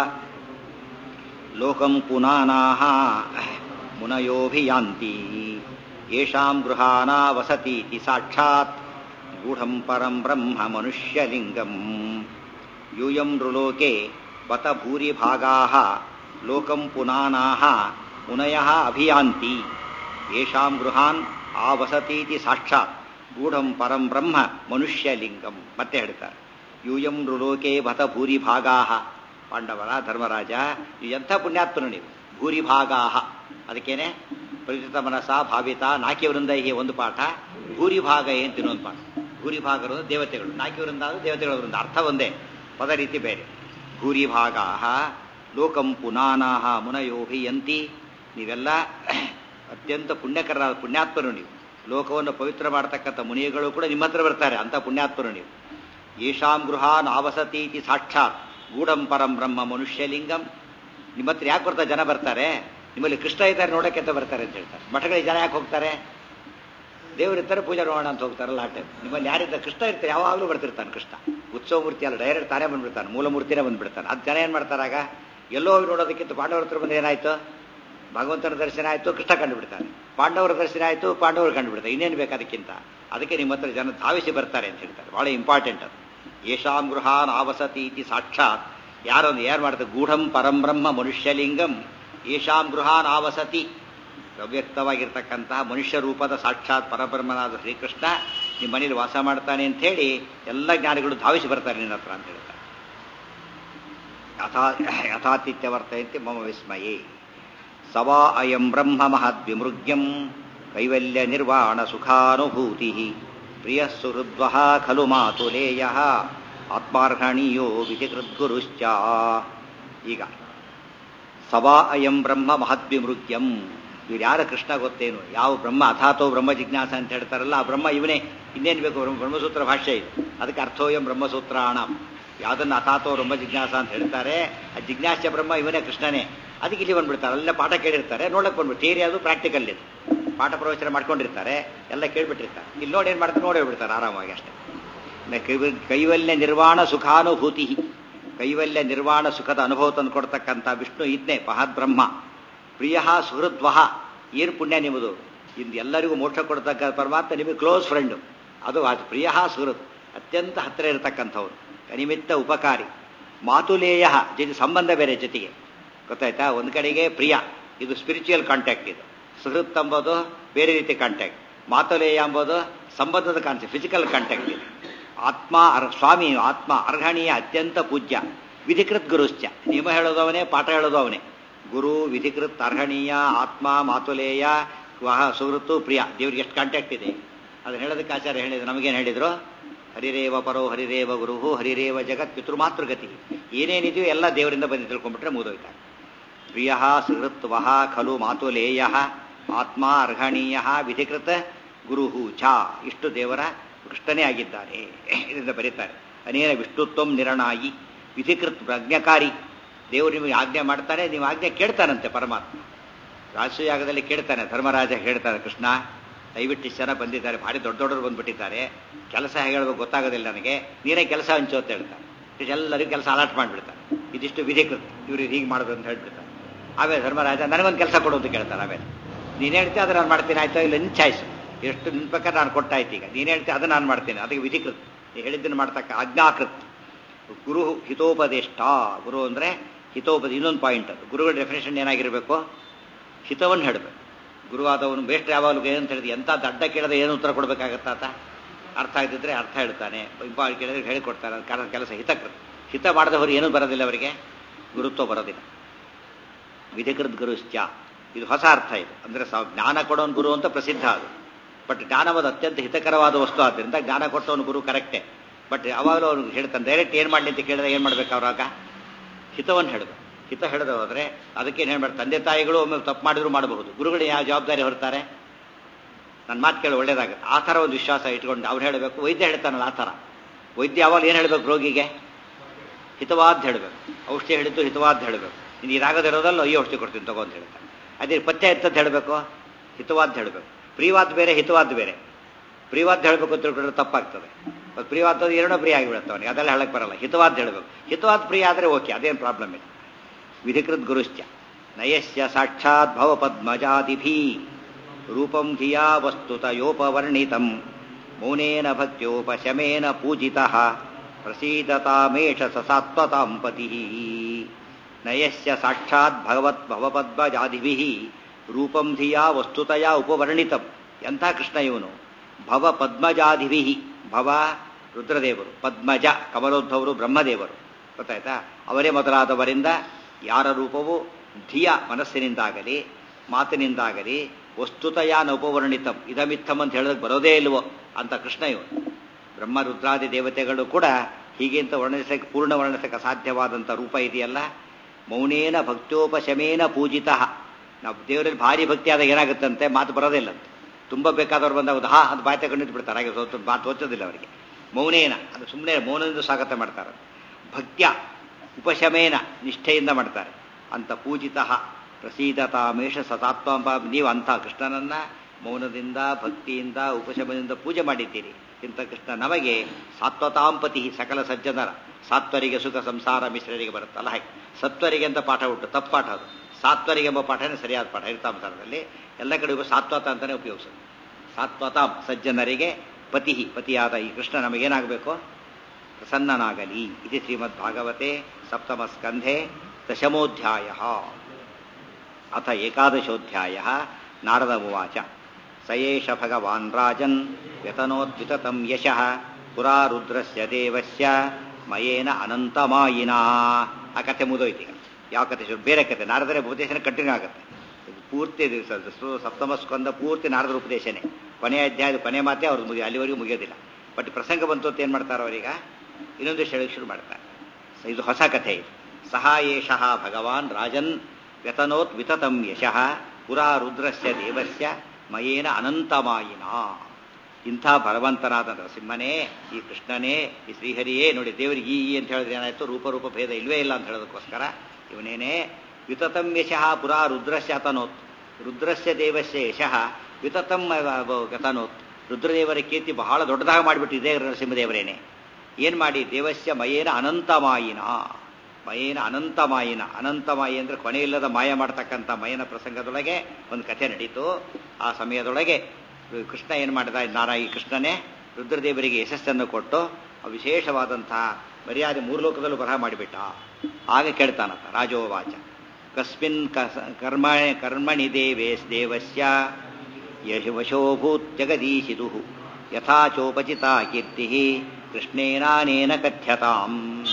ಲೋಕಂ ಪುನಾನಾಹ ಮುನಯೋಭಿಯಾಂತಿ ಯೇಷಾಂ ಗೃಹಾನಾ ವಸತೀತಿ ಸಾಕ್ಷಾತ್ ಗೂಢಂ ಪರಂ ಬ್ರಹ್ಮ ಮನುಷ್ಯಲಿಂಗಂ ಯೂಯಂ ನೃಲೋಕೆ ಬತ ಭೂರಿಭಾಗಾ ಲೋಕಂ ಪುನಾನಾಹ ಮುನಯಃ ಅಭಿಯಾಂತಿ ಯೇಷಾಂ ಗೃಹಾನ್ ಆವಸತೀತಿ ಸಾಕ್ಷಾತ್ ಗೂಢಂ ಪರಂ ಬ್ರಹ್ಮ ಮನುಷ್ಯಲಿಂಗಂ ಮತ್ತೆ ಹೇಳ್ತಾರೆ ಯೂಯಂ ನೃಲೋಕೆ ಬತ ಭೂರಿಭಾಗಾ ಪಾಂಡವರ ಧರ್ಮರಾಜ ನೀವು ಎಂಥ ಪುಣ್ಯಾತ್ಮನು ನೀವು ಭೂರಿಭಾಗಾ ಅದಕ್ಕೇನೆ ಪರಿಚಿತ ಮನಸ ಭಾವಿತ ನಾಕಿ ವೃಂದೈಗೆ ಒಂದು ಪಾಠ ಭೂರಿಭಾಗ ಅಂತ ಇನ್ನೊಂದು ಪಾಠ ಭೂರಿಭಾಗರು ದೇವತೆಗಳು ನಾಕಿ ವೃಂದ ಅದು ದೇವತೆಗಳ ವೃಂದ ಅರ್ಥ ಒಂದೇ ಪದ ರೀತಿ ಬೇರೆ ಭೂರಿಭಾಗಾ ಲೋಕಂ ಪುನಾನಾಹ ಮುನಯೋಭಿಯಂತಿ ನೀವೆಲ್ಲ ಅತ್ಯಂತ ಪುಣ್ಯಕರ ಪುಣ್ಯಾತ್ಮರು ನೀವು ಲೋಕವನ್ನು ಪವಿತ್ರ ಮಾಡತಕ್ಕಂಥ ಮುನಿಗಳು ಕೂಡ ನಿಮ್ಮ ಹತ್ರ ಬರ್ತಾರೆ ಅಂತ ಪುಣ್ಯಾತ್ಮರು ನೀವು ಯೇಷಾಂ ಗೃಹಾನ್ ಆವಸತೀತಿ ಸಾಕ್ಷಾತ್ ಗೂಢಂ ಪರಂ ಬ್ರಹ್ಮ ಮನುಷ್ಯಲಿಂಗಂ ನಿಮ್ಮ ಹತ್ರ ಯಾಕೆ ಬರ್ತಾರೆ ಜನ ಬರ್ತಾರೆ ನಿಮ್ಮಲ್ಲಿ ಕೃಷ್ಣ ಇದ್ದಾರೆ ನೋಡಕ್ಕೆ ಅಂತ ಬರ್ತಾರೆ ಅಂತ ಹೇಳ್ತಾರೆ ಮಠಗಳಿಗೆ ಜನ ಯಾಕೆ ಹೋಗ್ತಾರೆ ದೇವರಿರ್ತಾರೆ ಪೂಜೆ ಮಾಡೋಣ ಅಂತ ಹೋಗ್ತಾರಲ್ಲ ಆ ಟೈಮ್ ನಿಮ್ಮಲ್ಲಿ ಯಾರಿದ್ದಾರೆ ಕೃಷ್ಣ ಇರ್ತಾರೆ ಯಾವಾಗಲೂ ಬರ್ತಿರ್ತಾನೆ ಕೃಷ್ಣ ಉತ್ಸವ ಮೂರ್ತಿ ಅಲ್ಲ ಡೈರೆಕ್ಟ್ ತಾನೇ ಬಂದ್ಬಿಡ್ತಾನೆ ಮೂಲ ಮೂರ್ತಿನೇ ಬಂದ್ಬಿಡ್ತಾನೆ ಅದು ಜನ ಏನು ಮಾಡ್ತಾರಾಗ ಎಲ್ಲೋ ಹೋಗಿ ನೋಡೋದಕ್ಕಿಂತ ಪಾಂಡವರ ಹತ್ರ ಬಂದು ಏನಾಯ್ತು ಭಗವಂತನ ದರ್ಶನ ಆಯಿತು ಕೃಷ್ಣ ಕಂಡುಬಿಡ್ತಾನೆ ಪಾಂಡವರ ದರ್ಶನ ಆಯಿತು ಪಾಂಡವರು ಕಂಡುಬಿಡ್ತಾರೆ ಇನ್ನೇನು ಬೇಕು ಅದಕ್ಕಿಂತ ಅದಕ್ಕೆ ನಿಮ್ಮ ಹತ್ರ ಜನ ಧಾವಿಸಿ ಬರ್ತಾರೆ ಅಂತ ಹೇಳ್ತಾರೆ ಬಹಳ ಇಂಪಾರ್ಟೆಂಟ್ ಅದು ಯೇಷಾಂ ಗೃಹಾನ್ ಆವಸತಿ ಇತಿ ಸಾಕ್ಷಾತ್ ಯಾರೊಂದು ಯಾರು ಮಾಡ್ತಾರೆ ಗೂಢಂ ಪರಂಬ್ರಹ್ಮ ಮನುಷ್ಯಲಿಂಗಂ ಯೇಷಾಂ ಗೃಹಾನ್ ಆವಸತಿ ಅವ್ಯಕ್ತವಾಗಿರ್ತಕ್ಕಂತಹ ಮನುಷ್ಯ ರೂಪದ ಸಾಕ್ಷಾತ್ ಪರಬ್ರಹ್ಮನಾದ ಶ್ರೀಕೃಷ್ಣ ನಿಮ್ಮ ಮನೇಲಿ ವಾಸ ಮಾಡ್ತಾನೆ ಅಂತ ಹೇಳಿ ಎಲ್ಲ ಜ್ಞಾನಿಗಳು ಧಾವಿಸಿ ಬರ್ತಾರೆ ನಿನ್ನ ಹತ್ರ ಅಂತ ಹೇಳ್ತಾರೆ ಯಥಾ ಯಥಾತಿಥ್ಯವರ್ತಯಂತೆ ಮಮ ವಿಸ್ಮಯೇ ಸವಾ ಅಯಂ ಬ್ರಹ್ಮ ಮಹದ್ವಿಮೃಗ್ಯಂ ಕೈವಲ್ಯ ನಿರ್ವಾಣ ಸುಖಾನುಭೂತಿ ಪ್ರಿಯ ಸುಹೃದ್ವ ಖಲು ಮಾತುಲೇಯ ಆತ್ಮಾರ್ಹಣೀಯೋ ವಿಧಿಕೃದ್ಗುರುಶ್ಚ ಈಗ ಸವಾ ಅಯಂ ಬ್ರಹ್ಮ ಮಹದ್ವಿಮೃಗ್ಯಂ ಇವ್ರು ಯಾರ ಕೃಷ್ಣ ಗೊತ್ತೇನು ಯಾವ ಬ್ರಹ್ಮ ಅಥಾತೋ ಬ್ರಹ್ಮ ಜಿಜ್ಞಾಸ ಅಂತ ಹೇಳ್ತಾರಲ್ಲ ಆ ಬ್ರಹ್ಮ ಇವನೇ ಇನ್ನೇನು ಬೇಕು ಬ್ರಹ್ಮ ಬ್ರಹ್ಮಸೂತ್ರ ಭಾಷೆ ಇದು ಅದಕ್ಕೆ ಅರ್ಥೋಯಂ ಬ್ರಹ್ಮಸೂತ್ರಾಣ ಯಾವುದನ್ನು ಅಥಾತೋ ಬ್ರಹ್ಮ ಜಿಜ್ಞಾಸ ಅಂತ ಹೇಳ್ತಾರೆ ಆ ಜಿಜ್ಞಾಸ್ಯ ಬ್ರಹ್ಮ ಇವನೇ ಕೃಷ್ಣನೇ ಅದಕ್ಕೆ ಇಲ್ಲಿ ಬಂದ್ಬಿಡ್ತಾರೆ ಅಲ್ಲೇ ಪಾಠ ಕೇಳಿರ್ತಾರೆ ನೋಡಕ್ ಬಂದ್ಬಿಟ್ಟು ಥಿಯರಿ ಅದು ಪ್ರಾಕ್ಟಿಕಲ್ ಇದು ಪಾಠ ಪ್ರವಚನ ಮಾಡ್ಕೊಂಡಿರ್ತಾರೆ ಎಲ್ಲ ಕೇಳ್ಬಿಟ್ಟಿರ್ತಾರೆ ಇಲ್ಲಿ ನೋಡಿ ಏನು ಮಾಡ್ತಾರೆ ನೋಡಿ ಹೋಗ್ಬಿಡ್ತಾರೆ ಆರಾಮಾಗಿ ಅಷ್ಟೇ ಕೈವಲ್ಯ ನಿರ್ವಾಣ ಸುಖಾನುಭೂತಿ ಕೈವಲ್ಯ ನಿರ್ವಾಣ ಸುಖದ ಅನುಭವ ತಂದು ಕೊಡ್ತಕ್ಕಂಥ ವಿಷ್ಣು ಇದ್ನೇ ಮಹದ್ಬ್ರಹ್ಮ ಪ್ರಿಯ ಸುಹೃದ್ವಹ ಏನು ಪುಣ್ಯ ನಿಮ್ಮದು ಇಂದು ಎಲ್ಲರಿಗೂ ಮೋಕ್ಷ ಕೊಡ್ತಕ್ಕ ಪರಮಾತ್ಮ ನಿಮಗೆ ಕ್ಲೋಸ್ ಫ್ರೆಂಡು ಅದು ಅದು ಪ್ರಿಯ ಸುಹೃತ್ ಅತ್ಯಂತ ಹತ್ತಿರ ಇರತಕ್ಕಂಥವ್ರು ನಿಮಿತ್ತ ಉಪಕಾರಿ ಮಾತುಲೇಯ ಜೊತೆ ಸಂಬಂಧ ಬೇರೆ ಜೊತೆಗೆ ಗೊತ್ತಾಯ್ತಾ ಒಂದು ಕಡೆಗೆ ಪ್ರಿಯ ಇದು ಸ್ಪಿರಿಚುವಲ್ ಕಾಂಟ್ಯಾಕ್ಟ್ ಇದು ಸುಹೃತ್ ಎಂಬುದು ಬೇರೆ ರೀತಿ ಕಾಂಟ್ಯಾಕ್ಟ್ ಮಾತುಲೇಯ ಎಂಬುದು ಸಂಬಂಧದ ಕಾನ್ಸೆಪ್ಟ್ ಫಿಸಿಕಲ್ ಕಾಂಟ್ಯಾಕ್ಟ್ ಇದು ಆತ್ಮ ಅರ್ ಸ್ವಾಮಿ ಆತ್ಮ ಅರ್ಹಣೀಯ ಅತ್ಯಂತ ಪೂಜ್ಯ ವಿಧಿಕೃತ್ ಗುರುಶ್ಚ ನಿಯಮ ಹೇಳೋದು ಅವನೇ ಪಾಠ ಹೇಳೋದು ಅವನೇ ಗುರು ವಿಧಿಕೃತ್ ಅರ್ಹಣೀಯ ಆತ್ಮ ಮಾತುಲೇಯ ವಹ ಸುಹೃತ್ತು ಪ್ರಿಯ ದೇವ್ರಿಗೆ ಎಷ್ಟು ಕಾಂಟ್ಯಾಕ್ಟ್ ಇದೆ ಅದನ್ನ ಹೇಳೋದಕ್ಕೆ ಆಚಾರ್ಯ ಹೇಳಿದ್ರು ನಮಗೇನು ಹೇಳಿದ್ರು ಹರಿರೇವ ಪರೋ ಹರಿರೇವ ಗುರುಹು ಹರಿರೇವ ಜಗತ್ ಪಿತೃಮಾತೃಗತಿ ಏನೇನಿದೆಯೋ ಎಲ್ಲ ದೇವರಿಂದ ಬಂದು ತಿಳ್ಕೊಂಡ್ಬಿಟ್ರೆ ಮುಗಿದೋಯ್ತಾರೆ ಪ್ರಿಯ ಸುಹೃತ್ವ ಖಲು ಮಾತುಲೇಯ ಆತ್ಮ ಅರ್ಹಣೀಯ ವಿಧಿಕೃತ ಗುರುಹು ಛ ಇಷ್ಟು ದೇವರ ಕೃಷ್ಣನೇ ಆಗಿದ್ದಾರೆ ಇದರಿಂದ ಬರೀತಾರೆ ಅನೇನ ವಿಷ್ಣುತ್ವಂ ನಿರಣಾಯಿ ವಿಧಿಕೃತ್ ಪ್ರಜ್ಞಕಾರಿ ದೇವರು ನಿಮಗೆ ಆಜ್ಞೆ ಮಾಡ್ತಾನೆ ನೀವು ಆಜ್ಞೆ ಕೇಳ್ತಾನಂತೆ ಪರಮಾತ್ಮ ರಾಜಸೂಯಾಗದಲ್ಲಿ ಕೇಳ್ತಾನೆ ಧರ್ಮರಾಜ ಹೇಳ್ತಾನೆ ಕೃಷ್ಣ ದಯವಿಟ್ಟು ಇಷ್ಟು ಜನ ಬಂದಿದ್ದಾರೆ ಭಾರಿ ದೊಡ್ಡ ದೊಡ್ಡವರು ಬಂದ್ಬಿಟ್ಟಿದ್ದಾರೆ ಕೆಲಸ ಹೇಗೆ ಹೇಳ್ಬೇಕು ಗೊತ್ತಾಗೋದಿಲ್ಲ ನನಗೆ ನೀನೇ ಕೆಲಸ ಹಂಚು ಅಂತ ಹೇಳ್ತಾನೆ ಎಲ್ಲರಿಗೂ ಕೆಲಸ ಅಲಾಟ್ ಮಾಡಿಬಿಡ್ತಾನೆ ಇದಿಷ್ಟು ವಿಧಿಕೃತ ಇವರು ಹೀಗೆ ಮಾಡೋದು ಅಂತ ಹೇಳ್ಬಿಡ್ತಾನೆ ಆಮೇಲೆ ಧರ್ಮರಾಜ ನನಗೊಂದು ಕೆಲಸ ಕೊಡು ಅಂತ ಕೇಳ್ತಾರೆ ಆಮೇಲೆ ನೀನು ಹೇಳ್ತೀಯ ಅದು ನಾನು ಮಾಡ್ತೀನಿ ಆಯ್ತಾ ಇಲ್ಲ ನಿನ್ನ ಚಾಯ್ಸು ಎಷ್ಟು ನಿನ್ನ ಪ್ರಕಾರ ನಾನು ಕೊಟ್ಟಾಯ್ತು ಈಗ ನೀನು ಹೇಳ್ತೀಯ ಅದು ನಾನು ಮಾಡ್ತೀನಿ ಅದಕ್ಕೆ ವಿಧಿಕೃತ ನೀ ಹೇಳಿದ್ದನ್ನು ಮಾಡ್ತಕ್ಕ ಆಜ್ಞಾಕೃತ್ ಗುರು ಹಿತೋಪದೇಷ್ಟ ಗುರು ಅಂದರೆ ಹಿತೋಪದ ಇನ್ನೊಂದು ಪಾಯಿಂಟ್ ಅದು ಗುರುಗಳ ಡೆಫಿನೇಷನ್ ಏನಾಗಿರಬೇಕು ಹಿತವನ್ನು ಹೇಳಬೇಕು ಗುರುವಾದವನು ಬೇಸ್ಟ್ ಯಾವಾಗಲೂ ಏನಂತ ಹೇಳಿದ್ರೆ ಎಂಥ ದಡ್ಡ ಕೇಳದೆ ಏನು ಉತ್ತರ ಕೊಡಬೇಕಾಗತ್ತಾತ ಅರ್ಥ ಆಗಿದ್ದರೆ ಅರ್ಥ ಹೇಳ್ತಾನೆ ಇಂಪ ಕೇಳಿದ್ರೆ ಹೇಳಿಕೊಡ್ತಾನೆ ಕಾರಣ ಕೆಲಸ ಹಿತಕೃತ ಹಿತ ಮಾಡದವರು ಏನೂ ಬರೋದಿಲ್ಲ ಅವರಿಗೆ ಗುರುತ್ವ ಬರೋದಿಲ್ಲ ವಿಧಿಕೃತ್ ಗುರುಶ್ಚ ಇದು ಹೊಸ ಅರ್ಥ ಇದು ಅಂದರೆ ಜ್ಞಾನ ಕೊಡೋನ್ ಗುರು ಅಂತ ಪ್ರಸಿದ್ಧ ಅದು ಬಟ್ ಜ್ಞಾನವಾದ ಅತ್ಯಂತ ಹಿತಕರವಾದ ವಸ್ತು ಆದ್ದರಿಂದ ಜ್ಞಾನ ಕೊಟ್ಟವನು ಗುರು ಕರೆಕ್ಟೇ ಬಟ್ ಯಾವಾಗಲೂ ಅವ್ನು ಹೇಳ್ತಾನೆ ಡೈರೆಕ್ಟ್ ಏನು ಮಾಡಲಿ ಅಂತ ಕೇಳಿದ್ರೆ ಏನು ಮಾಡ್ಬೇಕು ಅವ್ರಾಗ ಹಿತವನ್ನು ಹೇಳಬೇಕು ಹಿತ ಹೇಳದೆ ಹೋದರೆ ಅದಕ್ಕೇನು ಹೇಳ್ಬಾರ್ದು ತಂದೆ ತಾಯಿಗಳು ಒಮ್ಮೆ ತಪ್ಪು ಮಾಡಿದ್ರು ಮಾಡಬಹುದು ಗುರುಗಳು ಯಾವ ಜವಾಬ್ದಾರಿ ಹೊರ್ತಾರೆ ನನ್ನ ಮಾತು ಕೇಳಿ ಒಳ್ಳೇದಾಗುತ್ತೆ ಆ ಥರ ಒಂದು ವಿಶ್ವಾಸ ಇಟ್ಕೊಂಡು ಅವ್ರು ಹೇಳಬೇಕು ವೈದ್ಯ ಹೇಳ್ತಾನಲ್ಲ ಆ ಥರ ವೈದ್ಯ ಯಾವಾಗ ಏನು ಹೇಳಬೇಕು ರೋಗಿಗೆ ಹಿತವಾದ ಹೇಳಬೇಕು ಔಷಧಿ ಹೇಳಿದ್ದು ಹಿತವಾದ ಹೇಳಬೇಕು ಇನ್ನು ಇದಾಗದಿರೋದಲ್ಲ ಅಯ್ಯೋ ಔಷಧಿ ಕೊಡ್ತೀನಿ ತಗೋ ಅಂತ ಹೇಳ್ತಾನೆ ಅದೇ ಪಥ್ಯ ಎತ್ತಂತ ಹೇಳಬೇಕು ಹಿತವಾದ ಹೇಳಬೇಕು ಪ್ರಿಯವಾದ ಬೇರೆ ಹಿತವಾದ ಬೇರೆ ಪ್ರಿಯವಾದ ಹೇಳಬೇಕು ಅಂತ ತಿಳ್ಕೊಂಡ್ರೆ ತಪ್ಪಾಗ್ತದೆ ಮತ್ತು ಪ್ರಿಯವಾದ ಎರಡೋ ಪ್ರಿಯ ಆಗಿಬಿಡುತ್ತೆ ಅವನಿಗೆ ಅದೆಲ್ಲ ಹೇಳಕ್ಕೆ ಬರಲ್ಲ ಹಿತವಾದ ಹೇಳಬೇಕು ಹಿತವಾದ ಪ್ರಿಯ ಆದರೆ ಓಕೆ ಅದೇನು ಪ್ರಾಬ್ಲಮ್ ಇಲ್ಲ ವಿಧಿಕೃತ್ ಗುರುಶ್ಚ ನಯಸ್ಯ ಸಾಕ್ಷಾತ್ ಭವ ಪದ್ಮಜಾದಿಭಿ ರೂಪಂ ಧಿಯಾ ವಸ್ತುತಯೋಪವರ್ಣಿತಂ ಮೌನೇನ ಭಕ್ತ್ಯೋಪಶಮೇನ ಪೂಜಿತಃ ಪ್ರಸೀದತಾಮೇಷ ಸಸಾತ್ವತಾಂ ಪತಿ ನಯಸ್ಯ ಸಾಕ್ಷಾತ್ ಭಗವತ್ ಭವಪದ್ಮಜಾದಿಭಿ ರೂಪಂ ಧಿಯಾ ವಸ್ತುತಯ ಉಪವರ್ಣಿತಂ ಎಂಥ ಕೃಷ್ಣ ಇವನು ಭವ ಪದ್ಮಜಾದಿಭಿ ಭವ ರುದ್ರದೇವರು ಪದ್ಮಜ ಕಮಲೋದ್ಭವರು ಬ್ರಹ್ಮದೇವರು ಗೊತ್ತಾಯ್ತಾ ಅವರೇ ಮೊದಲಾದವರಿಂದ ಯಾರ ರೂಪವು ಧಿಯ ಮನಸ್ಸಿನಿಂದಾಗಲಿ ಮಾತಿನಿಂದಾಗಲಿ ವಸ್ತುತಯಾನ ಉಪವರ್ಣಿತಂ ಇದಮಿತ್ತಂ ಅಂತ ಹೇಳೋದಕ್ಕೆ ಬರೋದೇ ಇಲ್ವೋ ಅಂತ ಕೃಷ್ಣ ಇವನು ಬ್ರಹ್ಮ ರುದ್ರಾದಿ ದೇವತೆಗಳು ಕೂಡ ಹೀಗೆ ಅಂತ ವರ್ಣಿಸಕ್ಕೆ ಪೂರ್ಣ ವರ್ಣಿಸಕ್ಕೆ ಅಸಾಧ್ಯವಾದಂಥ ರೂಪ ಇದೆಯಲ್ಲ ಮೌನೇನ ಭಕ್ತೋಪಶಮೇನ ಪೂಜಿತ ನಾವು ದೇವರಲ್ಲಿ ಭಾರಿ ಭಕ್ತಿ ಆದಾಗ ಏನಾಗುತ್ತಂತೆ ಮಾತು ಬರೋದಿಲ್ಲಂತೆ ತುಂಬ ಬೇಕಾದವ್ರು ಬಂದಾಗ ಹಾ ಅದು ಬಾಯಿ ತಗೊಂಡಿದ್ದು ಬಿಡ್ತಾರೆ ಹಾಗೆ ಸ್ವಲ್ಪ ಮಾತು ಓಚೋದಿಲ್ಲ ಅವರಿಗೆ ಮೌನೇನ ಅದು ಸುಮ್ಮನೆ ಮೌನದಿಂದ ಸ್ವಾಗತ ಮಾಡ್ತಾರೆ ಭಕ್ತ್ಯ ಉಪಶಮೇನ ನಿಷ್ಠೆಯಿಂದ ಮಾಡ್ತಾರೆ ಅಂತ ಪೂಜಿತ ಪ್ರಸೀದತಾಮೇಶ ಸತಾತ್ಮ ನೀವು ಅಂಥ ಕೃಷ್ಣನನ್ನ ಮೌನದಿಂದ ಭಕ್ತಿಯಿಂದ ಉಪಶಮನದಿಂದ ಪೂಜೆ ಮಾಡಿದ್ದೀರಿ ಇಂಥ ಕೃಷ್ಣ ನಮಗೆ ಸಾತ್ವತಾಂಪತಿ ಸಕಲ ಸಜ್ಜನರ ಸಾತ್ವರಿಗೆ ಸುಖ ಸಂಸಾರ ಮಿಶ್ರರಿಗೆ ಬರುತ್ತಲ್ಲ ಹಾಗೆ ಸತ್ವರಿಗೆ ಅಂತ ಪಾಠ ಉಂಟು ತಪ್ಪು ಪಾಠ ಅದು ಸಾತ್ವರಿಗೆ ಎಂಬ ಪಾಠನೇ ಸರಿಯಾದ ಪಾಠ ಇರ್ತಾಂತರದಲ್ಲಿ ಎಲ್ಲ ಕಡೆಗೂ ಸಾತ್ವತ ಅಂತಲೇ ಉಪಯೋಗಿಸೋದು ಸಾತ್ವತಾಂ ಸಜ್ಜನರಿಗೆ ಪತಿ ಪತಿಯಾದ ಈ ಕೃಷ್ಣ ನಮಗೇನಾಗಬೇಕು ಪ್ರಸನ್ನನಾಗಲಿ ಇದು ಶ್ರೀಮದ್ ಭಾಗವತೆ ಸಪ್ತಮ ಸ್ಕಂಧೆ ದಶಮೋಧ್ಯಾಯ ಅಥ ಏಕಾದಶೋಧ್ಯಾಯ ನಾರದ ಉವಾಚ ಸಯೇಷ ಭಗವಾನ್ ರಾಜನ್ ವ್ಯತನೋದ್ವಿತತಂ ಯಶಃ ಪುರಾ ರುದ್ರಸ್ಯ ದೇವಸ್ಯ ಮಯೇನ ಅನಂತಮಾಯಿನಾ ಆ ಕಥೆ ಮುದೋಯ್ತು ಈಗ ಯಾವ ಕಥೆ ಶುರು ಬೇರೆ ಕಥೆ ನಾರದರ ಉಪದೇಶನ ಕಂಟಿನ್ಯೂ ಆಗುತ್ತೆ ಇದು ಪೂರ್ತಿ ದಿವಸ ಸಪ್ತಮ ಸ್ಕಂದ ಪೂರ್ತಿ ನಾರದರ ಉಪದೇಶನೇ ಕೊನೆಯ ಅಧ್ಯಾಯದ ಕೊನೆ ಮಾತೆ ಅವ್ರದ್ದು ಮುಗಿ ಅಲ್ಲಿವರೆಗೂ ಮುಗಿಯೋದಿಲ್ಲ ಬಟ್ ಪ್ರಸಂಗ ಬಂತು ಅಂತ ಏನು ಮಾಡ್ತಾರೆ ಅವರೀಗ ಇನ್ನೊಂದು ಹೇಳಕ್ಕೆ ಶುರು ಮಾಡ್ತಾರೆ ಇದು ಹೊಸ ಕಥೆ ಇದು ಸಹ ಏಷಃ ಭಗವಾನ್ ರಾಜನ್ ವ್ಯತನೋತ್ ವಿತತಂ ಯಶಃ ಪುರಾ ರುದ್ರಸ್ಯ ದೇವಸ್ಯ ಮಯೇನ ಅನಂತಮಾಯಿನ ಇಂಥ ಭಗವಂತನಾದ ನರಸಿಂಹನೇ ಈ ಕೃಷ್ಣನೇ ಈ ಶ್ರೀಹರಿಯೇ ನೋಡಿ ದೇವರಿಗೆ ಈ ಅಂತ ಹೇಳಿದ್ರೆ ಏನಾಯ್ತು ರೂಪರೂಪ ಭೇದ ಇಲ್ವೇ ಇಲ್ಲ ಅಂತ ಹೇಳೋದಕ್ಕೋಸ್ಕರ ಇವನೇನೇ ವಿತತಂ ಯಶಃ ಪುರಾ ರುದ್ರಸ್ಯ ಅತನೋತ್ ರುದ್ರಸ್ಯ ದೇವಸ್ಯ ಯಶಃ ವಿತತಂ ಗತನೋತ್ ರುದ್ರದೇವರ ಕೀರ್ತಿ ಬಹಳ ದೊಡ್ಡದಾಗಿ ಮಾಡಿಬಿಟ್ಟು ಇದೇ ನರಸಿಂಹದೇವರೇನೆ ಏನ್ ಮಾಡಿ ದೇವಸ್ಯ ಮಯೇನ ಅನಂತಮಾಯಿನ ಮಯೇನ ಅನಂತಮಾಯಿನ ಅನಂತಮಾಯಿ ಅಂದ್ರೆ ಕೊನೆಯಿಲ್ಲದ ಮಾಯ ಮಾಡ್ತಕ್ಕಂಥ ಮಯನ ಪ್ರಸಂಗದೊಳಗೆ ಒಂದು ಕಥೆ ನಡೀತು ಆ ಸಮಯದೊಳಗೆ ಕೃಷ್ಣ ಏನು ಮಾಡಿದ ನಾರಾಯಿ ಕೃಷ್ಣನೇ ರುದ್ರದೇವರಿಗೆ ಯಶಸ್ಸನ್ನು ಕೊಟ್ಟು ವಿಶೇಷವಾದಂತಹ ಮರ್ಯಾದೆ ಮೂರು ಲೋಕದಲ್ಲೂ ಬರಹ ಮಾಡಿಬಿಟ್ಟ ಆಗ ಕೇಳ್ತಾನಂತ ರಾಜೋವಾಚ ಕಸ್ಮಿನ್ ಕರ್ಮ ಕರ್ಮಣಿ ದೇವೇಶ್ ದೇವಸ್ಯ ಯಶವಶೋಭೂತ್ ಜಗದೀಶಿದು ಯಥಾಚೋಪಚಿತ ಕೀರ್ತಿ ಕೃಷ್ಣೇನಾನೇನ ಕಥ್ಯತಾಂ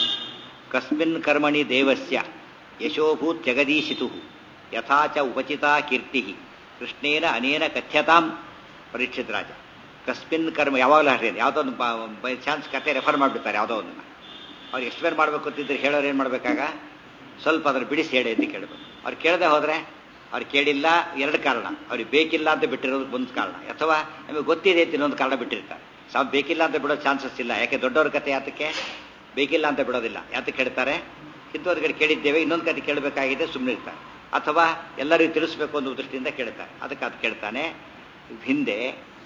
ಕಸ್ಮಿನ್ ಕರ್ಮಣಿ ದೇವಸ್ಯ ಯಶೋಭೂತ್ ಜಗದೀಶಿತು ಯಥಾ ಚ ಉಪಚಿತಾ ಕೀರ್ತಿ ಕೃಷ್ಣೇನ ಅನೇನ ಕಥ್ಯತಾಂ ಪರೀಕ್ಷಿತ್ ರಾಜ ಕಸ್ಮಿನ್ ಕರ್ಮ ಯಾವಾಗಲೂ ಅಷ್ಟೇ ಯಾವುದೋ ಒಂದು ಬೈ ಚಾನ್ಸ್ ಕತೆ ರೆಫರ್ ಮಾಡಿಬಿಡ್ತಾರೆ ಯಾವುದೋ ಒಂದನ್ನು ಅವ್ರು ಎಕ್ಸ್ಪ್ಲೇನ್ ಮಾಡಬೇಕು ಅಂತಿದ್ರೆ ಹೇಳೋರು ಏನು ಮಾಡಬೇಕಾಗ ಸ್ವಲ್ಪ ಅದ್ರ ಬಿಡಿಸಿ ಹೇಳಿ ಅಂತ ಕೇಳಬೇಕು ಅವ್ರು ಕೇಳದೆ ಹೋದರೆ ಅವ್ರು ಕೇಳಿಲ್ಲ ಎರಡು ಕಾರಣ ಅವ್ರಿಗೆ ಬೇಕಿಲ್ಲ ಅಂತ ಬಿಟ್ಟಿರೋದಕ್ಕೆ ಒಂದು ಕಾರಣ ಅಥವಾ ನಮಗೆ ಗೊತ್ತಿದೆ ಅಂತ ಇನ್ನೊಂದು ಕಾರಣ ಬಿಟ್ಟಿರ್ತಾರೆ ಸಾವು ಬೇಕಿಲ್ಲ ಅಂತ ಬಿಡೋ ಚಾನ್ಸಸ್ ಇಲ್ಲ ಯಾಕೆ ದೊಡ್ಡವ್ರ ಕತೆ ಯಾತಕ್ಕೆ ಬೇಕಿಲ್ಲ ಅಂತ ಬಿಡೋದಿಲ್ಲ ಯಾತಕ್ಕೆ ಹೇಳ್ತಾರೆ ಇಂಥವ್ರ ಕಡೆ ಕೇಳಿದ್ದೇವೆ ಇನ್ನೊಂದು ಕತೆ ಕೇಳಬೇಕಾಗಿದೆ ಸುಮ್ಮನೆ ಇರ್ತಾರೆ ಅಥವಾ ಎಲ್ಲರಿಗೂ ತಿಳಿಸ್ಬೇಕು ಅನ್ನೋ ದೃಷ್ಟಿಯಿಂದ ಕೇಳ್ತಾರೆ ಅದಕ್ಕೆ ಅದು ಕೇಳ್ತಾನೆ ಹಿಂದೆ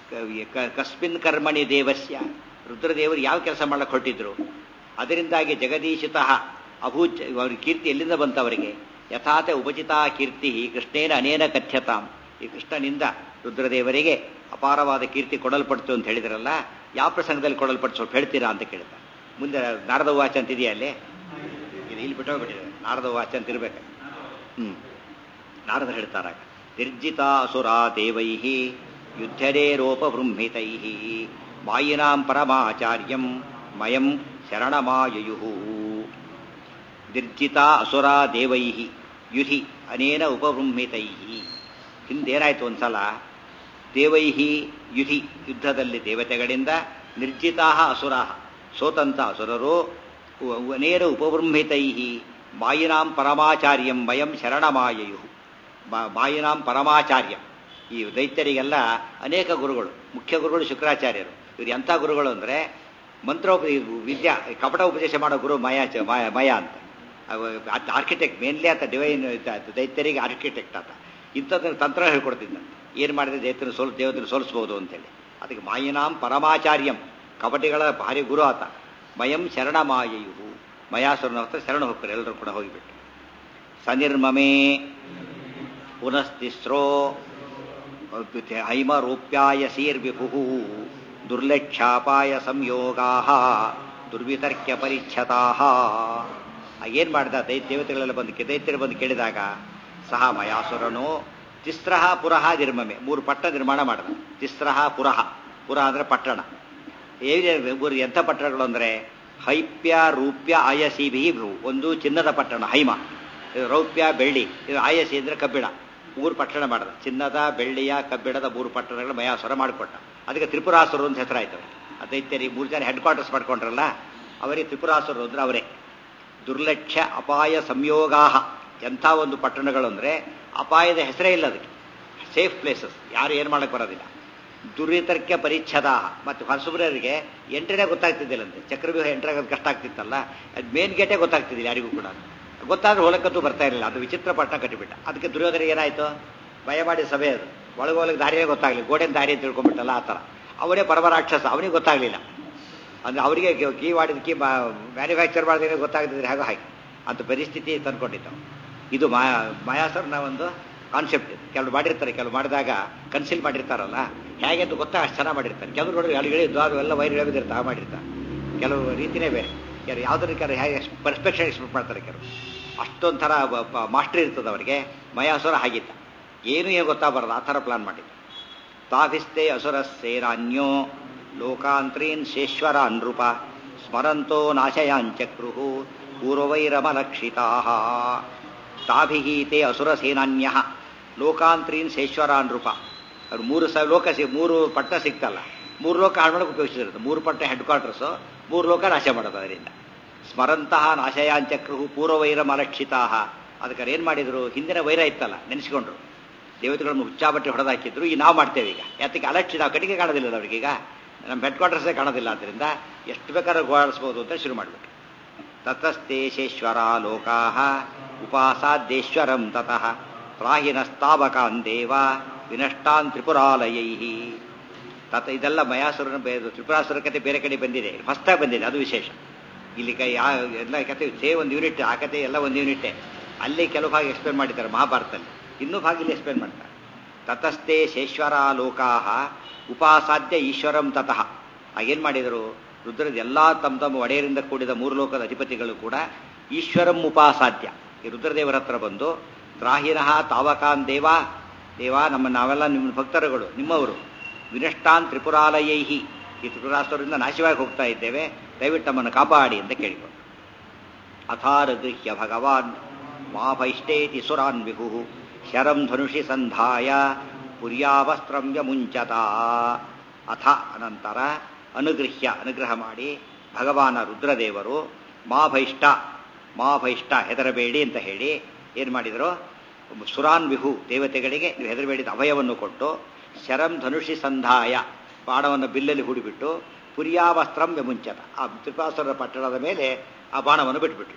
ಕಸ್ಮಿನ್ ಕರ್ಮಣಿ ದೇವಸ್ಯ ರುದ್ರದೇವರು ಯಾವ ಕೆಲಸ ಮಾಡಕ್ಕೆ ಹೊರಟಿದ್ರು ಅದರಿಂದಾಗಿ ಜಗದೀಶಿತಃ ಅಭೂಚ ಅವ್ರ ಕೀರ್ತಿ ಎಲ್ಲಿಂದ ಬಂತ ಅವರಿಗೆ ಯಥಾತ ಉಪಚಿತ ಕೀರ್ತಿ ಕೃಷ್ಣೇನ ಅನೇನ ಕಥ್ಯತಾಂ ಈ ಕೃಷ್ಣನಿಂದ ರುದ್ರದೇವರಿಗೆ ಅಪಾರವಾದ ಕೀರ್ತಿ ಕೊಡಲ್ಪಡ್ತು ಅಂತ ಹೇಳಿದ್ರಲ್ಲ ಯಾವ ಪ್ರಸಂಗದಲ್ಲಿ ಕೊಡಲ್ಪಟ್ಟು ಸ್ವಲ್ಪ ಹೇಳ್ತೀರಾ ಅಂತ ಕೇಳ್ತಾರೆ ಮುಂದೆ ನಾರದ ವಾಚ ಅಂತ ಇದೆಯಾ ಅಲ್ಲಿ ಇದು ಇಲ್ಲಿ ಬಿಟ್ಟೋಗ್ಬಿಟ್ಟಿದೆ ನಾರದ ವಾಚ ಅಂತ ಇರ್ಬೇಕು ಹ್ಮ್ ನಾರದ ಹೇಳ್ತಾರಾಗ ನಿರ್ಜಿತ ಅಸುರ ದೇವೈ ಯುದ್ಧರೇರೋಪಬೃಂಹಿತೈ ಮಾಯಿನಾಂ ಪರಮಾಚಾರ್ಯಂ ಮಯಂ ಶರಣಮಾಯಯು ನಿರ್ಜಿತ ಅಸುರ ದೇವೈ ಯುಧಿ ಅನೇನ ಉಪಬೃಂಹಿತೈ ಹಿಂದೇನಾಯ್ತು ಒಂದ್ಸಲ ದೇವೈಹಿ ಯುಧಿ ಯುದ್ಧದಲ್ಲಿ ದೇವತೆಗಳಿಂದ ನಿರ್ಜಿತಾ ಅಸುರಾ ಸೋತಂತ ಅಸುರರು ಅನೇರ ಉಪಬೃಂಹಿತೈ ಮಾಯಿನಾಂ ಪರಮಾಚಾರ್ಯಂ ವಯಂ ಶರಣಮಾಯಯು ಮಾಯಿನಾಂ ಪರಮಾಚಾರ್ಯಂ ಈ ದೈತ್ಯರಿಗೆಲ್ಲ ಅನೇಕ ಗುರುಗಳು ಮುಖ್ಯ ಗುರುಗಳು ಶುಕ್ರಾಚಾರ್ಯರು ಇವರು ಎಂಥ ಗುರುಗಳು ಅಂದರೆ ಮಂತ್ರೋಪ ವಿದ್ಯಾ ಕಪಟ ಉಪದೇಶ ಮಾಡೋ ಗುರು ಮಯಾಚ ಮಯ ಮಯ ಅಂತ ಆರ್ಕಿಟೆಕ್ಟ್ ಮೇನ್ಲಿ ಆತ ಡಿವೈನ್ ದೈತ್ಯರಿಗೆ ಆರ್ಕಿಟೆಕ್ಟ್ ಆತ ಇಂಥದ್ದನ್ನು ತಂತ್ರ ಹೇಳ್ಕೊಡ್ತಿದ್ದ ಏನು ಮಾಡಿದ್ರೆ ದೈತ್ಯನ ಸೋಲ್ ದೇವತನ ಸೋಲಿಸ್ಬೋದು ಅಂತೇಳಿ ಅದಕ್ಕೆ ಮಾಯಿನಾಂ ಪರಮಾಚಾರ್ಯಂ ಕಪಟಿಗಳ ಭಾರಿ ಗುರು ಆತ ಮಯಂ ಶರಣ ಮಾಯಯು ಮಯಾಸುರನ ಹತ್ರ ಶರಣ ಹೋಗ್ತಾರೆ ಎಲ್ಲರೂ ಕೂಡ ಹೋಗಿಬಿಟ್ಟು ಸನಿರ್ಮಮೇ ಪುನಸ್ತಿಸ್ರೋ ಹೈಮರೂಪ್ಯಾಯ ಸೀರ್ವಿಭು ದುರ್ಲಕ್ಷಾಪಾಯ ಸಂಯೋಗಾ ದುರ್ವಿತರ್ಕ್ಯ ಪರಿಚ್ಛತಾ ಏನು ಮಾಡಿದ ದೈ ದೇವತೆಗಳೆಲ್ಲ ಬಂದು ದೈತ್ಯರು ಬಂದು ಕೇಳಿದಾಗ ಸಹ ಮಯಾಸುರನು ತಿಸ್ರಹ ಪುರಹ ನಿರ್ಮಮೆ ಮೂರು ಪಟ್ಟ ನಿರ್ಮಾಣ ಮಾಡಿದ ತಿಸ್ರಹ ಪುರಹ ಪುರ ಅಂದರೆ ಪಟ್ಟಣ ಏನಿದೆ ಮೂರು ಎಂಥ ಪಟ್ಟಣಗಳು ಅಂದರೆ ಹೈಪ್ಯ ರೂಪ್ಯ ಆಯಸಿಭಿ ಭೂ ಒಂದು ಚಿನ್ನದ ಪಟ್ಟಣ ಹೈಮ ಇದು ರೌಪ್ಯ ಬೆಳ್ಳಿ ಇದು ಆಯಸಿ ಅಂದರೆ ಕಬ್ಬಿಣ ಮೂರು ಪಟ್ಟಣ ಮಾಡಿದ ಚಿನ್ನದ ಬೆಳ್ಳಿಯ ಕಬ್ಬಿಣದ ಮೂರು ಪಟ್ಟಣಗಳು ಮಯಾಸುರ ಮಾಡಿಕೊಟ್ಟ ಅದಕ್ಕೆ ತ್ರಿಪುರಾಸುರು ಅಂತ ಹೆಸರಾಯ್ತು ಆ ದೈತ್ಯರಿ ಮೂರು ಜನ ಹೆಡ್ ಕ್ವಾರ್ಟರ್ಸ್ ಮಾಡ್ಕೊಂಡ್ರಲ್ಲ ಅವರಿಗೆ ತ್ರಿಪುರಾಸುರು ಅಂದ್ರೆ ಅವರೇ ದುರ್ಲಕ್ಷ್ಯ ಅಪಾಯ ಸಂಯೋಗಾಹ ಎಂಥ ಒಂದು ಪಟ್ಟಣಗಳು ಅಂದರೆ ಅಪಾಯದ ಹೆಸರೇ ಇಲ್ಲ ಅದಕ್ಕೆ ಸೇಫ್ ಪ್ಲೇಸಸ್ ಯಾರು ಏನು ಮಾಡಕ್ಕೆ ಬರೋದಿಲ್ಲ ದುರಿತರ್ಕ್ಯ ಪರಿಚ್ಛದ ಮತ್ತು ಹೊಸಬ್ರರಿಗೆ ಎಂಟ್ರಿನೇ ಗೊತ್ತಾಗ್ತಿದ್ದಿಲ್ಲಂತೆ ಚಕ್ರವ್ಯೂಹ ಎಂಟ್ರಾಗೋದು ಕಷ್ಟ ಆಗ್ತಿತ್ತಲ್ಲ ಅದು ಮೇನ್ ಗೇಟೇ ಗೊತ್ತಾಗ್ತಿದ್ದಿಲ್ಲ ಯಾರಿಗೂ ಕೂಡ ಗೊತ್ತಾದ್ರೆ ಹೊಲಕ್ಕಂತೂ ಬರ್ತಾ ಇರಲಿಲ್ಲ ಅದು ವಿಚಿತ್ರ ಪಟ್ಟಣ ಕಟ್ಟಿಬಿಟ್ಟ ಅದಕ್ಕೆ ದುರ್ಯೋಧನಿಗೆ ಏನಾಯಿತು ಭಯ ಮಾಡಿ ಸಭೆ ಅದು ಒಳಗೋಲಕ್ಕೆ ದಾರಿಯೇ ಗೊತ್ತಾಗಲಿ ಗೋಡೆನ ದಾರಿ ತಿಳ್ಕೊಂಡ್ಬಿಟ್ಟಲ್ಲ ಆ ಥರ ಅವನೇ ಪರಮರಾಕ್ಷಸ ಅವನಿಗೆ ಗೊತ್ತಾಗಲಿಲ್ಲ ಅಂದರೆ ಅವರಿಗೆ ಕೀ ಮಾಡಿದ ಕೀ ಮ್ಯಾನುಫ್ಯಾಕ್ಚರ್ ಮಾಡಿದ್ರೆ ಗೊತ್ತಾಗ್ತಿದ್ರೆ ಹಾಗೆ ಹಾಗೆ ಅಂತ ಪರಿಸ್ಥಿತಿ ತಂದ್ಕೊಂಡಿತ್ತು ಇದು ಮಾಯಾ ಮಾಯಾಸರ್ನ ಒಂದು ಕಾನ್ಸೆಪ್ಟ್ ಇದು ಕೆಲವು ಮಾಡಿರ್ತಾರೆ ಕೆಲವು ಮಾಡಿದಾಗ ಕನ್ಸಿಲ್ ಮಾಡಿರ್ತಾರಲ್ಲ ಹೇಗೆ ಅಂತ ಗೊತ್ತಾ ಅಷ್ಟು ಚೆನ್ನಾಗಿ ಮಾಡಿರ್ತಾರೆ ಕೆಲವರು ನೋಡಿದ್ರೆ ಅಲ್ಲಿ ಹೇಳಿದ್ದು ಅದು ಎಲ್ಲ ವೈರ್ ಎಳೆದಿರ್ತಾರೆ ಮಾಡಿರ್ತಾರೆ ಕೆಲವು ರೀತಿನೇ ಬೇರೆ ಕೆಲವು ಯಾವುದನ್ನು ಕೆಲವು ಹೇಗೆ ಪರ್ಸ್ಪೆಕ್ಷನ್ ಎಕ್ಸ್ಪೆಕ್ಟ್ ಮಾಡ್ತಾರೆ ಕೆಲವು ಅಷ್ಟೊಂಥರ ಮಾಸ್ಟರ್ ಇರ್ತದೆ ಅವರಿಗೆ ಮಯಾಸುರ ಹಾಗಿತ್ತ ಏನು ಏನು ಗೊತ್ತಾಗಬಾರದು ಆ ಥರ ಪ್ಲಾನ್ ಮಾಡಿದ್ದು ತಾಭಿಸ್ತೆ ಅಸುರ ಸೇನಾನ್ಯೋ ಲೋಕಾಂತ್ರೀನ್ ಶೇಶ್ವರ ನೃಪ ಸ್ಮರಂತೋ ನಾಶಯಾಂಚಕ್ರು ಪೂರ್ವವೈರಮಲಕ್ಷಿತಾ ತಾಭಿಹೀತೆ ಅಸುರ ಸೇನಾನ್ಯ ಲೋಕಾಂತ್ರೀನ್ ಶೇಶ್ವರ ನೃಪ ಅವ್ರು ಮೂರು ಸಾವಿರ ಲೋಕ ಸಿ ಮೂರು ಪಟ್ಟ ಸಿಗ್ತಲ್ಲ ಮೂರು ಲೋಕ ಹಾಳು ಮಾಡೋಕೆ ಉಪಯೋಗಿಸಿರುತ್ತೆ ಮೂರು ಪಟ್ಟ ಹೆಡ್ ಕ್ವಾರ್ಟರ್ಸು ಮೂರು ಲೋಕ ನಾಶ ಮಾಡೋದು ಅದರಿಂದ ಸ್ಮರಂತಹ ನಾಶಯಾಂಚಕ್ರು ಪೂರ್ವವೈರಮಲಕ್ಷಿತಾ ಅದಕ್ಕೆ ಏನು ಮಾಡಿದ್ರು ಹಿಂದಿನ ವೈರ ಇತ್ತಲ್ಲ ನೆನೆಸ್ಕೊಂಡ್ರು ದೇವತೆಗಳನ್ನು ಹುಚ್ಚಾಬಟ್ಟೆ ಹೊಡೆದಾಕಿದ್ರು ಈ ನಾವು ಮಾಡ್ತೇವೆ ಈಗ ಯಾತಕ್ಕೆ ಅಲಕ್ಷಿ ನಾವು ಕಟ್ಟಿಗೆ ಕಾಣೋದಿಲ್ಲ ಅವ್ರಿಗೀಗ ನಮ್ಮ ಹೆಡ್ ಕ್ವಾರ್ಟರ್ಸೇ ಕಾಣೋದಿಲ್ಲ ಆದ್ದರಿಂದ ಎಷ್ಟು ಬೇಕಾದ್ರೂ ಗೋಳಾಡಿಸ್ಬೋದು ಅಂತ ಶುರು ಮಾಡಿಬಿಟ್ಟು ತತಸ್ತೇಶೇಶ್ವರ ಲೋಕಾ ಉಪಾಸಾದ್ದೇಶ್ವರಂ ತತಃ ಪ್ರಾಹಿನಸ್ತಾವಕಾನ್ ದೇವ ವಿನಷ್ಟಾನ್ ತ್ರಿಪುರಾಲಯೈ ತತ ಇದೆಲ್ಲ ಮಯಾಸುರನ ತ್ರಿಪುರಾಸುರ ಕತೆ ಬೇರೆ ಕಡೆ ಬಂದಿದೆ ಹೊಸ್ತಾಗಿ ಬಂದಿದೆ ಅದು ವಿಶೇಷ ಇಲ್ಲಿ ಕೈ ಎಲ್ಲ ಕತೆ ಸೇ ಒಂದು ಯೂನಿಟ್ ಆ ಕತೆ ಎಲ್ಲ ಒಂದು ಯೂನಿಟ್ಟೇ ಅಲ್ಲಿ ಕೆಲವು ಭಾಗ ಎಕ್ಸ್ಪ್ಲೇನ್ ಮಾಡಿದ್ದಾರೆ ಮಹಾಭಾರತದಲ್ಲಿ ಇನ್ನೂ ಭಾಗ ಇಲ್ಲಿ ಎಕ್ಸ್ಪ್ಲೇನ್ ಮಾಡ್ತಾರೆ ತತಸ್ಥೆ ಶೇಶ್ವರ ಲೋಕಾ ಉಪಾಸಾಧ್ಯ ಈಶ್ವರಂ ತತಃ ಆಗೇನು ಮಾಡಿದರು ರುದ್ರದ ಎಲ್ಲ ತಮ್ಮ ತಮ್ಮ ಒಡೆಯರಿಂದ ಕೂಡಿದ ಮೂರು ಲೋಕದ ಅಧಿಪತಿಗಳು ಕೂಡ ಈಶ್ವರಂ ಉಪಾಸಾಧ್ಯ ಈ ರುದ್ರದೇವರ ಹತ್ರ ಬಂದು ತ್ರಾಹಿನಃ ತಾವಕಾನ್ ದೇವ ದೇವ ನಮ್ಮ ನಾವೆಲ್ಲ ನಿಮ್ಮ ಭಕ್ತರುಗಳು ನಿಮ್ಮವರು ವಿನಷ್ಟಾನ್ ತ್ರಿಪುರಾಲಯೈಹಿ ಈ ತ್ರಿಪುರಾಸುರರಿಂದ ನಾಶವಾಗಿ ಹೋಗ್ತಾ ಇದ್ದೇವೆ ದಯವಿಟ್ಟು ನಮ್ಮನ್ನು ಕಾಪಾಡಿ ಅಂತ ಕೇಳಿಕೊಂಡು ಅಥಾರಗೃಹ್ಯ ಭಗವಾನ್ ಮಾಭೈಷ್ಟೇತಿ ಸುರಾನ್ ವಿಭು ಶರಂ ಧನುಷಿ ಸಂಧಾಯ ಪುರ್ಯಾವಸ್ತ್ರಂ ಯಮುಂಚತ ಅಥ ಅನಂತರ ಅನುಗೃಹ್ಯ ಅನುಗ್ರಹ ಮಾಡಿ ಭಗವಾನ ರುದ್ರದೇವರು ಮಾಭೈಷ್ಟ ಮಾಭೈಷ್ಟ ಹೆದರಬೇಡಿ ಅಂತ ಹೇಳಿ ಏನು ಮಾಡಿದರು ಸುರಾನ್ ವಿಹು ದೇವತೆಗಳಿಗೆ ನೀವು ಹೆದರಬೇಡಿದ ಅಭಯವನ್ನು ಕೊಟ್ಟು ಶರಂ ಧನುಷಿ ಸಂಧಾಯ ಬಾಣವನ್ನು ಬಿಲ್ಲಲ್ಲಿ ಹೂಡಿಬಿಟ್ಟು ಪುರ್ಯಾವಸ್ತ್ರಂ ಯಮುಂಚತ ಆ ತ್ರಿಪಾಸುರರ ಪಟ್ಟಣದ ಮೇಲೆ ಆ ಬಾಣವನ್ನು ಬಿಟ್ಬಿಟ್ರು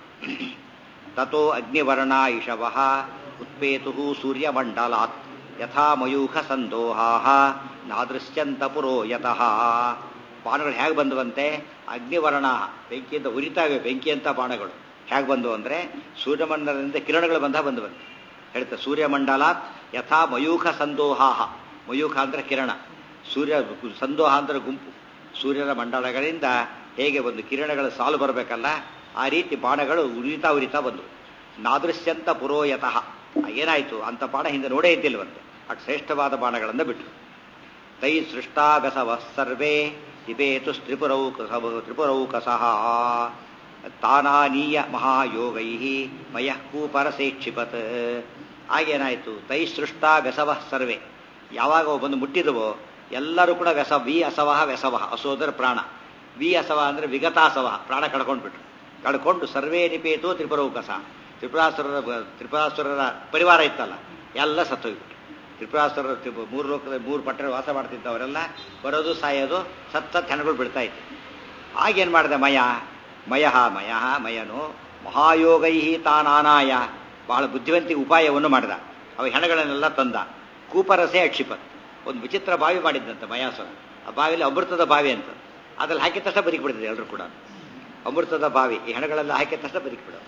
ತಥೋ ಅಗ್ನಿವರ್ಣ ಇಷವ ಉತ್ಪೇತು ಸೂರ್ಯಮಂಡಲಾತ್ ಯಥಾ ಮಯೂಖ ಸಂದೋಹಾ ನಾದೃಶ್ಯಂತ ಪುರೋ ಯತಃ ಬಾಣಗಳು ಹೇಗೆ ಬಂದವಂತೆ ಅಗ್ನಿವರ್ಣ ಬೆಂಕಿಯಿಂದ ಉರಿತಾವೆ ಬೆಂಕಿಯಂಥ ಬಾಣಗಳು ಹೇಗೆ ಬಂದವು ಅಂದರೆ ಸೂರ್ಯಮಂಡಲದಿಂದ ಕಿರಣಗಳು ಬಂದ ಬಂದವಂತೆ ಹೇಳ್ತಾರೆ ಸೂರ್ಯಮಂಡಲಾತ್ ಯಥಾ ಮಯೂಖ ಸಂದೋಹಾಹ ಮಯೂಖ ಅಂದರೆ ಕಿರಣ ಸೂರ್ಯ ಸಂದೋಹ ಅಂದರೆ ಗುಂಪು ಸೂರ್ಯನ ಮಂಡಲಗಳಿಂದ ಹೇಗೆ ಒಂದು ಕಿರಣಗಳ ಸಾಲು ಬರಬೇಕಲ್ಲ ಆ ರೀತಿ ಬಾಣಗಳು ಉರಿತಾ ಉರಿತಾ ಬಂದವು ನಾದೃಶ್ಯಂತ ಪುರೋಯತಃ ಏನಾಯಿತು ಅಂಥ ಬಾಣ ಹಿಂದೆ ನೋಡೇ ಇದ್ದಿಲ್ವಂತೆ ಅಟ್ ಶ್ರೇಷ್ಠವಾದ ಬಾಣಗಳನ್ನು ಬಿಟ್ಟರು ತೈ ಸೃಷ್ಟಾಗಸವ ಸರ್ವೇ ದಿಪೇತು ತ್ರಿಪುರೌಕ ತ್ರಿಪುರೌಕಸಃ ತಾನಾನೀಯ ಮಹಾಯೋಗೈ ಮಯಃ ಕೂಪರಸೇ ಕ್ಷಿಪತ್ ಆಗೇನಾಯಿತು ತೈ ಸೃಷ್ಟ ವ್ಯಸವ ಸರ್ವೇ ಯಾವಾಗ ಅವು ಬಂದು ಮುಟ್ಟಿದವೋ ಎಲ್ಲರೂ ಕೂಡ ವ್ಯಸ ವಿ ಅಸವಹ ವ್ಯಸವಹ ಅಸೋದರ ಪ್ರಾಣ ವಿ ಅಸವ ಅಂದರೆ ವಿಗತಾಸವ ಪ್ರಾಣ ಕಳ್ಕೊಂಡ್ಬಿಟ್ರು ಕಳ್ಕೊಂಡು ಸರ್ವೇ ನಿಪೇತು ತ್ರಿಪುರೌಕಸ ತ್ರಿಪುರಾಸುರರ ತ್ರಿಪುರಾಸುರರ ಪರಿವಾರ ಇತ್ತಲ್ಲ ಎಲ್ಲ ಸತ್ತೋಗ್ಬಿಟ್ರು ತ್ರಿಪುರಾಸುರರ ತ್ರಿಪು ಮೂರು ಲೋಕದ ಮೂರು ಪಟ್ಟಣ ವಾಸ ಮಾಡ್ತಿದ್ದವರೆಲ್ಲ ಬರೋದು ಸಾಯೋದು ಸತ್ತ ಹೆಣಗಳು ಬಿಡ್ತಾ ಇತ್ತು ಆಗೇನು ಮಾಡಿದೆ ಮಯ ಮಯಃ ಮಯಃ ಮಯನು ಮಹಾಯೋಗೈ ತಾನಾನಾಯ ಬಹಳ ಬುದ್ಧಿವಂತಿಗೆ ಉಪಾಯವನ್ನು ಮಾಡಿದ ಅವ ಹೆಣಗಳನ್ನೆಲ್ಲ ತಂದ ಕೂಪರಸೆ ಅಕ್ಷಿಪತ್ ಒಂದು ವಿಚಿತ್ರ ಬಾವಿ ಮಾಡಿದ್ದಂತೆ ಮಯಾಸುರ ಆ ಬಾವಿಲಿ ಅಮೃತದ ಬಾವಿ ಅಂತ ಅದ್ರಲ್ಲಿ ಹಾಕಿದ ತಕ್ಷಣ ಬದುಕಿಬಿಡ್ತದೆ ಎಲ್ಲರೂ ಕೂಡ ಅಮೃತದ ಬಾವಿ ಈ ಹೆಣಗಳೆಲ್ಲ ಹಾಕಿದ ತಕ್ಷಣ ಬದುಕಿಬಿಡೋದು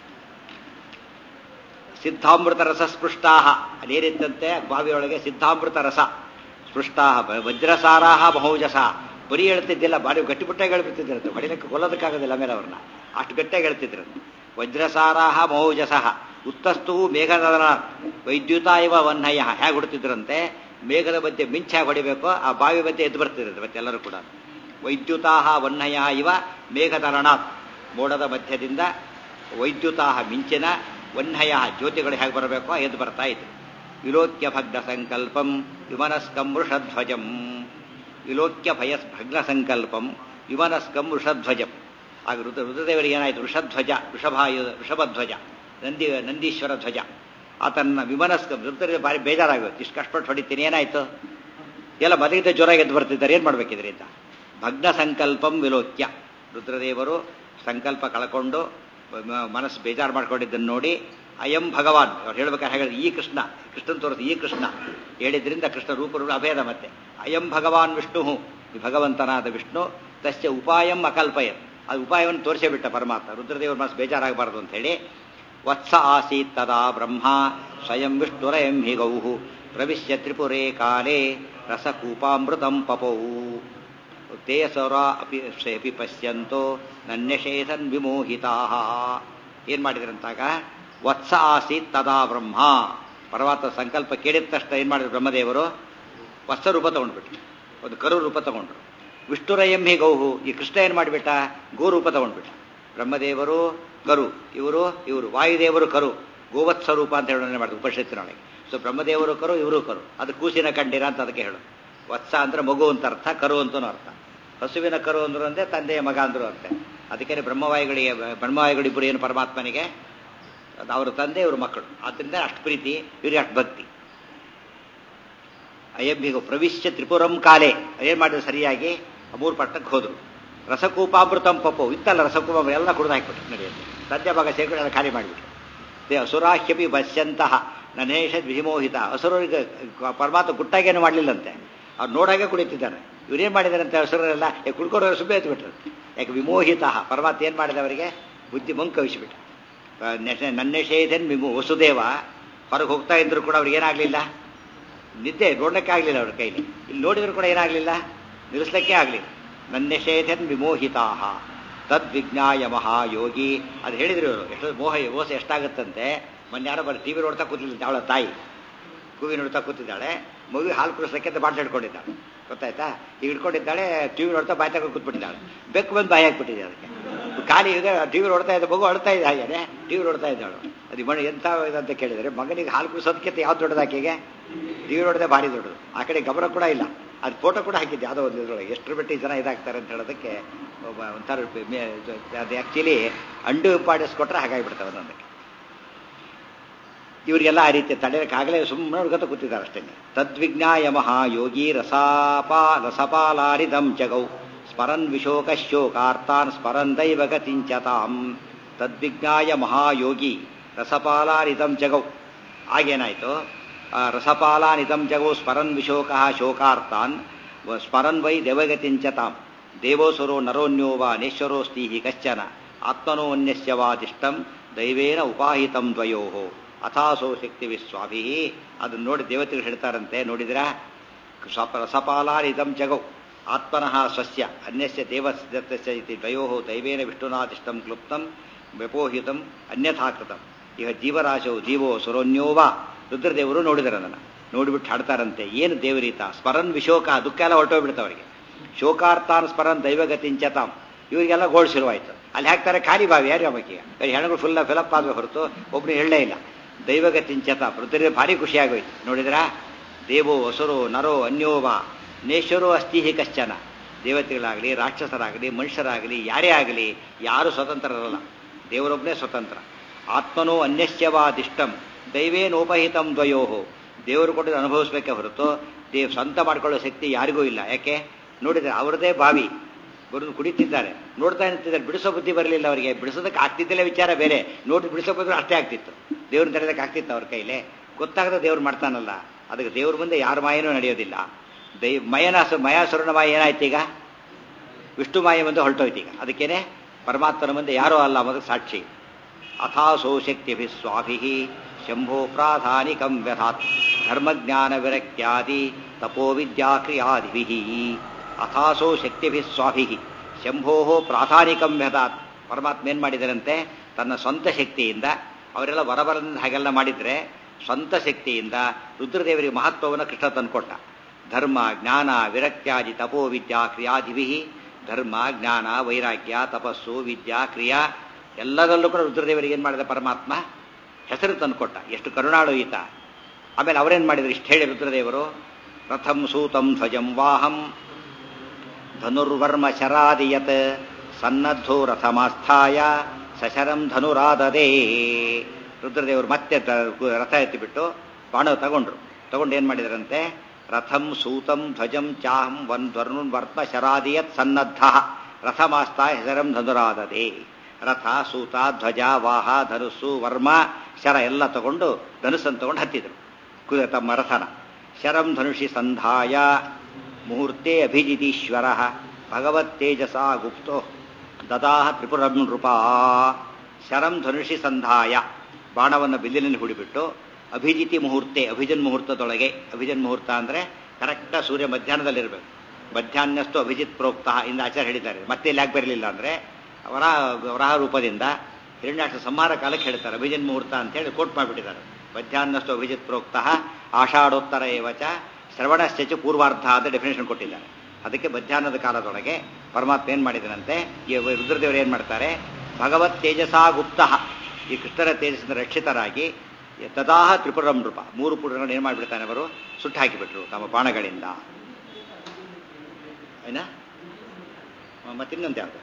ಸಿದ್ಧಾಮೃತ ರಸ ಸ್ಪೃಷ್ಟಾಹ ಅದೇನಿತ್ತಂತೆ ಬಾವಿಯೊಳಗೆ ಸಿದ್ಧಾಮೃತ ರಸ ಸ್ಪೃಷ್ಟಾಹ ವಜ್ರಸಾರಾಹ ಮಹೌಜಸ ಬರೀ ಹೇಳ್ತಿದ್ದಿಲ್ಲ ಬಾಡಿ ಗಟ್ಟಿಬಿಟ್ಟಾಗಿ ಹೇಳ್ಬಿಡ್ತಿದ್ರಂತೆ ಹೊಡಿಲಿಕ್ಕೆ ಕೊಲ್ಲೋದಕ್ಕಾಗೋದಿಲ್ಲ ಆಮೇಲೆ ಅವ್ರನ್ನ ಅಷ್ಟು ಗಟ್ಟಿಯಾಗಿ ಹೇಳ್ತಿದ್ರಂತೆ ವಜ್ರಸಾರಾಹ ಮಹೌಜಸಃ ಉತ್ತಸ್ತು ಮೇಘನದನ ವೈದ್ಯುತ ಇವ ವನ್ನಯ್ಯ ಹೇಗೆ ಹುಡ್ತಿದ್ರಂತೆ ಮೇಘದ ಮಧ್ಯೆ ಮಿಂಚ ಹೇಗೆ ಹೊಡಿಬೇಕೋ ಆ ಬಾವಿ ಮಧ್ಯೆ ಎದ್ದು ಬರ್ತಿದ್ರಂತೆ ಮತ್ತೆ ಎಲ್ಲರೂ ಕೂಡ ವೈದ್ಯುತಾಹ ವನ್ನಯ ಇವ ಮೇಘತರಣಾತ್ ಮೋಡದ ಮಧ್ಯದಿಂದ ವೈದ್ಯುತಾಹ ಮಿಂಚಿನ ವನ್ಹಯ ಜ್ಯೋತಿಗಳು ಹೇಗೆ ಬರಬೇಕೋ ಎದ್ದು ಬರ್ತಾ ಇತ್ತು ವಿಲೋಕ್ಯ ಭಗ್ನ ಸಂಕಲ್ಪಂ ವಿಮನಸ್ಕಂ ವೃಷಧ್ವಜಂ ವಿಲೋಕ್ಯ ಭಯ ಭಗ್ನ ಸಂಕಲ್ಪಂ ವಿಮನಸ್ಕಂ ವೃಷಧ್ವಜಂ ಆಗ ರುದ್ರ ರುದ್ರದೇವರಿಗೆ ಏನಾಯಿತು ವೃಷಧ್ವಜ ವೃಷಭಾಯು ವೃಷಭಧ್ವಜ ನಂದಿ ನಂದೀಶ್ವರ ಧ್ವಜ ಆತನ್ನ ವಿಮನಸ್ಕ ರುದ್ರರಿಗೆ ಭಾರಿ ಬೇಜಾರಾಗುತ್ತೆ ಇಷ್ಟು ಕಷ್ಟಪಟ್ಟು ಹೊಡಿತೀನಿ ಏನಾಯ್ತು ಎಲ್ಲ ಮದಗಿದ್ದ ಜ್ವರ ಎದ್ದು ಬರ್ತಿದ್ದಾರೆ ಏನು ಮಾಡ್ಬೇಕಿದ್ರಿ ಅಂತ ಭಗ್ನ ಸಂಕಲ್ಪಂ ವಿಲೋಕ್ಯ ರುದ್ರದೇವರು ಸಂಕಲ್ಪ ಕಳ್ಕೊಂಡು ಮನಸ್ಸು ಬೇಜಾರು ಮಾಡ್ಕೊಂಡಿದ್ದನ್ನು ನೋಡಿ ಅಯಂ ಭಗವಾನ್ ಅವ್ರು ಹೇಳ್ಬೇಕಾದ್ರೆ ಹೇಳಿದ್ರೆ ಈ ಕೃಷ್ಣ ಕೃಷ್ಣನ್ ತೋರಿಸಿ ಈ ಕೃಷ್ಣ ಹೇಳಿದ್ರಿಂದ ಕೃಷ್ಣ ರೂಪರು ಅಭೇದ ಮತ್ತೆ ಅಯಂ ಭಗವಾನ್ ವಿಷ್ಣು ಈ ಭಗವಂತನಾದ ವಿಷ್ಣು ತಸ್ಯ ಉಪಾಯಂ ಅಕಲ್ಪಯತ್ ಅದು ಉಪಾಯವನ್ನು ತೋರಿಸೇ ಬಿಟ್ಟ ಪರಮಾತ್ಮ ರುದ್ರದೇವರ ಮನಸ್ಸು ಬೇಜಾರಾಗಬಾರ್ದು ಅಂತ ಹೇಳಿ ವತ್ಸ ಆಸೀತ್ ತದಾ ಬ್ರಹ್ಮ ಸ್ವಯಂ ವಿಷ್ಣುರಯಂ ಹಿ ಗೌಹು ಪ್ರವಿಶ್ಯ ತ್ರಿಪುರೇ ಕಾಲೇ ರಸಕೂಪಾಮೃತಂ ಪಪೌ ತೇ ಸೌರ ಅಪಿ ಅಪಿ ಪಶ್ಯಂತೋ ನನ್ಯಶೇಷನ್ ವಿಮೋಹಿತಾ ಏನ್ ಮಾಡಿದ್ರಂತಾಗ ವತ್ಸ ಆಸೀತ್ ತದಾ ಬ್ರಹ್ಮ ಪರಮಾತ್ಮ ಸಂಕಲ್ಪ ಕೇಳಿದ ತಕ್ಷಣ ಏನ್ ಮಾಡಿದ್ರು ಬ್ರಹ್ಮದೇವರು ವತ್ಸ ರೂಪ ತಗೊಂಡ್ಬಿಟ್ರು ಒಂದು ಕರು ರೂಪ ತಗೊಂಡ್ರು ವಿಷ್ಣುರಯಂ ಹಿ ಗೌಹು ಈ ಕೃಷ್ಣ ಏನ್ ಮಾಡಿಬಿಟ್ಟ ಗೋ ರೂಪ ತಗೊಂಡ್ಬಿಟ್ಟ ಬ್ರಹ್ಮದೇವರು ಕರು ಇವರು ಇವರು ವಾಯುದೇವರು ಕರು ಗೋವತ್ಸ ರೂಪ ಅಂತ ಹೇಳೋಣ ಮಾಡಿದ್ರು ಉಪನಿಷತ್ತಿನೊಳಗೆ ಸೊ ಬ್ರಹ್ಮದೇವರು ಕರು ಇವರು ಕರು ಅದು ಕೂಸಿನ ಕಂಡಿರ ಅಂತ ಅದಕ್ಕೆ ಹೇಳು ವತ್ಸ ಅಂದ್ರೆ ಮಗು ಅಂತ ಅರ್ಥ ಕರು ಅಂತನೂ ಅರ್ಥ ಹಸುವಿನ ಕರು ಅಂದ್ರು ಅಂದೆ ತಂದೆಯ ಮಗ ಅಂದ್ರು ಅಂತೆ ಅದಕ್ಕೆ ಬ್ರಹ್ಮವಾಯುಗಳಿಗೆ ಬ್ರಹ್ಮವಾಯುಗಳಿಬ್ಬರು ಏನು ಪರಮಾತ್ಮನಿಗೆ ಅವರ ತಂದೆ ಇವರು ಮಕ್ಕಳು ಆದ್ರಿಂದ ಅಷ್ಟು ಪ್ರೀತಿ ಇವ್ರಿಗೆ ಅಷ್ಟು ಭಕ್ತಿ ಅಯಬ್ಬಿಗು ಪ್ರವಿಶ್ಯ ತ್ರಿಪುರಂ ಕಾಲೇ ಏನ್ ಮಾಡಿದ್ರು ಸರಿಯಾಗಿ ಮೂರು ಪಟ್ಟಕ್ಕೆ ಹೋದ್ರು ರಸಕೂಪಾಮೃತಂ ಪಪ್ಪು ಇತ್ತಲ್ಲ ರಸಕೂಪ ಎಲ್ಲ ಕುಡಿದು ಹಾಕಿಬಿಟ್ರು ನಡೆಯುತ್ತೆ ತಂದೆ ಮಗ ಸೇರ್ಕೊಂಡು ಎಲ್ಲ ಖಾಲಿ ಮಾಡಿಬಿಟ್ರು ದೇ ಅಸುರಾಹ್ಯಪಿ ಬಸ್ಯಂತಹ ನನೇಶ ವಿಮೋಹಿತ ಅಸುರರಿಗೆ ಪರಮಾತ್ಮ ಗುಟ್ಟಾಗೇನು ಮಾಡಲಿಲ್ಲಂತೆ ಅವ್ರು ನೋಡಾಗೆ ಕುಡಿತಿದ್ದಾರೆ ಇವರೇನು ಮಾಡಿದಾರಂತೆ ಹಸುರರೆಲ್ಲ ಕುಡ್ಕೊಂಡು ಸುಮ್ಮನೆ ಎತ್ಬಿಟ್ರು ಯಾಕೆ ವಿಮೋಹಿತ ಪರಮಾತ್ಮ ಏನು ಮಾಡಿದ ಅವರಿಗೆ ಬುದ್ಧಿ ಮಂಕ್ ಕವಿಸಿಬಿಟ್ಟ ನನ್ನೆಷೇಧನ್ ವಿಮೋ ವಸುದೇವ ಹೊರಗೆ ಹೋಗ್ತಾ ಇದ್ರು ಕೂಡ ಅವ್ರಿಗೆ ಏನಾಗಲಿಲ್ಲ ನಿದ್ದೆ ನೋಡಕ್ಕೆ ಆಗಲಿಲ್ಲ ಅವ್ರ ಕೈಲಿ ಇಲ್ಲಿ ನೋಡಿದ್ರು ಕೂಡ ಏನಾಗಲಿಲ್ಲ ನಿಲ್ಲಿಸ್ಲಿಕ್ಕೆ ಆಗಲಿಲ್ಲ ನನ್ನೆಷೇಧನ್ ವಿಮೋಹಿತಾ ತದ್ವಿಜ್ಞಾಯ ಮಹಾಯೋಗಿ ಅದು ಹೇಳಿದ್ರು ಇವರು ಎಷ್ಟು ಮೋಹ ಮೋಸ ಎಷ್ಟಾಗುತ್ತಂತೆ ಮೊನ್ನೆ ಯಾರೋ ಬರೀ ಟಿವಿ ನೋಡ್ತಾ ಕೂತಿದ್ದ ಅವಳ ತಾಯಿ ಕೂವಿ ನೋಡ್ತಾ ಕೂತಿದ್ದಾಳೆ ಮಗು ಹಾಲು ಕುಡಿಸೋಕ್ಕೆ ಅಂತ ಬಾಟ್ಲಿ ಹಿಡ್ಕೊಂಡಿದ್ದಾಳೆ ಗೊತ್ತಾಯ್ತಾ ಈಗ ಹಿಡ್ಕೊಂಡಿದ್ದಾಳೆ ಟಿವಿ ನೋಡ್ತಾ ಬಾಯಿ ತಗೊಂಡು ಕೂತ್ಬಿಟ್ಟಿದ್ದಾಳೆ ಬೆಕ್ಕು ಬಂದು ಬಾಯಿ ಹಾಕ್ಬಿಟ್ಟಿದೆ ಅದಕ್ಕೆ ಖಾಲಿ ಈಗ ಟಿವಿ ನೋಡ್ತಾ ಇದ್ದ ಮಗು ಅಳ್ತಾ ಇದೆ ಹಾಗೇನೆ ಟಿವಿ ನೋಡ್ತಾ ಇದ್ದಾಳು ಅದು ಮಣ್ಣು ಎಂಥ ಅಂತ ಕೇಳಿದರೆ ಮಗನಿಗೆ ಹಾಲು ಕುಡಿಸೋದಕ್ಕಿಂತ ಯಾವ್ದು ದೊಡ್ಡದು ಆಕೆಗೆ ಟಿವಿ ನೋಡದೆ ಭಾರಿ ದೊಡ್ಡದು ಆ ಕಡೆ ಗಮನ ಕೂಡ ಇಲ್ಲ ಅದು ಫೋಟೋ ಕೂಡ ಹಾಕಿದ್ದೆ ಯಾವುದೋ ಒಂದು ಇದ್ರೊಳಗೆ ಎಷ್ಟರ ಬಿಟ್ಟು ಜನ ಇದಾಗ್ತಾರೆ ಅಂತ ಹೇಳೋದಕ್ಕೆ ಒಂಥರ ಅದು ಆ್ಯಕ್ಚುಲಿ ಅಂಡು ಇಂಪಾರ್ಟೆನ್ಸ್ ಕೊಟ್ಟರೆ ಹಾಗಾಗಿಬಿಡ್ತಾರೆ ಒಂದೊಂದಕ್ಕೆ ಇವರಿಗೆಲ್ಲ ಆ ರೀತಿ ತಡೆಯೋಕ್ಕಾಗಲೇ ಸುಮ್ಮನೆ ನೋಡ್ಕೊತ ಕೂತಿದ್ದಾರೆ ಅಷ್ಟೇ ತದ್ವಿಜ್ಞಾಯ ಮಹಾಯೋಗಿ ರಸಾಪಾ ರಸಪಾಲಾರಿದಂ ಜಗೌ ಸ್ಮರನ್ ವಿಶೋಕ ಶೋಕಾರ್ತಾನ್ ಸ್ಮರನ್ ದೈವ ಗತಿಂಚತಾಂ ತದ್ವಿಜ್ಞಾಯ ಮಹಾಯೋಗಿ ರಸಪಾಲಾರಿದಂ ಜಗೌ ಆಗೇನಾಯಿತು ರಸಪಾಲಾನಿದಂ ಜಗೌ ಸ್ಮರನ್ ವಿಶೋಕ ಶೋಕಾರ್ತಾನ್ ಸ್ಮರನ್ ವೈ ದೇವಗತಿಂಚತಾಂ ದೇವೋಸುರೋ ನರೋನ್ಯೋ ವಾ ನೇಶ್ವರೋಸ್ತಿ ಕಶ್ಚನ ಆತ್ಮನೋನ್ಯಸ್ಯ ವಾದಿಷ್ಟಂ ದೈವೇನ ಉಪಾಹಿತಂ ದ್ವಯೋ ಅಥಾಸೋ ಶಕ್ತಿ ವಿಸ್ವಾಭಿ ಅದನ್ನು ನೋಡಿ ದೇವತೆಗಳು ಹೇಳ್ತಾರಂತೆ ನೋಡಿದ್ರ ರಸಪಾಲಾನಿದಂ ಜಗೌ ಆತ್ಮನಃ ಸ್ವಸ್ಯ ಅನ್ಯಸ್ಯ ದೇವಸ್ಯ ಇತಿ ದ್ವಯೋ ದೈವೇನ ವಿಷ್ಣುನಾದಿಷ್ಟಂ ಕ್ಲುಪ್ತಂ ವ್ಯಪೋಹಿತಂ ಅನ್ಯಥಾ ಕೃತಂ ಈಗ ಜೀವರಾಶವು ಜೀವೋ ಸುರೋನ್ಯೋ ವಾ ರುದ್ರದೇವರು ನೋಡಿದರು ಅದನ್ನು ನೋಡಿಬಿಟ್ಟು ಹಾಡ್ತಾರಂತೆ ಏನು ದೇವರೀತ ಸ್ಮರನ್ ವಿಶೋಕ ದುಃಖ ಎಲ್ಲ ಹೊರಟೋಗ್ಬಿಡ್ತಾವರಿಗೆ ಶೋಕಾರ್ಥಾನ್ ಸ್ಮರನ್ ದೈವಗತಿಂಚತಾಂ ಇವರಿಗೆಲ್ಲ ಗೋಳ್ ಶುರುವಾಯಿತು ಅಲ್ಲಿ ಹಾಕ್ತಾರೆ ಖಾಲಿ ಬಾವಿ ಯಾರು ಅವಕ್ಕೆ ಹೆಣಗಳು ಫುಲ್ ಫಿಲಪ್ ಆದ್ವಿ ಹೊರತು ಒಬ್ಬನು ಹೇಳಲೇ ಇಲ್ಲ ದೈವಗತಿಂಚತ ಪೃಥ್ವಿ ಭಾರಿ ಖುಷಿಯಾಗೋಯ್ತು ನೋಡಿದ್ರಾ ದೇವೋ ಹಸುರೋ ನರೋ ಅನ್ಯೋವ ನೇಶ್ವರೋ ಅಸ್ತಿ ಹಿ ಕಶ್ಚನ ದೇವತೆಗಳಾಗಲಿ ರಾಕ್ಷಸರಾಗಲಿ ಮನುಷ್ಯರಾಗಲಿ ಯಾರೇ ಆಗಲಿ ಯಾರು ಸ್ವತಂತ್ರರಲ್ಲ ದೇವರೊಬ್ಬನೇ ಸ್ವತಂತ್ರ ಆತ್ಮನೋ ಅನ್ಯಸ್ಯವಾದಿಷ್ಟಂ ದೈವೇನೋಪಹಿತಂ ದ್ವಯೋಹೋ ದೇವರು ಕೊಟ್ಟು ಅನುಭವಿಸ್ಬೇಕೆ ಹೊರತು ದೇವ್ ಸ್ವಂತ ಮಾಡ್ಕೊಳ್ಳೋ ಶಕ್ತಿ ಯಾರಿಗೂ ಇಲ್ಲ ಯಾಕೆ ನೋಡಿದ್ರೆ ಅವರದೇ ಬಾವಿ ಬರೋದು ಕುಡಿತಿದ್ದಾರೆ ನೋಡ್ತಾ ನಿಂತಿದ್ದಾರೆ ಬಿಡಿಸೋ ಬುದ್ಧಿ ಬರಲಿಲ್ಲ ಅವರಿಗೆ ಬಿಡಿಸೋದಕ್ಕೆ ಆಗ್ತಿದ್ದಿಲ್ಲ ವಿಚಾರ ಬೇರೆ ನೋಡಿ ಬಿಡಿಸೋ ಬುದ್ಧಿ ಅಷ್ಟೇ ಆಗ್ತಿತ್ತು ದೇವ್ರನ್ನ ತಡೆಯೋದಕ್ಕೆ ಆಗ್ತಿತ್ತು ಅವ್ರ ಕೈಲೇ ಗೊತ್ತಾಗದ ದೇವ್ರು ಮಾಡ್ತಾನಲ್ಲ ಅದಕ್ಕೆ ದೇವ್ರ ಮುಂದೆ ಯಾರ ಮಾಯನೂ ನಡೆಯೋದಿಲ್ಲ ದೈ ಮಯನಾಸ ಮಯಾಸುರನ ಮಾಯ ಏನಾಯ್ತು ಈಗ ವಿಷ್ಣು ಮಾಯ ಮುಂದೆ ಹೊರಟೋಯ್ತು ಈಗ ಅದಕ್ಕೇನೆ ಪರಮಾತ್ಮನ ಮುಂದೆ ಯಾರೋ ಅಲ್ಲ ಮೊದಲು ಸಾಕ್ಷಿ ಅಥಾಸೋ ಶಕ್ತಿಭಿ ಸ್ವಾಭಿ ಶಂಭೋ ಪ್ರಾಧಾನಿಕಂ ವ್ಯಥಾತ್ ಧರ್ಮಜ್ಞಾನ ವಿರಕ್ತ್ಯಾದಿ ತಪೋವಿದ್ಯಾಕ್ರಿಯಾದಿಭಿ ಅಥಾಸೋ ಶಕ್ತಿಭಿ ಸ್ವಾಭಿ ಶಂಭೋ ಪ್ರಾಧಾನಿಕಂ ವ್ಯಥಾತ್ ಪರಮಾತ್ಮ ಏನ್ ಮಾಡಿದರಂತೆ ತನ್ನ ಸ್ವಂತ ಶಕ್ತಿಯಿಂದ ಅವರೆಲ್ಲ ವರಬರದಿಂದ ಹಾಗೆಲ್ಲ ಮಾಡಿದ್ರೆ ಸ್ವಂತ ಶಕ್ತಿಯಿಂದ ರುದ್ರದೇವರಿಗೆ ಮಹತ್ವವನ್ನು ಕೃಷ್ಣ ತಂದುಕೊಟ್ಟ ಧರ್ಮ ಜ್ಞಾನ ವಿರಕ್ತ್ಯಾದಿ ತಪೋ ವಿದ್ಯಾ ಕ್ರಿಯಾದಿಭಿ ಧರ್ಮ ಜ್ಞಾನ ವೈರಾಗ್ಯ ತಪಸ್ಸು ವಿದ್ಯಾ ಕ್ರಿಯಾ ಎಲ್ಲದರಲ್ಲೂ ಕೂಡ ರುದ್ರದೇವರಿಗೆ ಏನು ಮಾಡಿದ ಪರಮಾತ್ಮ ಹೆಸರು ತಂದುಕೊಟ್ಟ ಎಷ್ಟು ಕರುಣಾಳು ಈತ ಆಮೇಲೆ ಅವರೇನು ಮಾಡಿದ್ರು ಇಷ್ಟು ಹೇಳಿ ರುದ್ರದೇವರು ರಥಂ ಸೂತಂ ಧ್ವಜಂ ವಾಹಂ ಧನುರ್ವರ್ಮ ಶರಾದಿಯತ್ ಸನ್ನದ್ಧೋ ರಥಮಾಸ್ಥಾಯ ಸಶರಂ ಧನುರಾದದೇ ರುದ್ರದೇವರು ಮತ್ತೆ ರಥ ಎತ್ತಿಬಿಟ್ಟು ಬಾಣ ತಗೊಂಡ್ರು ತಗೊಂಡು ಏನು ಮಾಡಿದ್ರಂತೆ ರಥಂ ಸೂತಂ ಧ್ವಜಂ ಚಾಹಂ ವನ್ ಧ್ವರ್ನುನ್ ವರ್ಮ ಶರಾದಿಯತ್ ಸನ್ನದ್ಧ ರಥಮಾಸ್ತಾಯ ಹೆಸರಂ ಧನುರಾದದೇ ರಥ ಸೂತ ಧ್ವಜ ವಾಹ ಧನುಸ್ಸು ವರ್ಮ ಶರ ಎಲ್ಲ ತಗೊಂಡು ಧನುಸ್ಸನ್ನು ತಗೊಂಡು ಹತ್ತಿದ್ರು ಕು- ತಮ್ಮ ರಥನ ಶರಂ ಧನುಷಿ ಸಂಧಾಯ ಮುಹೂರ್ತೆ ಅಭಿಜಿತೀಶ್ವರ ಭಗವತ್ತೇಜಸ ಗುಪ್ತೋ ದದಾಹ ತ್ರಿಪುರಂ ನೃಪಾ ಶರಂ ಧನುಷಿ ಸಂಧಾಯ ಬಾಣವನ್ನು ಬಿಲ್ಲಿನಲ್ಲಿ ಹುಡಿಬಿಟ್ಟು ಅಭಿಜಿತಿ ಮುಹೂರ್ತೆ ಅಭಿಜನ್ ಮುಹೂರ್ತದೊಳಗೆ ಅಭಿಜನ್ ಮುಹೂರ್ತ ಅಂದರೆ ಕರೆಕ್ಟ ಸೂರ್ಯ ಮಧ್ಯಾಹ್ನದಲ್ಲಿರಬೇಕು ಮಧ್ಯಾಹ್ನಸ್ತು ಅಭಿಜಿತ್ ಪ್ರೋಕ್ತ ಇಂದ ಆಚಾರ್ಯ ಹೇಳಿದ್ದಾರೆ ಮತ್ತೆ ಇಲ್ಲಿ ಯಾಕೆ ಬರಲಿಲ್ಲ ಅಂದರೆ ಅವರ ವರಾಹ ರೂಪದಿಂದ ಹಿರಣ್ಯಾಕ್ಷ ಸಂಹಾರ ಕಾಲಕ್ಕೆ ಹೇಳ್ತಾರೆ ಅಭಿಜನ್ ಮುಹೂರ್ತ ಅಂತೇಳಿ ಕೋಟ್ ಮಾಡಿಬಿಟ್ಟಿದ್ದಾರೆ ಮಧ್ಯಾಹ್ನಸ್ತು ಅಭಿಜಿತ್ ಪ್ರೋಕ್ತ ಆಷಾಢೋತ್ತರ ಏವಚ ಶ್ರವಣಶ್ಚ ಪೂರ್ವಾರ್ಧ ಅಂತ ಡೆಫಿನೇಷನ್ ಕೊಟ್ಟಿದ್ದಾರೆ ಅದಕ್ಕೆ ಮಧ್ಯಾಹ್ನದ ಕಾಲದೊಳಗೆ ಪರಮಾತ್ಮ ಏನ್ ಮಾಡಿದನಂತೆ ಈ ರುದ್ರದೇವರು ಏನ್ ಮಾಡ್ತಾರೆ ಭಗವತ್ ತೇಜಸಾ ಗುಪ್ತ ಈ ಕೃಷ್ಣರ ತೇಜಸ್ಸಿಂದ ರಕ್ಷಿತರಾಗಿ ತದಾಹ ತ್ರಿಪುರಂ ನೃಪ ಮೂರು ಪುರಗಳನ್ನು ಏನ್ ಮಾಡಿಬಿಡ್ತಾನೆ ಅವರು ಸುಟ್ಟು ಹಾಕಿಬಿಟ್ರು ತಮ್ಮ ಬಾಣಗಳಿಂದ ಏನ ಮತ್ತಿನ್ನೊಂದು ಯಾವುದು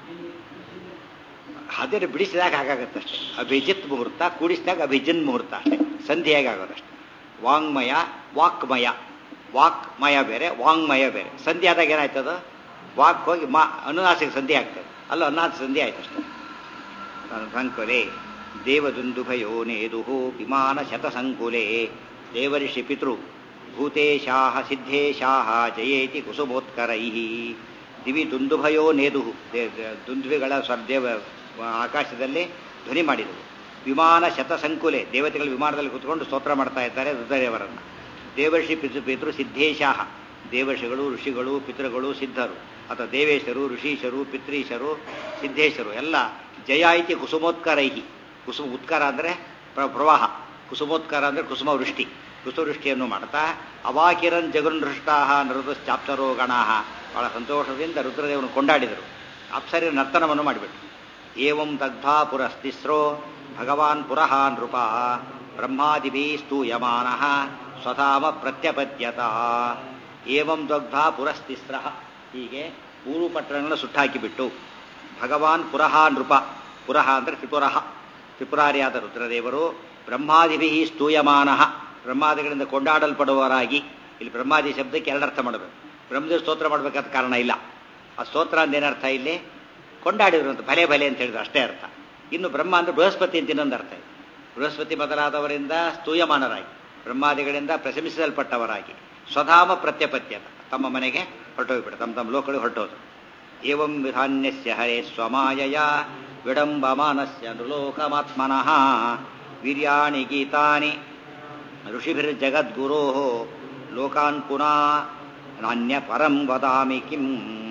ಅದೇ ಬಿಡಿಸಿದಾಗ ಹಾಗಾಗತ್ತಷ್ಟೇ ಅಭಿಜಿತ್ ಮುಹೂರ್ತ ಕೂಡಿಸಿದಾಗ ಅಭಿಜಿನ್ ಮುಹೂರ್ತ ಅಷ್ಟೇ ಸಂಧಿಯಾಗಿ ಆಗೋದಷ್ಟೇ ವಾಂಗ್ಮಯ ವಾಕ್ಮಯ ವಾಕ್ಮಯ ಬೇರೆ ವಾಂಗ್ಮಯ ಬೇರೆ ಸಂಧಿ ಆದಾಗ ಏನಾಯ್ತದ ವಾಕ್ ಹೋಗಿ ಮಾ ಅನುನಾಸಿಕ ಸಂಧಿ ಆಗ್ತದೆ ಅಲ್ಲ ಅನುನಾಸಿಕ ಸಂಧಿ ಆಯ್ತು ಅಷ್ಟೇ ಸಂಕುಲೆ ದೇವದುಂದುಭಯೋ ನೇದುಹು ವಿಮಾನ ಶತಸಂಕುಲೆ ದೇವರ್ಷಿ ಪಿತೃ ಭೂತೇಶಾಹ ಸಿದ್ಧೇಶಾಹ ಜಯೇತಿ ಕುಸುಮೋತ್ಕರೈ ದಿವಿ ದುಂದುಭಯೋ ನೇದುಹು ದೇ- ದೇ- ದುಂದುವಿಗಳ ಸ್ವರ್ದೇವ ಆಕಾಶದಲ್ಲಿ ಧ್ವನಿ ಮಾಡಿದವು ವಿಮಾನ ಶತಸಂಕುಲೆ ದೇವತೆಗಳು ವಿಮಾನದಲ್ಲಿ ಕುತ್ಕೊಂಡು ಸ್ತೋತ್ರ ಮಾಡ್ತಾ ಇದ್ದಾರೆ ರುದ್ರದೇವರನ್ನ ದೇವರ್ಷಿ ಪಿತೃ ಪಿತೃ ಸಿದ್ಧೇಶಾಹ ದೇವರ್ಷಿಗಳು ಋಷಿಗಳು ಪಿತೃಗಳು ಸಿದ್ಧರು ಅಥವಾ ದೇವೇಶರು ಋಷೀಶರು ಪಿತೃಶರು ಸಿದ್ಧೇಶರು ಎಲ್ಲ ಜಯ ಇತಿ ಕುಸುಮೋತ್ಕರೈಹಿ ಕುಸುಮ ಉತ್ಕರ ಅಂದರೆ ಪ್ರವಾಹ ಕುಸುಮೋತ್ಕರ ಅಂದರೆ ಕುಸುಮ ವೃಷ್ಟಿ ಕುಸುವೃಷ್ಟಿಯನ್ನು ಮಾಡ್ತಾ ಅವಾಕಿರನ್ ಜಗನ್ಹೃಷ್ಟಾಹ ನೃತಶ್ಚಾಪ್ತರೋ ಗಣಾಹ ಬಹಳ ಸಂತೋಷದಿಂದ ರುದ್ರದೇವನು ಕೊಂಡಾಡಿದರು ಅಪ್ಸರಿ ನರ್ತನವನ್ನು ಮಾಡಿಬಿಟ್ರು ಏವಂ ದಗ್ಧಾ ಪುರಸ್ತಿಸ್ರೋ ಭಗವಾನ್ ಪುರಃ ನೃಪ ಬ್ರಹ್ಮಾದಿಭಿ ಸ್ತೂಯಮಾನ ಸ್ವಧಾಮ ಪ್ರತ್ಯಪದ್ಯತ ಏವಂ ದಗ್ಧಾ ಪುರಸ್ತಿಸ್ರ ಹೀಗೆ ಮೂರು ಪಟ್ಟಣಗಳನ್ನು ಸುಟ್ಟಾಕಿಬಿಟ್ಟು ಭಗವಾನ್ ಪುರಃ ನೃಪ ಪುರಃ ಅಂದರೆ ತ್ರಿಪುರಃ ತ್ರಿಪುರಾರಿಯಾದ ರುದ್ರದೇವರು ಬ್ರಹ್ಮಾದಿಭಿ ಸ್ತೂಯಮಾನ ಬ್ರಹ್ಮಾದಿಗಳಿಂದ ಕೊಂಡಾಡಲ್ಪಡುವವರಾಗಿ ಇಲ್ಲಿ ಬ್ರಹ್ಮಾದಿ ಶಬ್ದಕ್ಕೆ ಎರಡರ್ಥ ಮಾಡಬೇಕು ಬ್ರಹ್ಮದೇವ ಸ್ತೋತ್ರ ಮಾಡಬೇಕಾದ ಕಾರಣ ಇಲ್ಲ ಆ ಸ್ತೋತ್ರ ಅಂತ ಏನರ್ಥ ಇಲ್ಲಿ ಕೊಂಡಾಡಿದ್ರು ಅಂತ ಭಲೆ ಭಲೆ ಅಂತ ಹೇಳಿದ್ರು ಅಷ್ಟೇ ಅರ್ಥ ಇನ್ನು ಬ್ರಹ್ಮ ಅಂದ್ರೆ ಬೃಹಸ್ಪತಿ ಅಂತ ಇನ್ನೊಂದು ಅರ್ಥ ಇದೆ ಬೃಹಸ್ಪತಿ ಮೊದಲಾದವರಿಂದ ಸ್ತೂಯಮಾನರಾಗಿ ಬ್ರಹ್ಮಾದಿಗಳಿಂದ ಪ್ರಶಂಸಿಸಲ್ಪಟ್ಟವರಾಗಿ ಸ್ವಧಾಮ ಪ್ರತ್ಯಪತ್ಯತ ತಮ್ಮ ಮನೆಗೆ ಹೊರಟೋಗ್ಬಿಟ್ಟು ತಮ್ಮ ತಮ್ಮ ಲೋಕಗಳು ಹೊರಟೋದು ಏವಂ ವಿಧಾನ್ಯಸ್ಯ ಹರೇ ಸ್ವಮಾಯಯ ವಿಡಂಬಮಾನಸ್ಯ ನೃಲೋಕಮಾತ್ಮನಃ ವೀರ್ಯಾಣಿ ಗೀತಾನಿ ಋಷಿಭಿರ್ಜಗದ್ಗುರೋ ಲೋಕಾನ್ ಪುನಃ ನಾಣ್ಯ ಪರಂ ವದಾಮಿ ಕಿಂ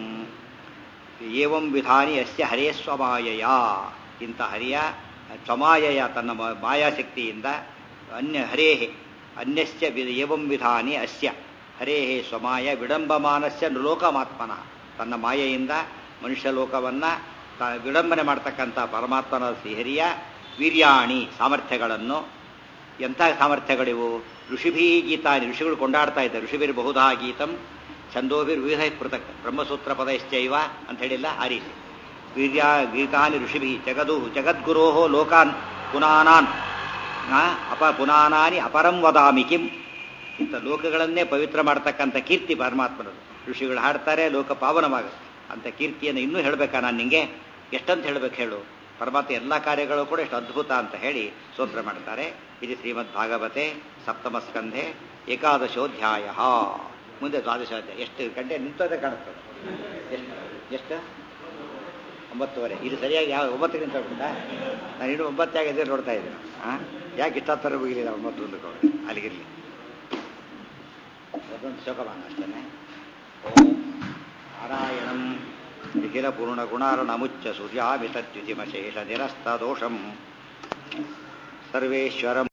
ಏವಂ ವಿಧಾನಿ ಅಸ್ಯ ಹರೇ ಸ್ವಮಾಯಯ ಇಂಥ ಹರಿಯ ಸ್ವಮಾಯಯ ತನ್ನ ಮ- ಮಾಯಾಶಕ್ತಿಯಿಂದ ಅನ್ಯ ಹರೇಹೆ ಅನ್ಯಸ್ಯ ವಿ- ಏವಂ ವಿಧಾನಿ ಅಸ್ಯ ಹರೇಹೆ ಸ್ವಮಾಯ ವಿಡಂಬಮಾನಸ್ಯ ನೃಲೋಕಮಾತ್ಮನಃ ತನ್ನ ಮಾಯೆಯಿಂದ ಮನುಷ್ಯ ಲೋಕವನ್ನ ತ- ವಿಡಂಬನೆ ಮಾಡ್ತಕ್ಕಂಥ ಪರಮಾತ್ಮನ ಶ್ರೀಹರಿಯ ವೀರ್ಯಾಣಿ ಸಾಮರ್ಥ್ಯಗಳನ್ನು ಎಂಥ ಸಾಮರ್ಥ್ಯಗಳಿವು ಋಷಿಭೀ ಗೀತಾನಿ ಋಷಿಗಳು ಕೊಂಡಾಡ್ತಾ ಇದ್ದಾರೆ ಋಷಿಭಿರ್ ಬಹುಧಾ ಗೀತಂ ಛಂದೋಭಿರ್ ವಿವಿಧ ಪೃಥಕ್ ಬ್ರಹ್ಮಸೂತ್ರ ಪದಶ್ಚೈವ ಅಂತ ಹೇಳಿಲ್ಲ ಆ ರೀತಿ ವೀರ್ಯ ಗೀತಾನಿ ಋಷಿಭಿ ಜಗದು ಜಗದ್ಗುರೋ ಲೋಕಾನ್ ಪುನಾನಾನ್ ಆ, ಅಪ ಪುನಾನಾನಿ ಅಪರಂ ವದಾಮಿ ಕಿಂ ಇಂಥ ಲೋಕಗಳನ್ನೇ ಪವಿತ್ರ ಮಾಡ್ತಕ್ಕಂಥ ಕೀರ್ತಿ ಪರಮಾತ್ಮನದು ಋಷಿಗಳು ಹಾಡ್ತಾರೆ ಲೋಕ ಪಾವನವಾಗುತ್ತೆ ಅಂತ ಕೀರ್ತಿಯನ್ನು ಇನ್ನೂ ಹೇಳಬೇಕಾ ನಾನು ನಿಂಗೆ ಎಷ್ಟಂತ ಹೇಳ್ಬೇಕು ಹೇಳು ಪರಮಾತ್ಮ ಎಲ್ಲ ಕಾರ್ಯಗಳು ಕೂಡ ಎಷ್ಟು ಅದ್ಭುತ ಅಂತ ಹೇಳಿ ಸ್ತೋತ್ರ ಮಾಡ್ತಾರೆ ಇದು ಶ್ರೀಮದ್ ಭಾಗವತೆ ಸಪ್ತಮ ಸ್ಕಂಧೆ ಏಕಾದಶೋಧ್ಯಾಯ ಮುಂದೆ ದ್ವಾದಶೋಧ್ಯಾಯ ಎಷ್ಟು ಗಂಟೆ ನಿಂತೋದೆ ಕಾಣುತ್ತದೆ ಎಷ್ಟು ಎಷ್ಟು ಒಂಬತ್ತುವರೆ ಇದು ಸರಿಯಾಗಿ ಯಾವ ಒಂಬತ್ತಕ್ಕೆ ನಿಂತ ಬಿಟ್ಟ ನಾನು ಇನ್ನು ಒಂಬತ್ತಾಗಿದೆ ನೋಡ್ತಾ ಇದ್ದೀನಿ ಹಾಂ ಯಾಕೆ ಇಷ್ಟೊತ್ತರ ಮುಗಿಲಿಲ್ಲ ಒಂಬತ್ತೊಂದಕ್ಕೆ ಹೋಗಿ ಅಲ್ಲಿಗಿರಲಿ ಅದೊಂದು ಶೋಕಮಾನ ಅಷ್ಟೇ ಓಂ ನಾರಾಯಣಂ ನಿಖಿಲ ಪೂರ್ಣ ಗುಣಾರ್ಣಮುಚ್ಚ ಸೂರ್ಯಾಮಿತದ್ಯುತಿಮಶೇಷ ನಿರಸ್ತ ದೋಷಂ ಸರ್ವೇಶ್ವರಂ